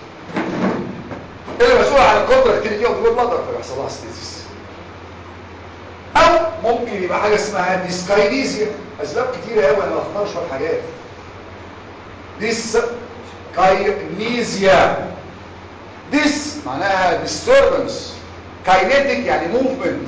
اللي مسؤوله عن الكونتراكتيليتي اوف الجول بلادر فيحصل لها ستيزيس او ممكن يبقى حاجه اسمها ديسكاينيزيا اسباب كتيره قوي انا بختار شويه حاجات ديسكاينيزيا ديس معناها disturbance كاينيتيك يعني موفمنت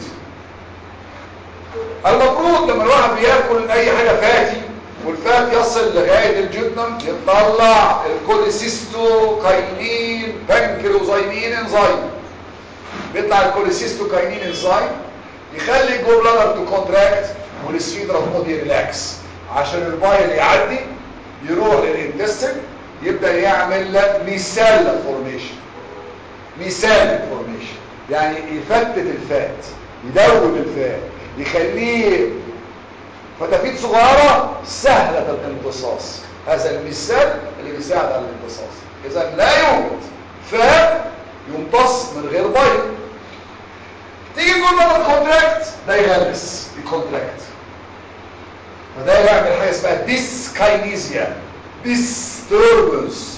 المفروض لما الواحد بياكل اي حاجه فاتي والفات يصل لغايه الجدنم يطلع الكوليسيستوكاينين بانكروزايمين انزيم بيطلع الكوليسيستوكاينين انزيم يخلي الجوبلادر تو كونتراكت والسفينر اوف بودي ريلاكس عشان البايل يعدي يروح للانتستين يبدا يعمل ميسال فورميشن ميسال فورميشن يعني يفتت الفات يدوب الفات يخليه فتافيت صغيرة سهلة الامتصاص هذا المثال اللي بيساعد على الامتصاص اذا لا يوجد فات يمتص من غير بيض تيجي تقول له الكونتراكت ده يغلس الكونتراكت فده يعمل حاجه اسمها ديسكاينيزيا ديستربنس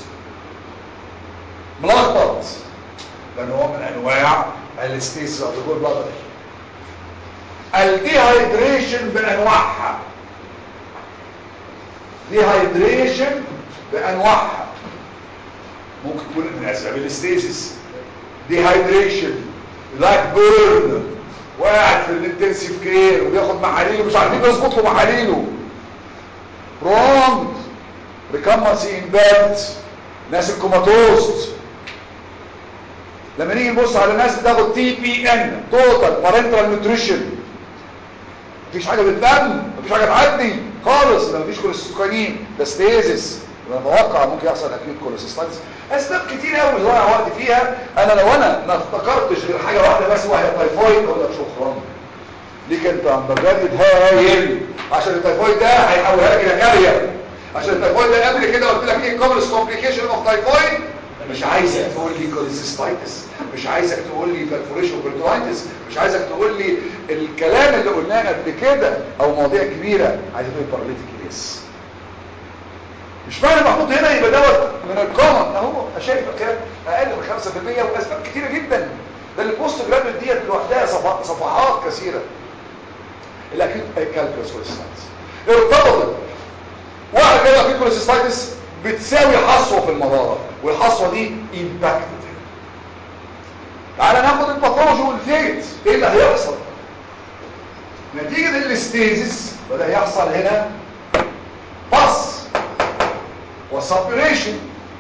ملخبط ده نوع من انواع الستيس اوف ذا بلادر الديهايدريشن بانواعها ديهايدريشن بانواعها ممكن تكون من اسباب الاستيزيس ديهايدريشن لايك بيرن وقاعد في الانتنسيف كير وبياخد محاليله مش عارفين يظبط له محاليله برونج ريكمسي ان باد ناس الكوماتوز لما نيجي نبص على ناس بتاخد تي بي ان توتال بارنترال نيوتريشن مفيش حاجه بتتم مفيش حاجه تعدي خالص ده مفيش كوليسترولين ده ستيزس نتوقع ممكن يحصل اكيد كوليستايتس اسباب كتير قوي ضايع وقت فيها انا لو انا ما افتكرتش غير حاجه واحده بس وهي التايفويد اقول لك شكرا ليك انت اندرجراديت هايل عشان التايفويد ده هيحولها لك الى كارير عشان التايفويد ده قبل كده قلت لك ايه كومنس كومبليكيشن اوف تايفويد مش عايزك تقول لي كوليسيستايتس مش عايزك تقول لي بيرفوريشن بيرتوانتس مش عايزك تقول لي الكلام اللي قلناه قبل كده او مواضيع كبيره عايز تقول باراليتيك كيس مش معنى محطوط هنا يبقى دوت من الكومن اهو شايف كام اقل من 5% واسباب كتيره جدا ده البوست جرادويت ديت لوحدها صفح- صفحات كثيره الاكيوت كالكولس كوليسيستايتس ارتبطت واحد كده اكيوت كوليسيستايتس بتساوي حصوه في المراره والحصوه دي امباكتد تعالى ناخد الباثولوجي والفيت ايه اللي هيحصل نتيجه الاستيزيس بدا يحصل هنا بص وسابريشن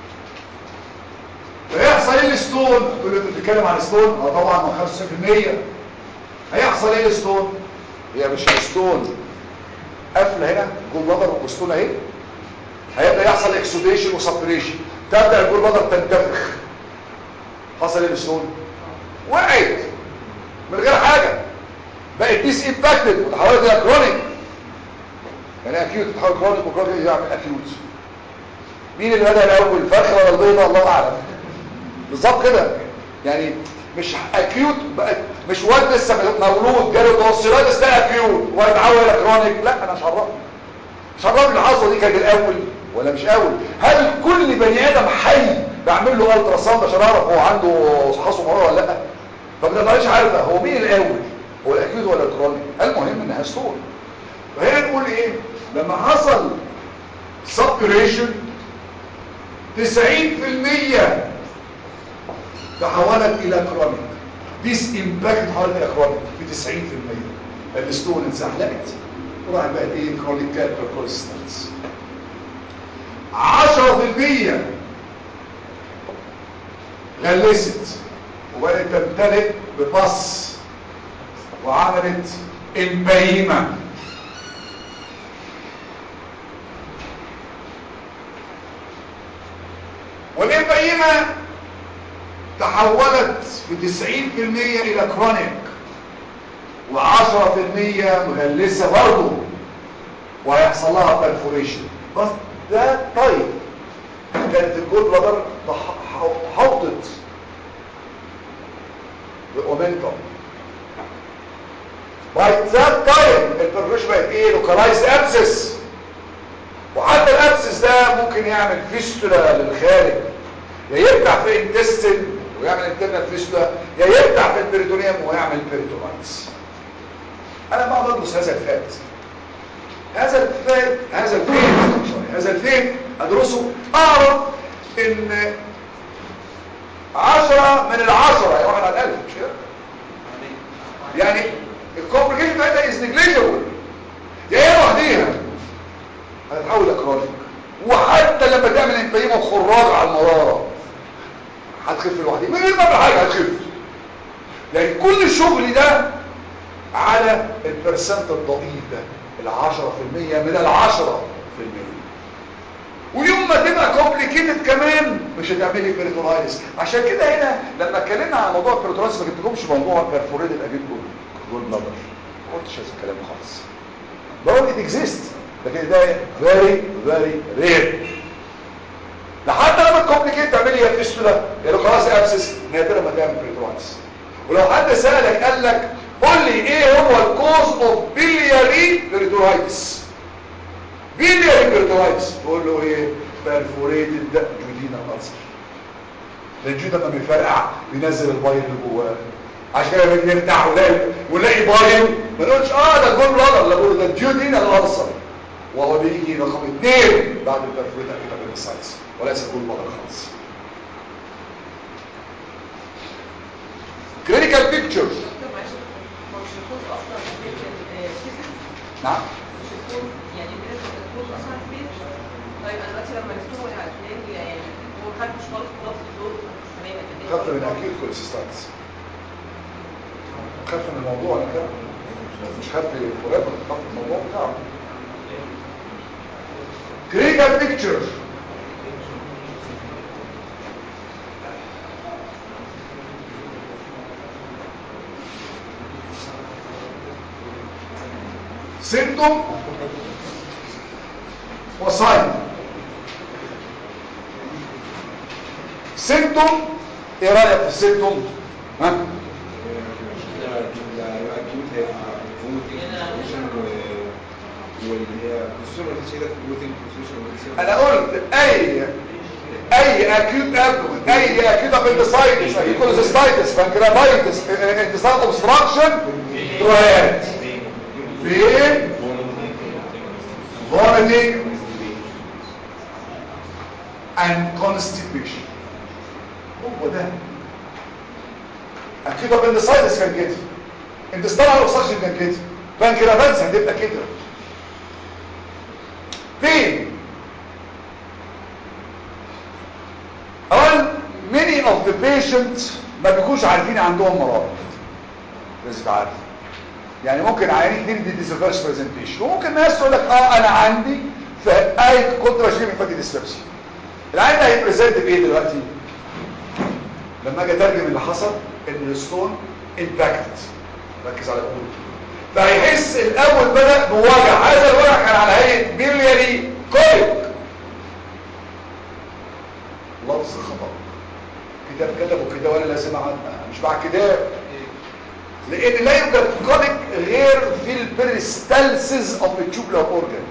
فيحصل ايه الستون تقول لي انت بتتكلم عن ستون اه طبعا هو 95% هيحصل ايه الستون هي مش الستون قافله هنا جول بلدر وستون اهي هيبدا يحصل اكسوديشن وسابريشن تبدا الجول بلدر تنتفخ حصل ايه الستون وقعت من غير حاجه بقت ديس امباكتد وتحولت الى كرونيك يعني اكيوت تتحول كرونيك وكرونيك يعمل اكيوت مين اللي بدا الاول الفرخه ولا البيضه الله اعلم بالظبط كده يعني مش اكيوت بقت مش واد لسه مولود جاله توصيلات ده اكيوت ويتحول الى كرونيك لا انا مش عرفني مش عرفني الحصوه دي كانت الاول ولا مش اول هل كل بني ادم حي بعمل له الترا ساوند عشان اعرف هو عنده حصوه مراره ولا لا فما تبقاش عارفه هو مين الاول هو الاكيوت ولا الكرونيك المهم انها ستون فهنا نقول ايه لما حصل سبريشن 90% تحولت الى كرونيك ديس امباكت تحولت الى كرونيك في 90% الستون اتزحلقت وراح بقت ايه كرونيك كالبر كوليسترز 10% غلست وبدات تمتلئ ببص وعملت البهيمه والإبقيمة تحولت في 90% إلى كرونيك و10% مغلسة برضه وهيحصل لها برفوريشن بس ده طيب كانت الجود بلادر حوطت بأومنتم باي ذات تايم البرفوريشن بقت ايه لوكالايز ابسس وحتى الابسس ده ممكن يعمل فيستولا للخارج يا يفتح في انتستين ويعمل انترنال فيستولا يا يفتح في البريتونيوم ويعمل بيريتونايتس انا بقى بدرس هذا الفات هذا الفات هذا الفين سوري هذا الفين ادرسه اعرف ان عشرة من العشرة يا واحد على الالف مش كده يعني الكومبليكيشن بتاعتها از نيجليجبل يا هي لوحديها هتتحول لكرونيك وحتى لما تعمل انفيمه وخراج على المراره هتخف لوحدها من غير ما اعمل حاجه هتخف يعني كل الشغل ده على البرسنت الضئيل ده العشرة في المية من العشرة في المية ويوم ما تبقى كومبليكيتد كمان مش هتعملي بيريتونايتس عشان كده هنا لما اتكلمنا على موضوع البيريتونايتس ما جبتلهمش موضوع بيرفوريتد اجيب جول بلادر ما قلتش هذا الكلام خالص برضه ات اكزيست لكن ده فيري فيري رير لحد لما تكومبليكيت تعملي يا فيستولا يا لوكالاس ابسس نادرا ما تعمل بيريتونايتس ولو حد سالك قال لك قول لي ايه هو الكوز اوف بيلياري بيريتونايتس بيلياري بيريتونايتس تقول له ايه بيرفوريتد جودينا الالسر لان الجودة لما بيفرقع بينزل البايل اللي جواه عشان كده بنفتح ونلاقي ونلاقي بايل ما نقولش اه ده الجول بلادر لا نقول ده الجودينا الالسر وهو بيجي رقم اثنين بعد البرفوريت اكيد بالسايتس وليس كل بطل خالص كلينيكال بيكتشرز دكتور معلش هو مش الكود اصلا في الفيزيك نعم مش الكود يعني الناس الكود اصلا في طيب انا دلوقتي لما نكتبه على الفلان يعني هو ما خدش خالص خلاص الدور تماما خف من اكيد كوليسيستايتس خف من الموضوع ده مش خف فوريفر خف من الموضوع بتاعه كلينيكال بيكتشرز symptom وساين symptom ايه رايك في السيمتوم ها انا قلت اي اي اكيوت ابدومن اي اكيوت ابندسايتس اكيوت كوليسيستايتس بانكرياتايتس انتصال اوبستراكشن تروهات فين vomiting and constipation هو ده اكيد appendicitis كان كده intestinal obstruction كان كده pancreatitis هتبقى كده pain اولا many of the patients ما بيكونش عارفين عندهم مرض لازم عارف يعني ممكن عيانين اتنين دي ديزفيرس برزنتيشن وممكن ناس تقول لك اه انا عندي فاي كونتراشيم فاتي ديسبسي العيان ده هيبريزنت بايه دلوقتي لما اجي اترجم اللي حصل ان الستون امباكتد ركز على الامور فهيحس الاول بدا بوجع هذا الوجع كان على هيئه بيلياري كوليك لفظ خطا كتاب كتبه كده وانا لازم اعد مش مع كتاب لان لا يوجد كوليك غير في البريستالسيس اوف التوبولار اورجان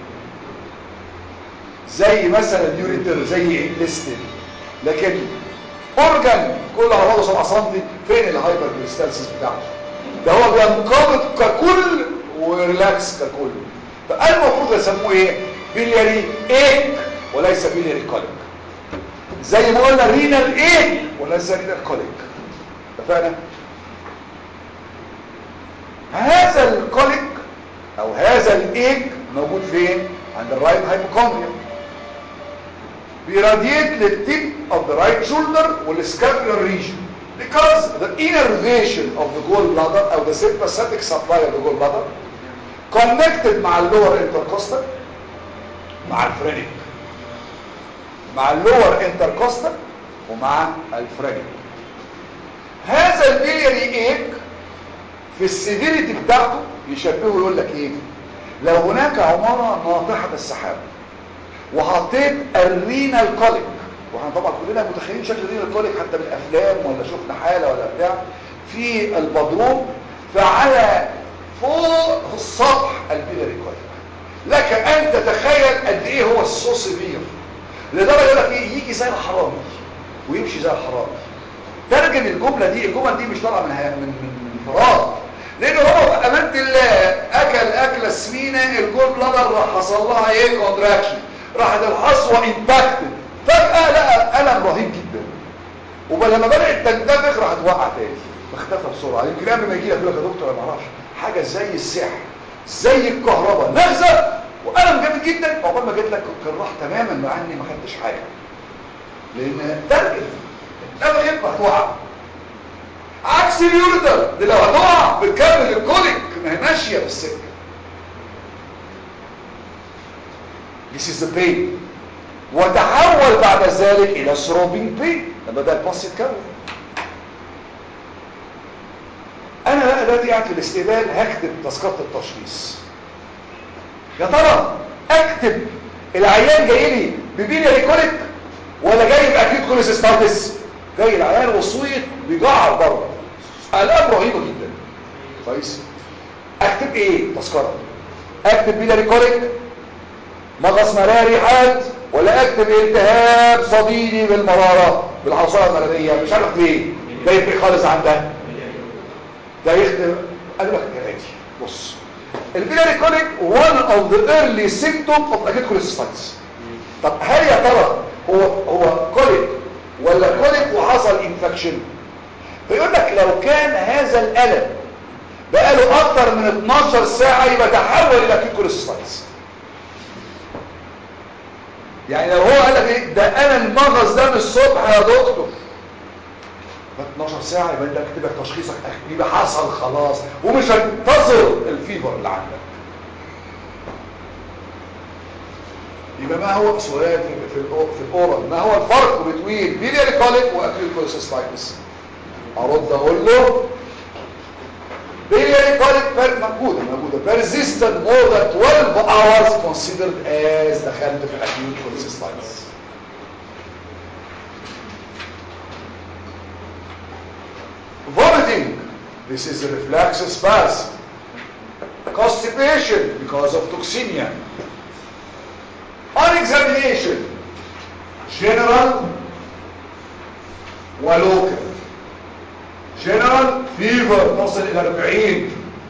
زي مثلا اليوريتر زي الليستين لكن اورجان كل على بعضه 7 سم فين الهايبر بريستالسيس بتاعته ده هو بينقبض ككل وريلاكس ككل فالمفروض يسموه ايه بيلياري ايك وليس بيلياري كوليك زي ما قلنا رينال ايك وليس رينال كوليك اتفقنا هذا الكوليك او هذا الايك موجود فين عند الرايت هايبوكوندريا بيراديت للتيب of the right shoulder والscapular region because the innervation of the gallbladder او the sympathetic supply of the gallbladder connected مع اللور intercostal مع الفرينيك مع اللور intercostal ومع الفرينيك هذا البيلياري ايك في السيفيريتي بتاعته يشبهه يقول لك ايه لو هناك عمارة ناطحة السحاب وحطيت الرينال كوليك واحنا طبعا كلنا متخيلين شكل الرينال كوليك حتى من افلام ولا شفنا حالة ولا بتاع في البدروم فعلى فوق السطح البيلاري كوليك لك ان تتخيل قد ايه هو الصوص بير لدرجة يقول لك ايه يجي زي الحرامي ويمشي زي الحرامي ترجم الجملة دي الجمل دي مش طالعه من من من فراغ لان هو بامانه الله اكل اكله سمينه الجول بلادر راح حصل لها ايه كونتراكشن راحت الحصوه امباكتد فجاه لقى الم رهيب جدا ولما بدات تنتفخ راحت وقع تاني اختفى بسرعه يمكن قبل ما يجي لك يقول لك يا دكتور انا ما اعرفش حاجه زي السحر زي الكهرباء نغزه والم جامد جدا عقبال ما جيت لك كان راح تماما مع اني ما خدتش حاجه لان ترجم الدم هتوقع عكس اليوردر دي لو هتقع بتكمل الكوليك ما هي ماشيه في السكه This is the pain وتحول بعد ذلك الى throbbing pain لما بدا الباص يتكون انا بقى دلوقتي قاعد في الاستقبال هكتب تذكره التشخيص يا ترى اكتب العيان جاي لي ببيلياري كوليك ولا جاي باكيد كوليسيستايتس جاي العيان وصويت بيجعر بره الام رهيبه جدا كويس اكتب ايه تذكره اكتب بيلاري كوليك مغص مراري حاد ولا اكتب التهاب صديدي بالمراره بالحصوه المراريه مش عارف ليه ده يفرق خالص عن ده ده يخدم انا لك يا ريتي بص البيلاري كوليك one of the early symptoms of acute cholecystitis طب هل يا ترى هو هو كوليك ولا كوليك وحصل انفكشن بيقول لك لو كان هذا الالم بقاله اكتر من 12 ساعه يبقى تحول الى acute cholecystitis يعني لو هو قال لك ايه ده انا المغص ده من الصبح يا دكتور بعد 12 ساعه يبقى انت كاتب لك تشخيصك يبقى حصل خلاص ومش هتنتظر الفيفر اللي عندك يبقى ما هو سؤال في في الأو- في الاورال ما هو الفرق بين بيلياري كوليك واكيوت كوليسيستايتس ارد اقول له بيلياري كوليك بر موجوده موجوده persistent more than 12 hours considered as دخلت في الاكيوت كوليسيستايتس vomiting this is a reflex spasm constipation because of toxemia on examination general ولوكال general fever تصل الى 40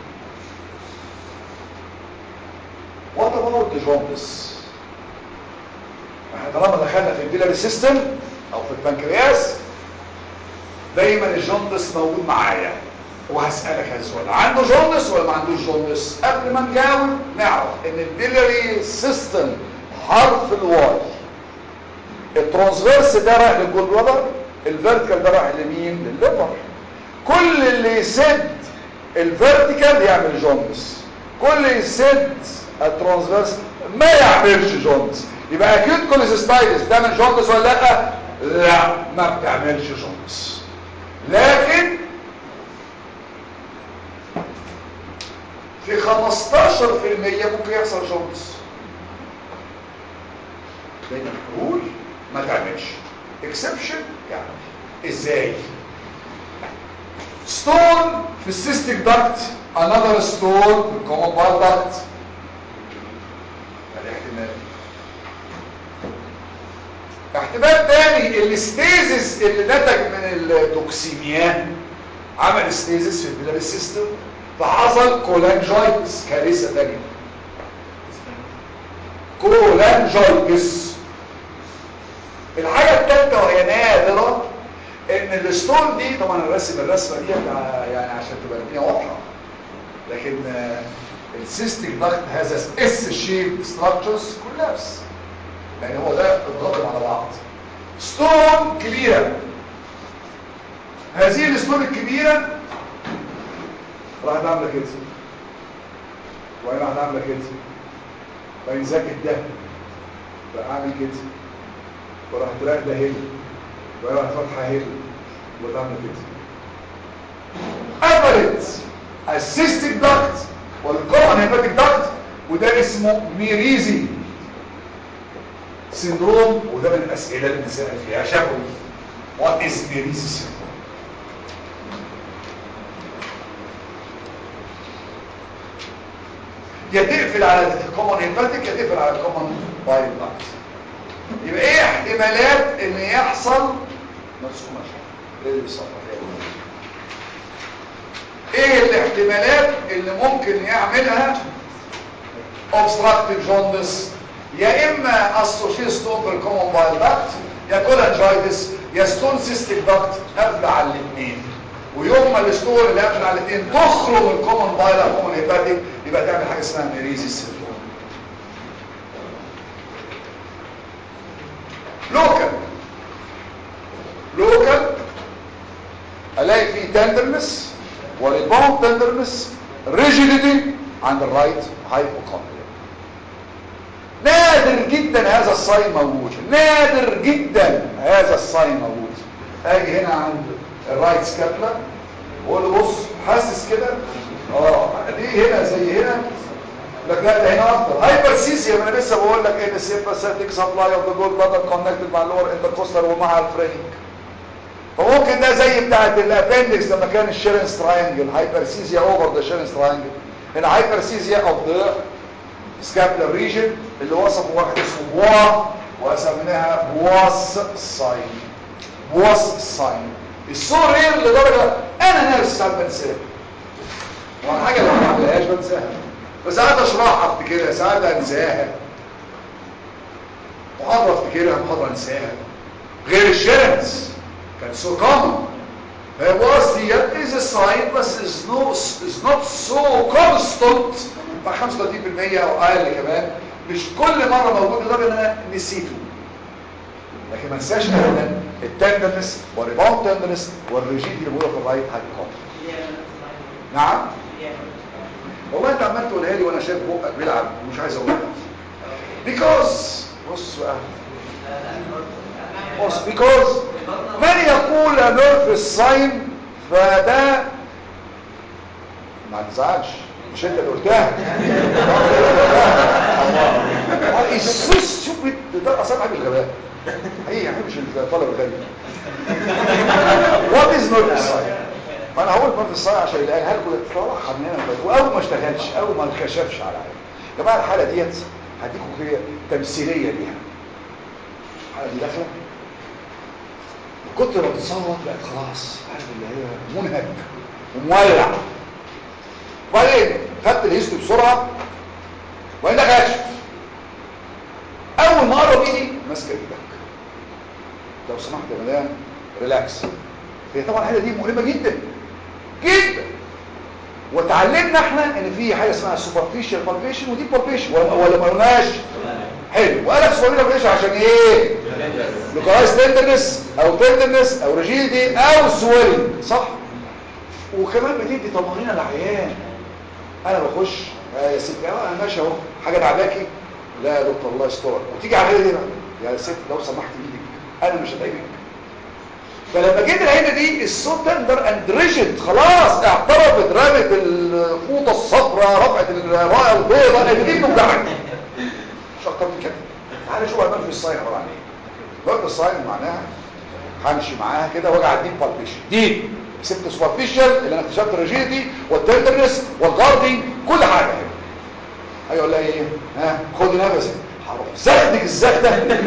what about the jaundice احنا طالما دخلنا في البيلاري سيستم او في البنكرياس دايما الجوندس موجود معايا وهسألك هذا السؤال عنده جوندس ولا ما عندوش جوندس قبل ما نجاوب نعرف ان البيلاري سيستم حرف الواي الترانسفيرس ده رايح للجول بلادر الفيرتيكال ده رايح لمين للليفر كل اللي يسد الفيرتيكال يعمل جوندس كل اللي يسد الترانسفيرس ما يعملش جوندس يبقى اكيوت كوليسيستايتس بتعمل جوندس ولا لا لا ما بتعملش جوندس لكن في 15% ممكن يحصل جوندس لان الرول ما تعملش اكسبشن يعني ازاي ستون في السيستيك داكت another ستون في الكومن بال داكت ادي احتمال احتمال تاني الاستيزس اللي نتج من التوكسيميا عمل ستيزس في البلاد سيستم فحصل كولانجايتس كارثه تانيه كولانجايتس الحاجه الثالثه وهي نادره ان الستون دي طبعا الرسم الرسمه دي يعني عشان تبقى الدنيا واضحه لكن السيستيك داكت هذا اس شيب ستراكشرز كولابس يعني هو ده الضغط على بعض ستون كبيره هذه الستون الكبيره راح نعمل كده وبعدين راح نعمل كده وبعدين ذاكر ده بقى اعمل كده وراح تلاقي ده هنا وراح فتحه هنا وتعمل كده قفلت السيستيك داكت والكومن هيباتيك داكت وده اسمه ميريزي سندروم وده من الاسئله اللي بنسال فيها شافوا وات از ميريزي سندروم يا تقفل على الكومن هيباتيك يا تقفل على الكومن بايل داكت يبقى ايه احتمالات ان يحصل مرسومه ايه اللي صار ايه الاحتمالات اللي ممكن يعملها obstructive jaundice يا اما associated stone في الكومن بايل داكت يا كولانجايتس يا ستون سيستيك داكت قبل على الاثنين ويوم ما الستون اللي قبل على الاثنين تخرج الكومن بايل او الكومن هيباتيك يبقى تعمل حاجه اسمها ميريزيس سيندروم لوكال لوكال الاقي فيه تندرنس وريباوند تندرنس ريجيديتي عند الرايت هايبوكوندريا نادر جدا هذا الصاي موجود نادر جدا هذا الصاي موجود اجي هنا عند الرايت سكابلا واقول له بص حاسس كده اه دي هنا زي هنا لك لا ده هنا اكتر هايبرسيسيا انا لسه بقول لك ان السيمباثيك سبلاي اوف ذا جول بلادر كونكتد مع اللور انتركوستال ومع الفرينك فممكن ده زي بتاعه الابندكس لما كان الشيرنس تراينجل هايبرسيسيا اوفر ذا شيرنس تراينجل هنا هايبرسيسيا اوف ذا سكابلر ريجن اللي وصفه واحد اسمه بوا وسميناها بواس ساين بواس ساين الصور ايه لدرجه انا نفسي ساعات بنساها وانا حاجه لو ما عملهاش بنساها فساعات اشرحها افتكرها ساعات انساها محاضرة افتكرها محاضرة انساها غير الشيرنس كان سو كومن was here is a sign but is no is not so constant مع 35% او اقل كمان مش كل مرة موجود لدرجة ان انا نسيته لكن ما انساش ابدا التندرنس والريباوند تندرنس والريجيد اللي موجوده في الرايت هايبوكوم نعم والله انت عمال تقولها لي وانا شايف بقك بيلعب ومش عايز اقولها بيكوز بص بقى بص بيكوز من يقول نيرف الساين فده ما تزعلش مش انت اللي قلتها السوس شوف ده اصلا حاجه الغباء هي يعني مش الطلب الغبي وات از نيرف الساين ما انا هقول نيرف الساين عشان يلاقيها لكم تطلعها من هنا واول ما اشتغلش اول ما انكشفش على حاجه يا جماعه الحاله ديت هديكم هي تمثيليه ليها الحاله دي داخله كنت لو تصوت بقت خلاص عارف اللي هي منهك ومولع وبعدين خدت الهيستوري بسرعه وبعدين كشف اول ما قرب ايدي ماسكه ايدك لو سمحت يا مدام ريلاكس هي طبعا الحاله دي مؤلمه جدا جدا وتعلمنا احنا ان في حاجه اسمها سوبرفيشال بالبيشن ودي بالبيشن ولا ولا ما قلناش حلو وقال لك سوبرفيشال بالبيشن عشان ايه لوكالايز تندرنس او تندرنس او ريجيدي او سويلنج صح وكمان بتدي طمانينه للعيان انا بخش آه يا ستي اه انا ماشي اهو حاجه تعباكي لا يا دكتور الله يسترك وتيجي على دي بقى يا ست لو سمحت ايدك انا مش هتعبك فلما جيت العينه دي الصوت تندر اند ريجيد خلاص اعترفت رمت الفوطه الصفراء رفعت الرايه البيضاء ان دي بتوجعني مش اكتر من كده تعالى شوف عمال في الصاين عباره عن ايه برضه الصاين معناها همشي معاها كده واجي اديك بالبيشن دي سبت سوبرفيشال اللي انا اكتشفت الريجيدي والتندرنس والجاردي كل حاجه كده هيقول لها ايه ها خدي نفسك هروح زخدك الزخده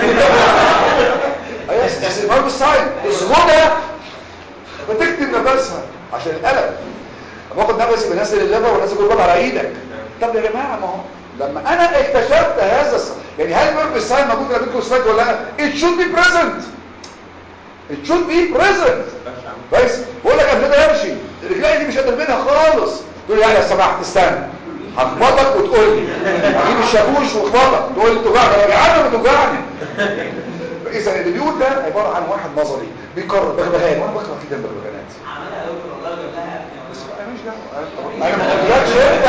ايوه استثمار بالساين تسخدها بتكتب نفسها عشان القلم لما اخد نفسي بنزل الليفر ونزل كل على ايدك طب يا جماعه ما هو لما انا اكتشفت هذا الص... يعني هل ميرف الساين موجود في بينكم سلايد ولا لا it should be present it should be present كويس بقول لك ابتدى يمشي رجلي دي مش قادر منها خالص تقول لي يعني لو سمحت استنى هخبطك وتقول لي اجيب الشاكوش واخبطك تقول لي توجعني يا عم بتوجعني اذا اللي بيقول ده عباره عن واحد نظري بيكرر بغبغان وانا بكره جدا البغبغانات عملها يا دكتور والله جبناها بس انا مش دعوه انا ما قلتلكش انت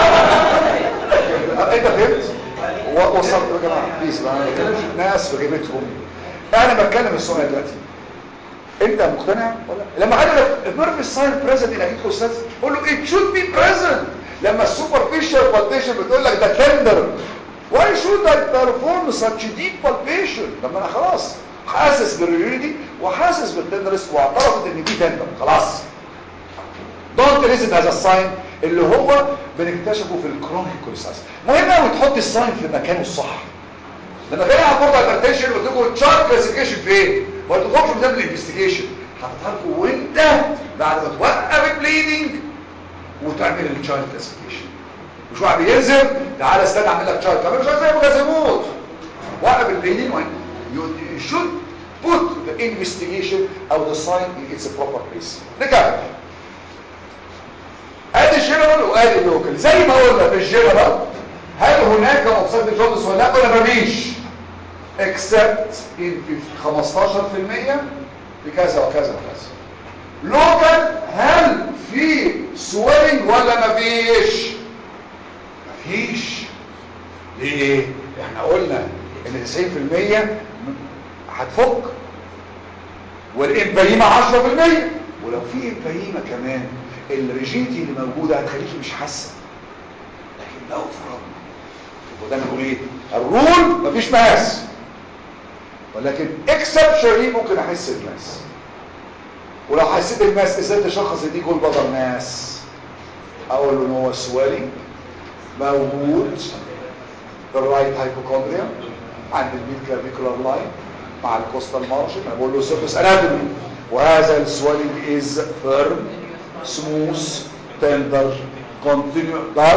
ولا انت فهمت و- وصلت يا جماعه بليز ما بكلمش ناس في غيبتهم انا بتكلم السؤال دلوقتي انت مقتنع ولا لما قال لك النيرف ساين بريزنت ان اجيب استاذ قول له ات شود بي بريزنت لما السوبرفيشال بالبيشن بتقول لك ده تندر why should I perform such deep palpation لما انا خلاص حاسس بالريوريدي وحاسس بالتندرس واعترفت ان دي تندر خلاص don't listen as a sign اللي هو بنكتشفه في الكرونيك كوليساس مهم قوي تحط الساين في مكانه الصح لما جاي على بورد هايبرتنشن قلت لكم تشارت كلاسيفيكيشن فين ما تدخلش في ده الانفستيجيشن حاططها لكم وانت بعد ما توقف البليدنج وتعمل التشارت كلاسيفيكيشن مش واحد بينزل تعالى استنى اعمل لك تشارت طب مش عايز زي مجازموت وقف البليدنج وين you should put the investigation او the sign in its proper place نكمل ادي الجنرال وادي اللوكال زي ما قلنا في الجنرال هل هناك مقصد جوندس ولا لا ولا مفيش except in 15% في كذا وكذا وكذا لوكال هل في سويلنج ولا مفيش مفيش ليه احنا قلنا ان 90% هتفك والامبريمة 10% ولو في امبريمة كمان الريجيتي اللي موجودة هتخليكي مش حاسة لكن لو فرضنا وده نقول ايه الرول مفيش ماس ولكن اكسبشنلي ممكن احس بماس ولو حسيت الماس ازاي تشخص دي جول بدر ماس اقول له ان هو سوالي موجود في الرايت هايبوكوندريا عند الميد كلافيكولار لاين مع الكوستال مارجن انا بقول له سيرفيس اناتومي وهذا السوالينج از فيرم سموث تندر كونتينيو دال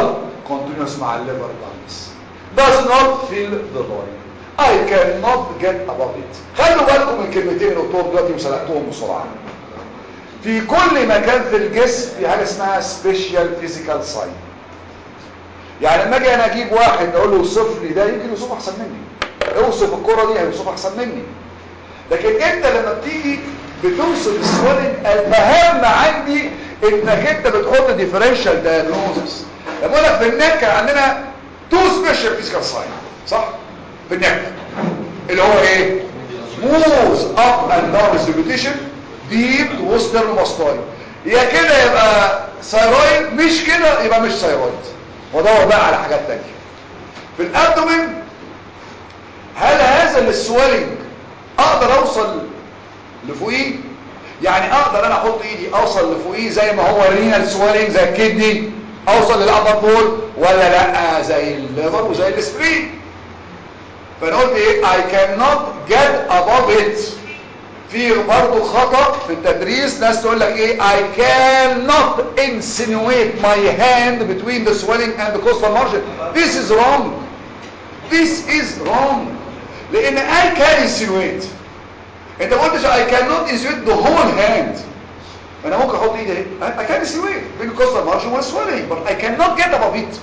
continuous مع الليفر دانس does not feel the line I cannot get above it خلوا بالكم من كلمتين اللي قلتهم دلوقتي وسلقتهم بسرعة في كل مكان في الجسم في حاجة اسمها special physical sign يعني لما اجي انا اجيب واحد اقول له اوصف لي ده يمكن يوصف احسن مني اوصف الكرة دي هيوصف احسن مني لكن انت لما بتيجي بتوصف السوالين الاهم عندي انك انت بتحط ديفرنشال دايجنوزس لما اقول لك في النك كان عندنا تو سبيشال فيزيكال ساين صح في النك اللي هو ايه سموث اب اند داون ديستريبيوشن ديب وسترن ماستاي يا كده يبقى ثايرويد مش كده يبقى مش ثايرويد ودور بقى على حاجات تانية في الابدومين هل هذا السويلنج اقدر اوصل لفوقيه يعني اقدر انا احط ايدي اوصل لفوقيه زي ما هو رينال سويلنج زي الكدني اوصل للابر بول ولا لا زي الليفر وزي السبرين فانا قلت ايه I cannot get above it في برضه خطأ في التدريس ناس تقول لك ايه I cannot insinuate my hand between the swelling and the costal margin this is wrong this is wrong لان I can insinuate انت ما قلتش I cannot insinuate the whole hand انا ممكن احط ايدي اهي I can insinuate بين الكوستال مارجن والسويلنج but I cannot get above it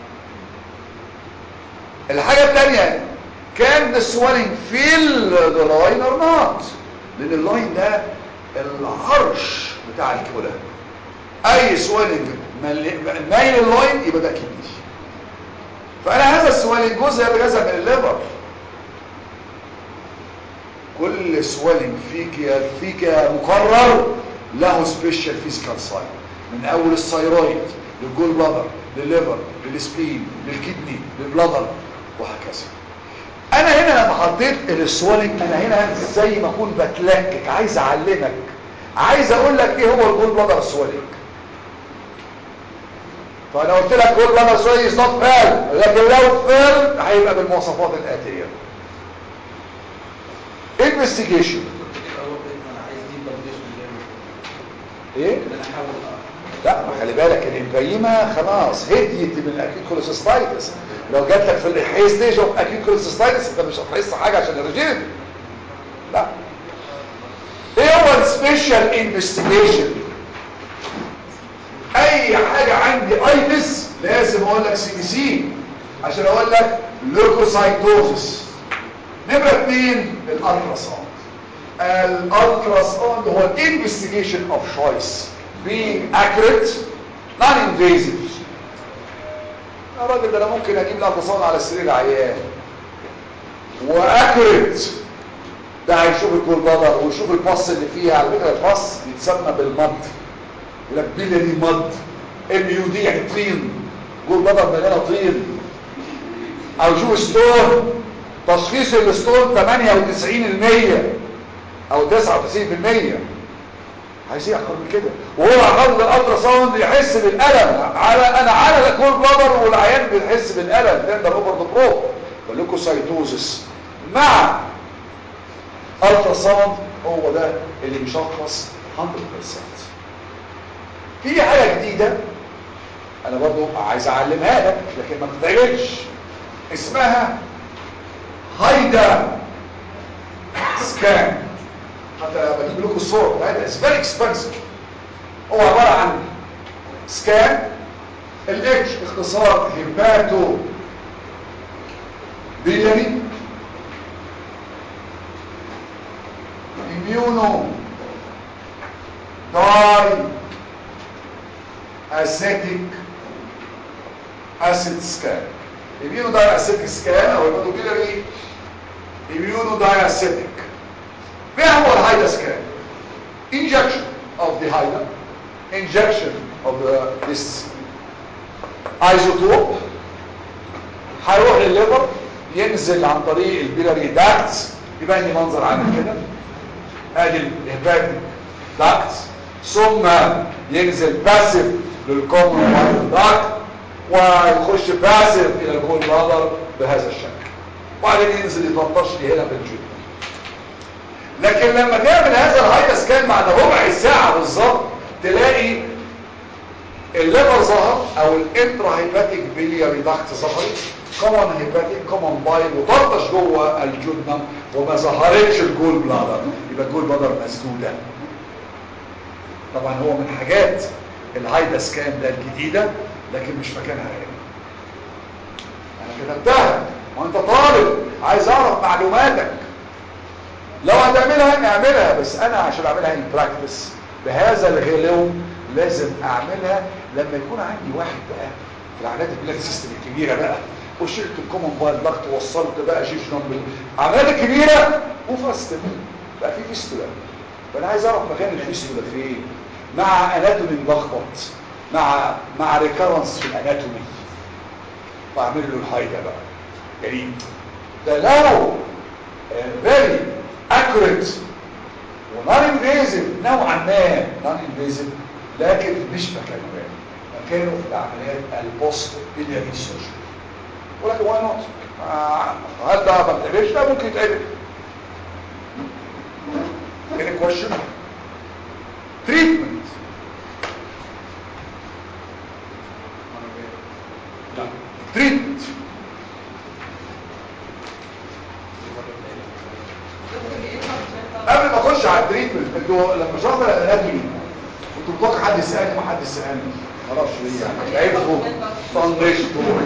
الحاجة الثانية كان the swelling fill the line or not لان اللاين ده العرش بتاع الكلى اي سويلنج مايل اللاين يبقى ده كدني فانا هذا السويلنج جزء يتجزأ من الليفر كل سويلنج فيك فيك مقرر له سبيشال فيزيكال ساين من اول الثايرويد للجول بلادر للليفر للسبين للكدني للبلادر وهكذا انا هنا لما حطيت السوالنج انا هنا زي ما اكون بتلكك عايز اعلمك عايز اقول لك ايه هو الجول بلادر السوالنج فانا قلت لك جول بلادر سوالنج از نوت فيل لكن لو فيل هيبقى بالمواصفات الاتيه انفستيجيشن انا عايز دي فاليديشن ايه ان انا احاول لا ما خلي بالك الانفيمة خلاص هديت من الاكيد كوليسيستايتس لو جات لك في الحي ستيج اوف اكيد كوليسيستايتس انت مش هتحس حاجه عشان الرجيم لا ايه هو السبيشال انفستيجيشن اي حاجه عندي ايتس لازم اقول لك سي بي سي عشان اقول لك لوكوسايتوزس نمره اثنين الالترا ساوند الالترا ساوند هو الانفستيجيشن اوف choice being accurate non-invasive يا راجل ده انا ممكن اجيب الالترا ساوند على سرير العيان واكوريت ده هيشوف الجول بلادر ويشوف الباص اللي فيها على فكره الباص بيتسمى بالمد يقول لك بيلري مد ام يو دي يعني طين جول بلادر مليانه طين او يشوف ستون تشخيص الستون 98% او 99% عايز ايه اكتر من كده وهو عقد الالترا ساوند يحس بالالم على انا على الكول بلادر والعيان بيحس بالالم تندر اوفر ذا برو فالليكوسايتوزس مع الترا ساوند هو ده اللي بيشخص 100% في حاجه جديده انا برضو عايز اعلمها لك لكن ما تتعجبش اسمها هايدا سكان حتى بجيب لكم الصور بتاعتها اتس فيري اكسبنسيف هو عباره عن سكان الاتش اختصار هيباتو بيلري immuno داي اسيتيك اسيد سكان immuno داي اسيتيك سكان او هيباتو بيلري immuno داي اسيتيك ما هو الهايدا سكان injection of the هايدا injection of the, this isotope هيروح للليفر ينزل عن طريق البيلاري داكتس يبقى لي منظر عامل كده ادي الهباتيك داكتس ثم ينزل باسف للكومن داكت ويخش باسف الى الجول بلادر بهذا الشكل وبعدين ينزل يتلطش لي هنا بالجيب لكن لما تعمل هذا الهايدا سكان بعد ربع ساعة بالظبط تلاقي الليفر ظهر او الانترا هيباتيك بيلياري داكت ظهرت كومن هيباتيك كومن بايل وطرطش جوه الجدنم وما ظهرتش الجول بلادر يبقى الجول بلادر مسدوده طبعا هو من حاجات الهايدا سكان ده الجديده لكن مش مكانها هنا انا كتبتها وانت طالب عايز اعرف معلوماتك لو هتعملها اعملها بس انا عشان اعملها ان براكتس بهذا الغلو لازم اعملها لما يكون عندي واحد بقى في العمليات البلاد سيستم الكبيره بقى وشلت الكومن بايل ضغط ووصلت بقى شيش نمبر العمليات الكبيره وفاست بقى في فيستولا فانا عايز اعرف مكان الفيستولا فين مع اناتومي ملخبط مع مع ريكرنس في الاناتومي واعمل له الهايدا بقى يعني ده لو فيري اكوريت ونون انفيزيف نوعا ما نون انفيزيف لكن مش مكانه يعني مكانه في العمليات البوست بيلياري سيرجري ولكن واي نوت هل ده ما بتعملش ده ممكن يتعمل any question treatment treatment قبل ما اخش على التريتمنت انتوا لما شرحنا الاناتومي كنت متوقع حد يسالني ما حد سالني ما اعرفش ليه يعني عرفوا طنشتوا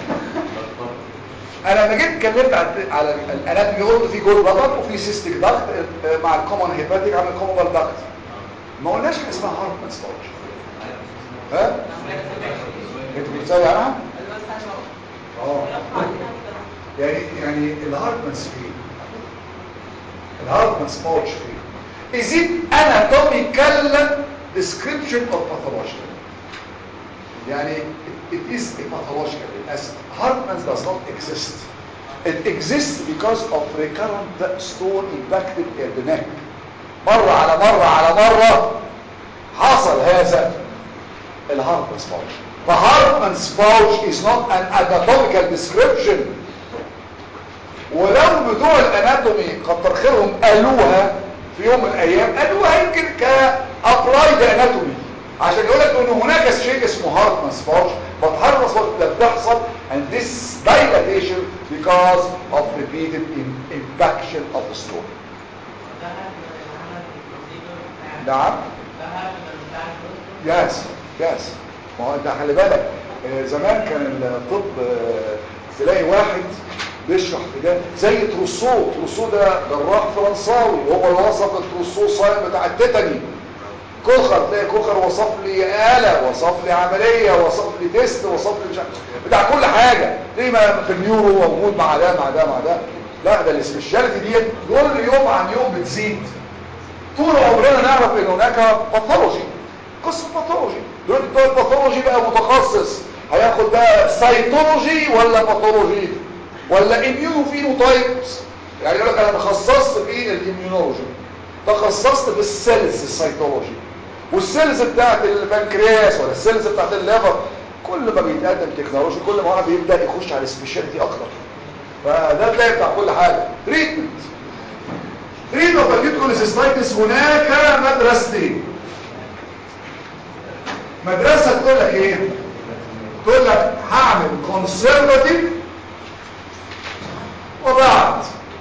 انا لما جيت اتكلمت على على الاناتومي قلت في جول بلد وفي سيستيك ضغط مع الكومن هيباتيك عامل كومن ضغط ما قلناش حاجه اسمها هارت ستارش ها انتوا بتسالي عنها اه يعني يعني الهارتمانس فين الهارتمانس باوتش فين is it anatomical description of pathology يعني it is a pathological as Hartman's does not exist it exists because of recurrent stone impacted in the neck مرة على مرة على مرة حصل هذا الهارتمان's باوتش فهارتمان's باوتش is not an anatomical description ولو بتوع الاناتومي كتر خيرهم قالوها في يوم من الايام قالوها يمكن كابلايد اناتومي عشان يقول لك ان هناك شيء اسمه هارتمان's باوتش but هارتمان's باوتش ده بتحصل and this dilatation because of repeated impaction of the stone نعم يس يس ما هو انت خلي بالك آه، زمان كان الطب آه، تلاقي واحد بيشرح في ده زي تروسو تروسو ده جراح فرنساوي هو اللي وصف التروسو صايم بتاع التيتاني كوخر تلاقي كوخر وصف لي آلة وصف لي عملية وصف لي تيست وصف لي مش عارف بتاع كل حاجة ليه ما في النيورو موجود مع ده مع ده مع ده لا ده السبيشاليتي ديت كل يوم عن يوم بتزيد طول عمرنا نعرف ان هناك باثولوجي قسم باثولوجي دلوقتي بتوع الباثولوجي بقى متخصص هياخد بقى سيتولوجي ولا باثولوجي ولا اميونوفينوتايبس يعني يقول لك انا تخصصت في الاميونولوجي تخصصت في السيلز السيتولوجي والسيلز بتاعت البنكرياس ولا السيلز بتاعت الليفر كل ما بيتقدم تكنولوجي كل ما واحد بيبدا يخش على السبيشاليتي اكتر فده تلاقي بتاع كل حاجه تريتمنت تريتمنت اوف اكيوت كوليسيستايتس هناك مدرستين مدرسه تقول لك ايه تقول لك هعمل كونسرفاتيف وبعد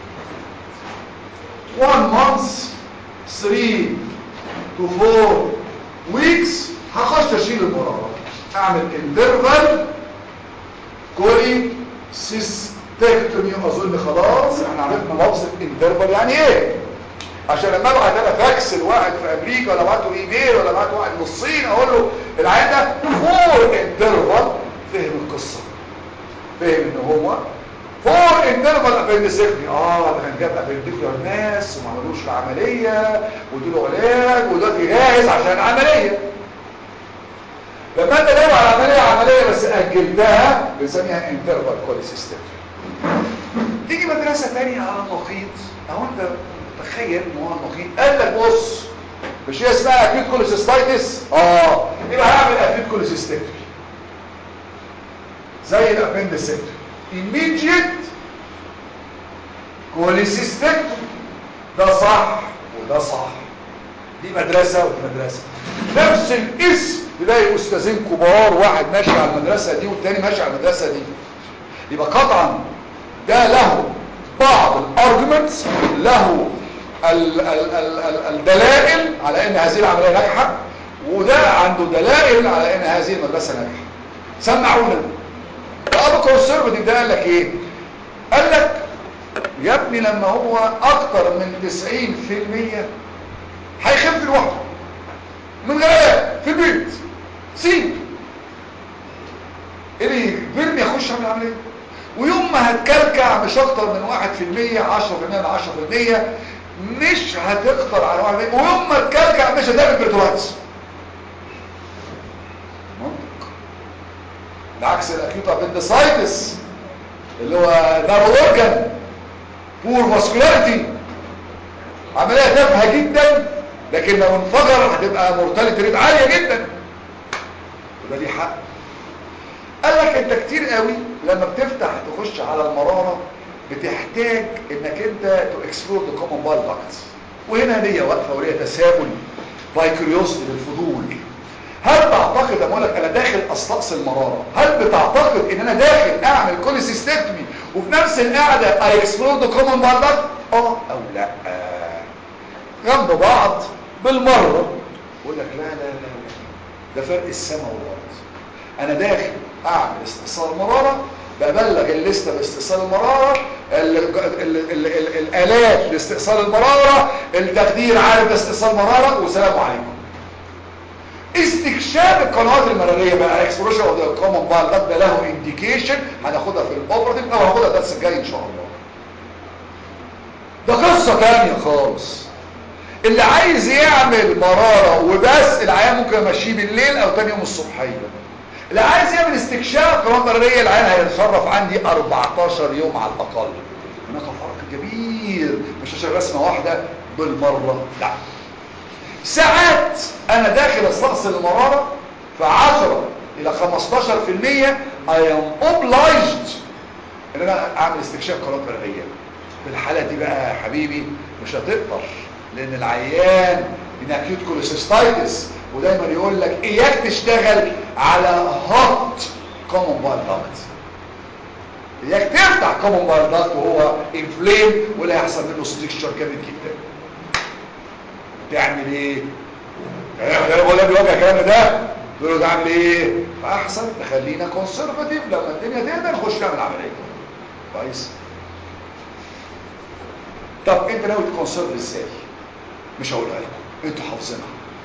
1 month 3 to 4 weeks هخش اشيل المرارة اعمل انترفال كولي سيستكتومي اظن خلاص احنا عرفنا لفظة انترفال يعني ايه عشان لما ابعت انا فاكس لواحد في امريكا ولا ابعته ايميل ولا ابعته واحد من الصين اقول له العيان ده فور انترفال فهم القصه فهم ان هو فور انترفال ابندسكتي اه ده كان جاب ابندكتور ناس وما عملوش العمليه وادوا علاج ودلوقتي جاهز عشان العمليه لما انت ناوي على عمليه عمليه بس اجلتها بنسميها انترفال كوليسيستم تيجي مدرسه ثانيه على النقيض اهو انت تخيل ان هو النقيض قال لك بص مش هي اسمها اكيد كوليسيستايتس اه يبقى هعمل اكيد كوليسيستم زي الابندسكتومي immediate كوليسيستكتومي ده صح وده صح دي مدرسة ودي مدرسة نفس الاسم تلاقي استاذين كبار واحد ماشي على المدرسه دي والتاني ماشي على المدرسه دي يبقى قطعا ده له بعض الارجمنتس له ال ال ال ال الدلائل على ان هذه العمليه ناجحه وده عنده دلائل على ان هذه المدرسه ناجحه سمعونا الاب كونسرفتيف ده قال لك ايه قال لك يا ابني لما هو اكتر من 90% هيخف لوحده من غير علاج في البيت سيب اللي يجبرني اخش اعمل عمليه ويوم ما هتكلكع مش اكتر من 1% 10% من 10% مش هتقدر على 1% ويوم ما تكلكع مش هتعمل بريتورايتس منطق العكس الاكيوت ابندسايتس اللي هو نارو اورجان بور فاسكولاريتي عمليه تافهه جدا لكن لو انفجر هتبقى مورتاليتي ريت عاليه جدا يبقى دي حق قال لك انت كتير قوي لما بتفتح تخش على المراره بتحتاج انك انت تو اكسبلور ذا كومن بايل داكتس وهنا ليا واقفه وليا تساؤل باي كيوريوسيتي للفضول هل تعتقد اقول لك انا داخل استقصي المراره هل بتعتقد ان انا داخل اعمل كوليسيستكتومي وفي نفس القعده اي اكسبلور ذا كومن بايل داكت اه او لا جنب بعض بالمره يقول لك لا لا لا لا ده فرق السماء والارض انا داخل اعمل استئصال مراره ببلغ الليسته باستئصال المراره ال ال ال ال الالات لاستئصال المراره التخدير عارف استئصال مراره والسلام عليكم استكشاف القنوات المراريه بقى اكسبلوشن اوف ذا كومن بال ده له انديكيشن هناخدها في الاوبراتيف او هناخدها الدرس الجاي ان شاء الله ده قصه ثانيه خالص اللي عايز يعمل مراره وبس العيان ممكن امشيه بالليل او تاني يوم الصبحيه اللي عايز يعمل استكشاف قناه مراريه العيان هيتصرف عندي 14 يوم على الاقل هناك فرق كبير مش عشان رسمه واحده بالمره لا ساعات انا داخل استأصل المرارة في 10 الى 15% I am obliged ان انا اعمل استكشاف قناة مرارية في الحالة دي بقى يا حبيبي مش هتقدر لان العيان من اكيوت كوليسيستايتس ودايما يقول لك اياك تشتغل على هوت كومون بايل داكت اياك تفتح كومون بايل داكت وهو انفليم ولا يحصل منه ستيكشر جامد جدا تعمل ايه انا بقول لك الوجه الكلام ده تقول له تعمل ايه فاحسن نخلينا كونسرفاتيف لما الدنيا تهدى نخش نعمل عمليه كويس طب انت ناوي تكونسرف ازاي مش هقولها لكم انتوا حافظينها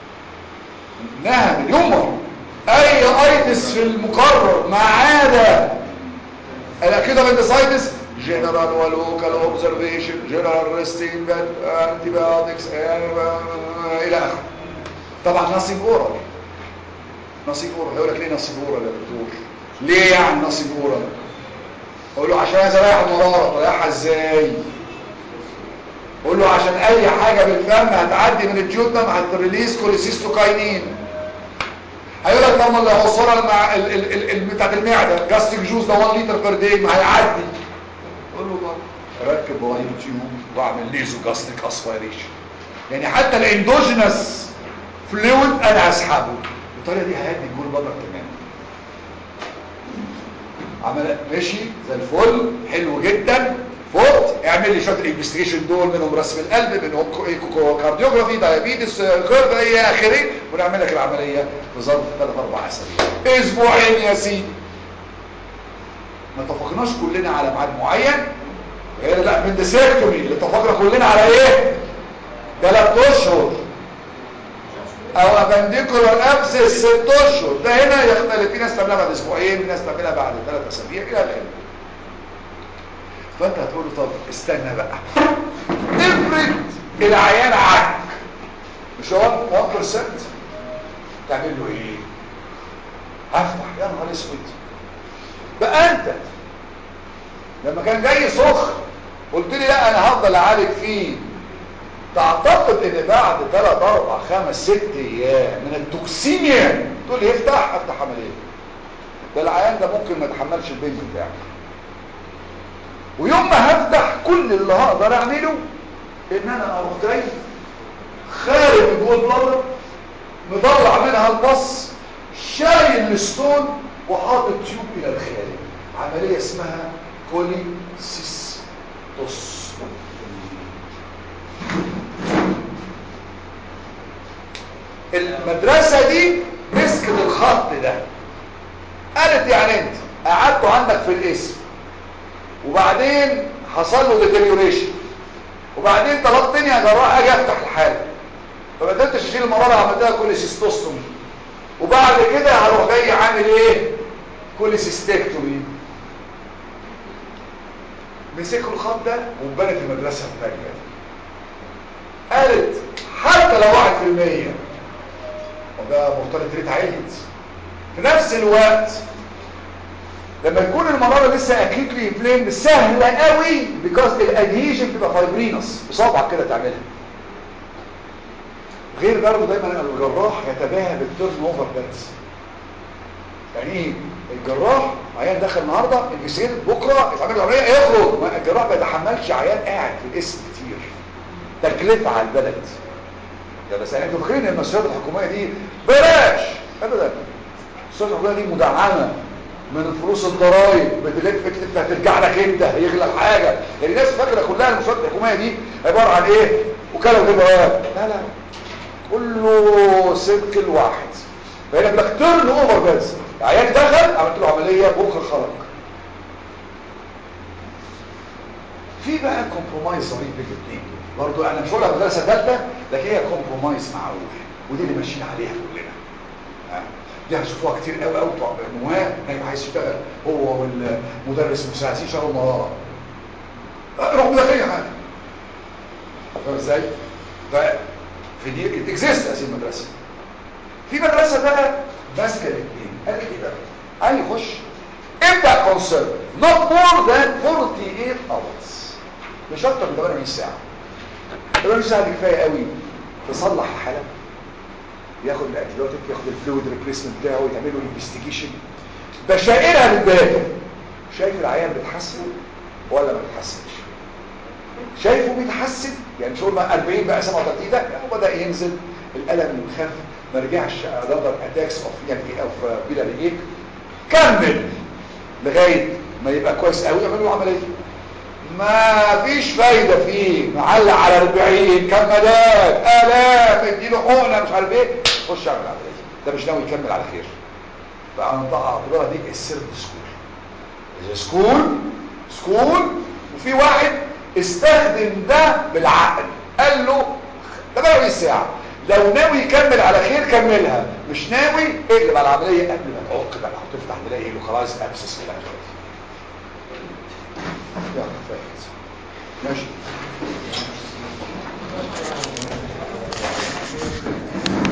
نهى مليون مره اي ايتس في المقرر ما عدا الاكيد بندسايتس جنرال ولوكال اوبزرفيشن جنرال ريستين انتيبيوتكس الى اخره طبعا نصيب اورال نصيب اورال هيقول لك ليه نصيب اورال يا دكتور ليه يعني نصيب اورال اقول له عشان عايز اريح المراره اريحها ازاي قول له عشان اي حاجه بالفم هتعدي من الجيوتنم هتريليز كوليسيستوكاينين هيقول لك طب ما اللي هوصلها مع ال ال ال بتاعت المعده جاستيك جوز ده 1 لتر بير داي ما هيعدي قول له طب ركب واير تيوب واعمل ليزو جاستيك اسبيريشن يعني حتى الاندوجينس فلويد انا هسحبه بالطريقه دي هيهدي الجول بلر تماما عمل ماشي زي الفل حلو جدا فوت اعمل لي شويه الانفستيجيشن دول منهم رسم القلب منهم كارديوجرافي دايابيتس كيرف الى اخره ونعمل لك العمليه في ظرف 3 4 اسابيع اسبوعين يا سيدي ما اتفقناش كلنا على ميعاد معين غير لا بندسكتومي اللي اتفقنا كلنا على ايه ثلاث اشهر او ابنديكولار ابسس ست اشهر ده هنا يختلف في ناس تعملها بعد اسبوعين في ناس تعملها بعد ثلاث اسابيع الى اخره فانت هتقول له طب استنى بقى افرض العيان عك مش هو 1% تعمل له ايه هفتح يا نهار اسود بقى انت لما كان جاي سخن قلت لي لا انا هفضل اعالج فيه تعتقد ان بعد 3 4 5 6 ايام من التوكسيميا تقول لي افتح افتح عمليه ده العيان ده ممكن ما يتحملش البنج بتاعه ويوم ما هفتح كل اللي هقدر اعمله ان انا اروح جاي خارج جوه البلد مطلع منها البص شايل الستون وحاطط تيوب الى الخارج عمليه اسمها كوليسيستوس المدرسه دي مسكت الخط ده قالت يعني انت قعدته عندك في الاسم وبعدين حصل له ديتيريوريشن وبعدين طلبتني يا جراح اجي افتح الحاله فما قدرتش اشيل المراره عملتها كوليسيستوستومي وبعد كده هروح جاي عامل ايه كوليسيستكتومي مسكوا الخط ده وبنت المدرسه الثانيه قالت حتى لو واحد في المية وده مرتبط ريت عالي في نفس الوقت لما يكون المرارة لسه اكيدلي انفليمد سهلة قوي بيكوز الادهيجن بتبقى فايبرينس بصابعك كده تعملها غير برضه دايما الجراح يتباهى بالتيرن اوفر باتس يعني ايه الجراح عيان دخل النهارده الجسير بكره يتعمل له عمليه يخرج ما الجراح ما يتحملش عيان قاعد في الاسم كتير تكلفه على البلد ده بس انتوا فاكرين ان المستشفيات الحكوميه دي بلاش ابدا المستشفيات الحكوميه دي مدعمه من فلوس الضرايب بتلف تلف هترجع لك انت هيغلى الحاجه يعني الناس فاكره كلها المستشفيات الحكوميه دي عباره عن ايه وكاله وكده لا لا كله سيركل واحد فهنا بلك تيرن اوفر بس عيان دخل عملت له عمليه بكره خرج في بقى كومبرومايز ظريف بين الاثنين برضه انا مش هقول لك مدرسه ثالثه لكن هي كومبرومايز معقول ودي اللي ماشيين عليها كلنا ها؟ دي هتشوفوها كتير قوي قوي بتوع نواه هيبقى عايز يشتغل هو والمدرس المساعد يشتغلوا مراره روح ده اي حاجه فاهم ازاي؟ ففي دي اكزيست هذه المدرسه في مدرسه بقى ماسكه الاثنين قال لك ايه بقى؟ عايز يخش ابدا كونسيرن not more than 48 hours مش اكتر من 48 ساعه 48 ساعه دي كفايه قوي تصلح الحاله ياخد الانتيبيوتيك ياخد الفلويد ريبليسمنت بتاعه يعمل له انفستيجيشن بشائرها بالبال شايف العيان بيتحسن ولا ما بيتحسنش شايفه بيتحسن يعني شو بقى 40 بقى 37 ده هو بدا ينزل الالم خف ما رجعش انذر اتاكس اوف يعني ايه اوف بلا ايه كمل لغايه ما يبقى كويس قوي يعمل له عمليه ما فيش فايدة فيه معلق على 40 كمادات آلاف اديله حقنة مش عارف ايه خش اعمل عملية ده مش ناوي يكمل على خير فأنا اعتبرها دي السيرد سكول سكول سكول وفي واحد استخدم ده بالعقل قال له ده بقى ساعة لو ناوي يكمل على خير كملها مش ناوي اقلب على العملية قبل ما تعق بقى وتفتح تلاقي له خلاص ابسس في الاخر يلا فاهم ماشي